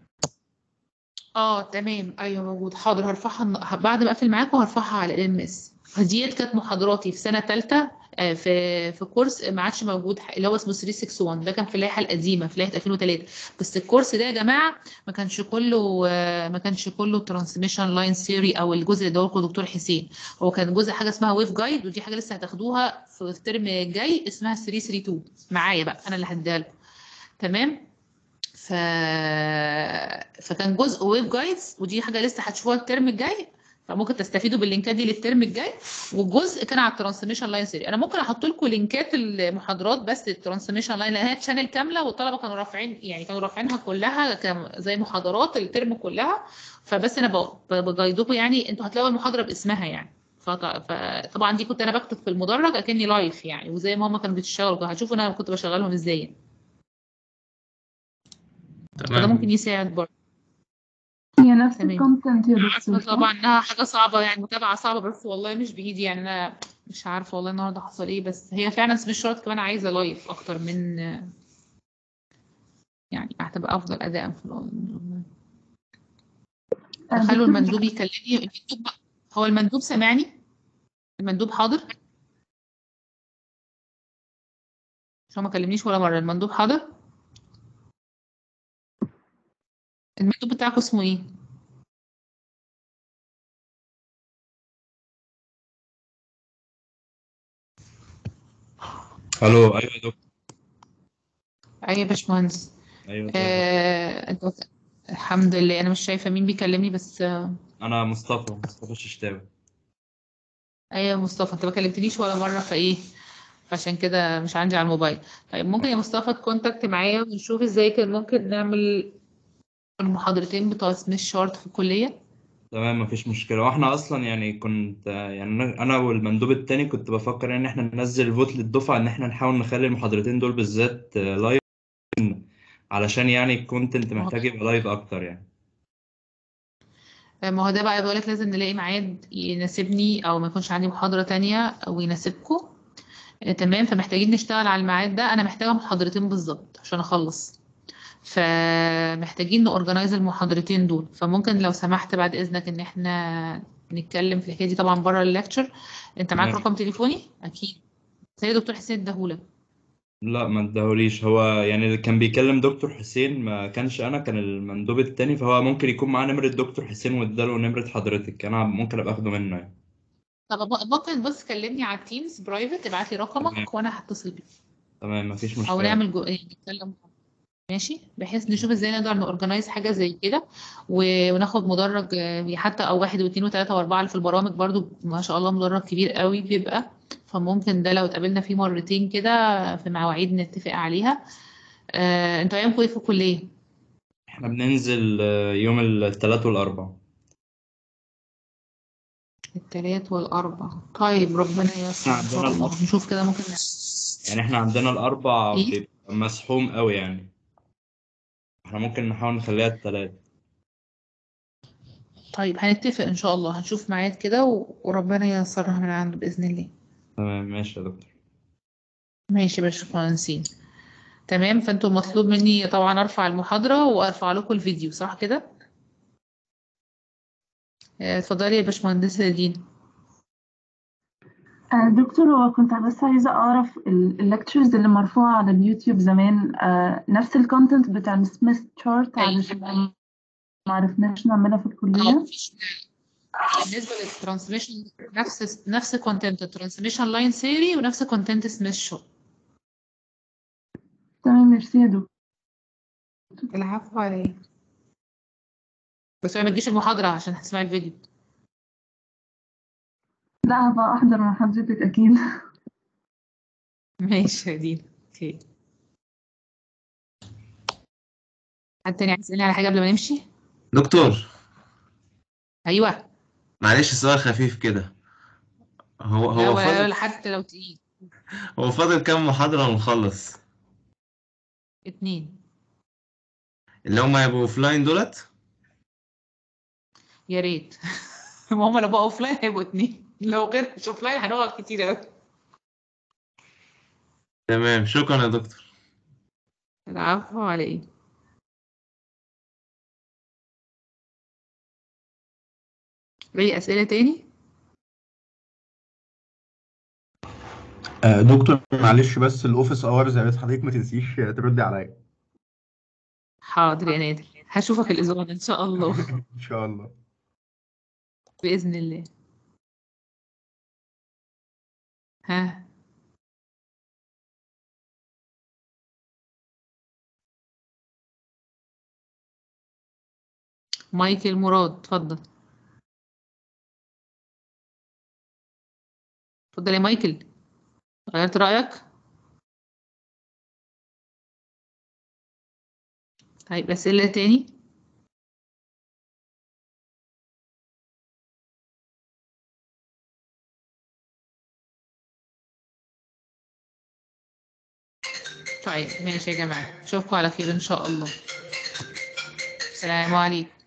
اه تمام ايوه موجود حاضر هرفعها الن- بعد ما اقفل معاكم هرفعها على الام اس ديت كانت محاضراتي في سنه ثالثه في في كورس ما عادش موجود ح- اللي هو اسمه 361 ده كان في اللائحه القديمه في لائحه 2003 بس الكورس ده يا جماعه ما كانش كله آه، ما كانش كله ترانسميشن لاين ثيوري او الجزء اللي دوره دكتور حسين هو كان جزء حاجه اسمها ويف جايد ودي حاجه لسه هتاخدوها في الترم الجاي اسمها 332 معايا بقى انا اللي هديها لكم تمام ف... فكان جزء ويب جايدز ودي حاجه لسه هتشوفوها الترم الجاي فممكن تستفيدوا باللينكات دي للترم الجاي والجزء كان على الترانسميشن لاين سيري انا ممكن احط لكم لينكات المحاضرات بس الترانسميشن لاين لان هي تشانل كامله والطلبه كانوا رافعين يعني كانوا رافعينها كلها كم- زي محاضرات الترم كلها فبس انا ب- ب- بجايدكم يعني انتوا هتلاقوا المحاضره باسمها يعني فط- فطبعا دي كنت انا بكتب في المدرج اكني لايف يعني وزي ما هم كانوا بيشتغلوا هتشوفوا انا كنت بشغلهم ازاي فده تمام ممكن يساعد برضه هي نفس تمام. الكونتنت يا عارفة دكتور طبعا انها حاجة صعبة يعني متابعة صعبة بس والله مش بإيدي يعني انا مش عارفة والله النهاردة حصل ايه بس هي فعلا مش شرط كمان عايزة لايف اكتر من يعني هتبقى افضل اداء في الأونلاين. أنا خلوا دكتور المندوب يكلمني المندوب هو المندوب سامعني المندوب حاضر مش هو ما كلمنيش ولا مرة المندوب حاضر المندوب بتاعكم اسمه ايه الو ايوه يا دكتور ايوه يا باشمهندس ايوه ازيك آه، انت الحمد لله انا مش شايفه مين بيكلمني بس آه، انا مصطفى مصطفى الششتاوي ايوه يا مصطفى انت ما كلمتنيش ولا مره فايه عشان كده مش عندي على الموبايل طيب ممكن يا مصطفى تكونتاكت معايا ونشوف ازاي كان ممكن نعمل المحاضرتين بتوع سميث شارت في الكليه تمام مفيش مشكله واحنا اصلا يعني كنت يعني انا أنا والمندوب التاني كنت بفكر ان احنا ننزل فوت للدفعه ان احنا نحاول نخلي المحاضرتين دول بالذات لايف علشان يعني الكونتنت محتاج يبقى لايف اكتر يعني ما هو ده بقى بقولك لازم نلاقي ميعاد يناسبني او ما يكونش عندي محاضره تانية او يناسبكم آه، تمام فمحتاجين نشتغل على الميعاد ده انا محتاجه محاضرتين بالظبط عشان اخلص فمحتاجين نورجنايز المحاضرتين دول فممكن لو سمحت بعد اذنك ان احنا نتكلم في الحكايه دي طبعا بره الليكتشر انت معاك تمام. رقم تليفوني اكيد سيد دكتور حسين اداهولك لا ما اداهوليش هو يعني اللي كان بيكلم دكتور حسين ما كانش انا كان المندوب التاني فهو ممكن يكون معاه نمرة دكتور حسين واداله نمرة حضرتك انا ممكن ابقى اخده منه يعني طب ممكن بص كلمني على التيمز برايفت ابعت لي تمام رقمك وانا هتصل بيك تمام مفيش او مشكلة نعمل جو... يعني نتكلم ماشي بحيث نشوف ازاي نقدر نورجنايز حاجه زي كده و- وناخد مدرج آه، حتى او واحد واثنين وثلاثه واربعه اللي في البرامج برضو ما شاء الله مدرج كبير قوي بيبقى فممكن ده لو اتقابلنا فيه مرتين كده في مواعيد نتفق عليها آه، انتوا ايامكم ايه في الكليه احنا بننزل آه، يوم الثلاث والاربع التلات والاربع طيب ربنا ييسر احنا ان شاء عندنا الله الاربع نشوف كده ممكن نعمل يعني احنا عندنا الاربع ايه بيبقى مسحوم قوي يعني احنا ممكن نحاول نخليها الثلاث طيب هنتفق ان شاء الله هنشوف ميعاد كده و- وربنا ييسرها من عنده باذن الله تمام ماشي يا دكتور ماشي يا باشمهندسين تمام فانتوا مطلوب مني طبعا ارفع المحاضرة وارفع لكم الفيديو صح كده آه، اتفضلي يا باشمهندسة دين آه، دكتور هو كنت بس عايزة أعرف الليكتشرز اللي مرفوعة على اليوتيوب زمان آه، نفس الكونتنت بتاع السميث تشارت علشان ما عرفناش نعملها في اه الكلية مفيش بالنسبة للترانسميشن نفس نفس كونتنت الترانسميشن لاين ثيوري ونفس كونتنت سميث شو تمام ميرسي يا دكتور العفو على ايه بس ما تجيش المحاضرة عشان هتسمعي الفيديو لا هبقى أحضر مع حضرتك أكيد ماشي يا دين اوكي حد تاني عايز يسألني على حاجة قبل ما نمشي دكتور ايوه معلش سؤال خفيف كده هو لا هو ولا فاضل ولا حتى لو تقيل هو فاضل كام محاضرة ونخلص اتنين اللي هم هيبقوا اوفلاين دولت يا ريت ما هم لو بقوا اوف لاين هيبقوا اتنين لو غير مش اوف لاين هنقعد كتير قوي تمام شكرا يا دكتور العفو على ايه ليه اسئله تاني آه، دكتور معلش بس الاوفيس اورز يا ريت حضرتك ما تنسيش تردي عليا حاضر يا نادر هشوفك الاسبوع ده ان شاء الله ان شاء الله باذن الله ها مايكل مراد اتفضل اتفضل يا مايكل غيرت رأيك طيب أسئلة تاني طيب ماشي يا جماعة أشوفكم على خير إن شاء الله السلام عليكم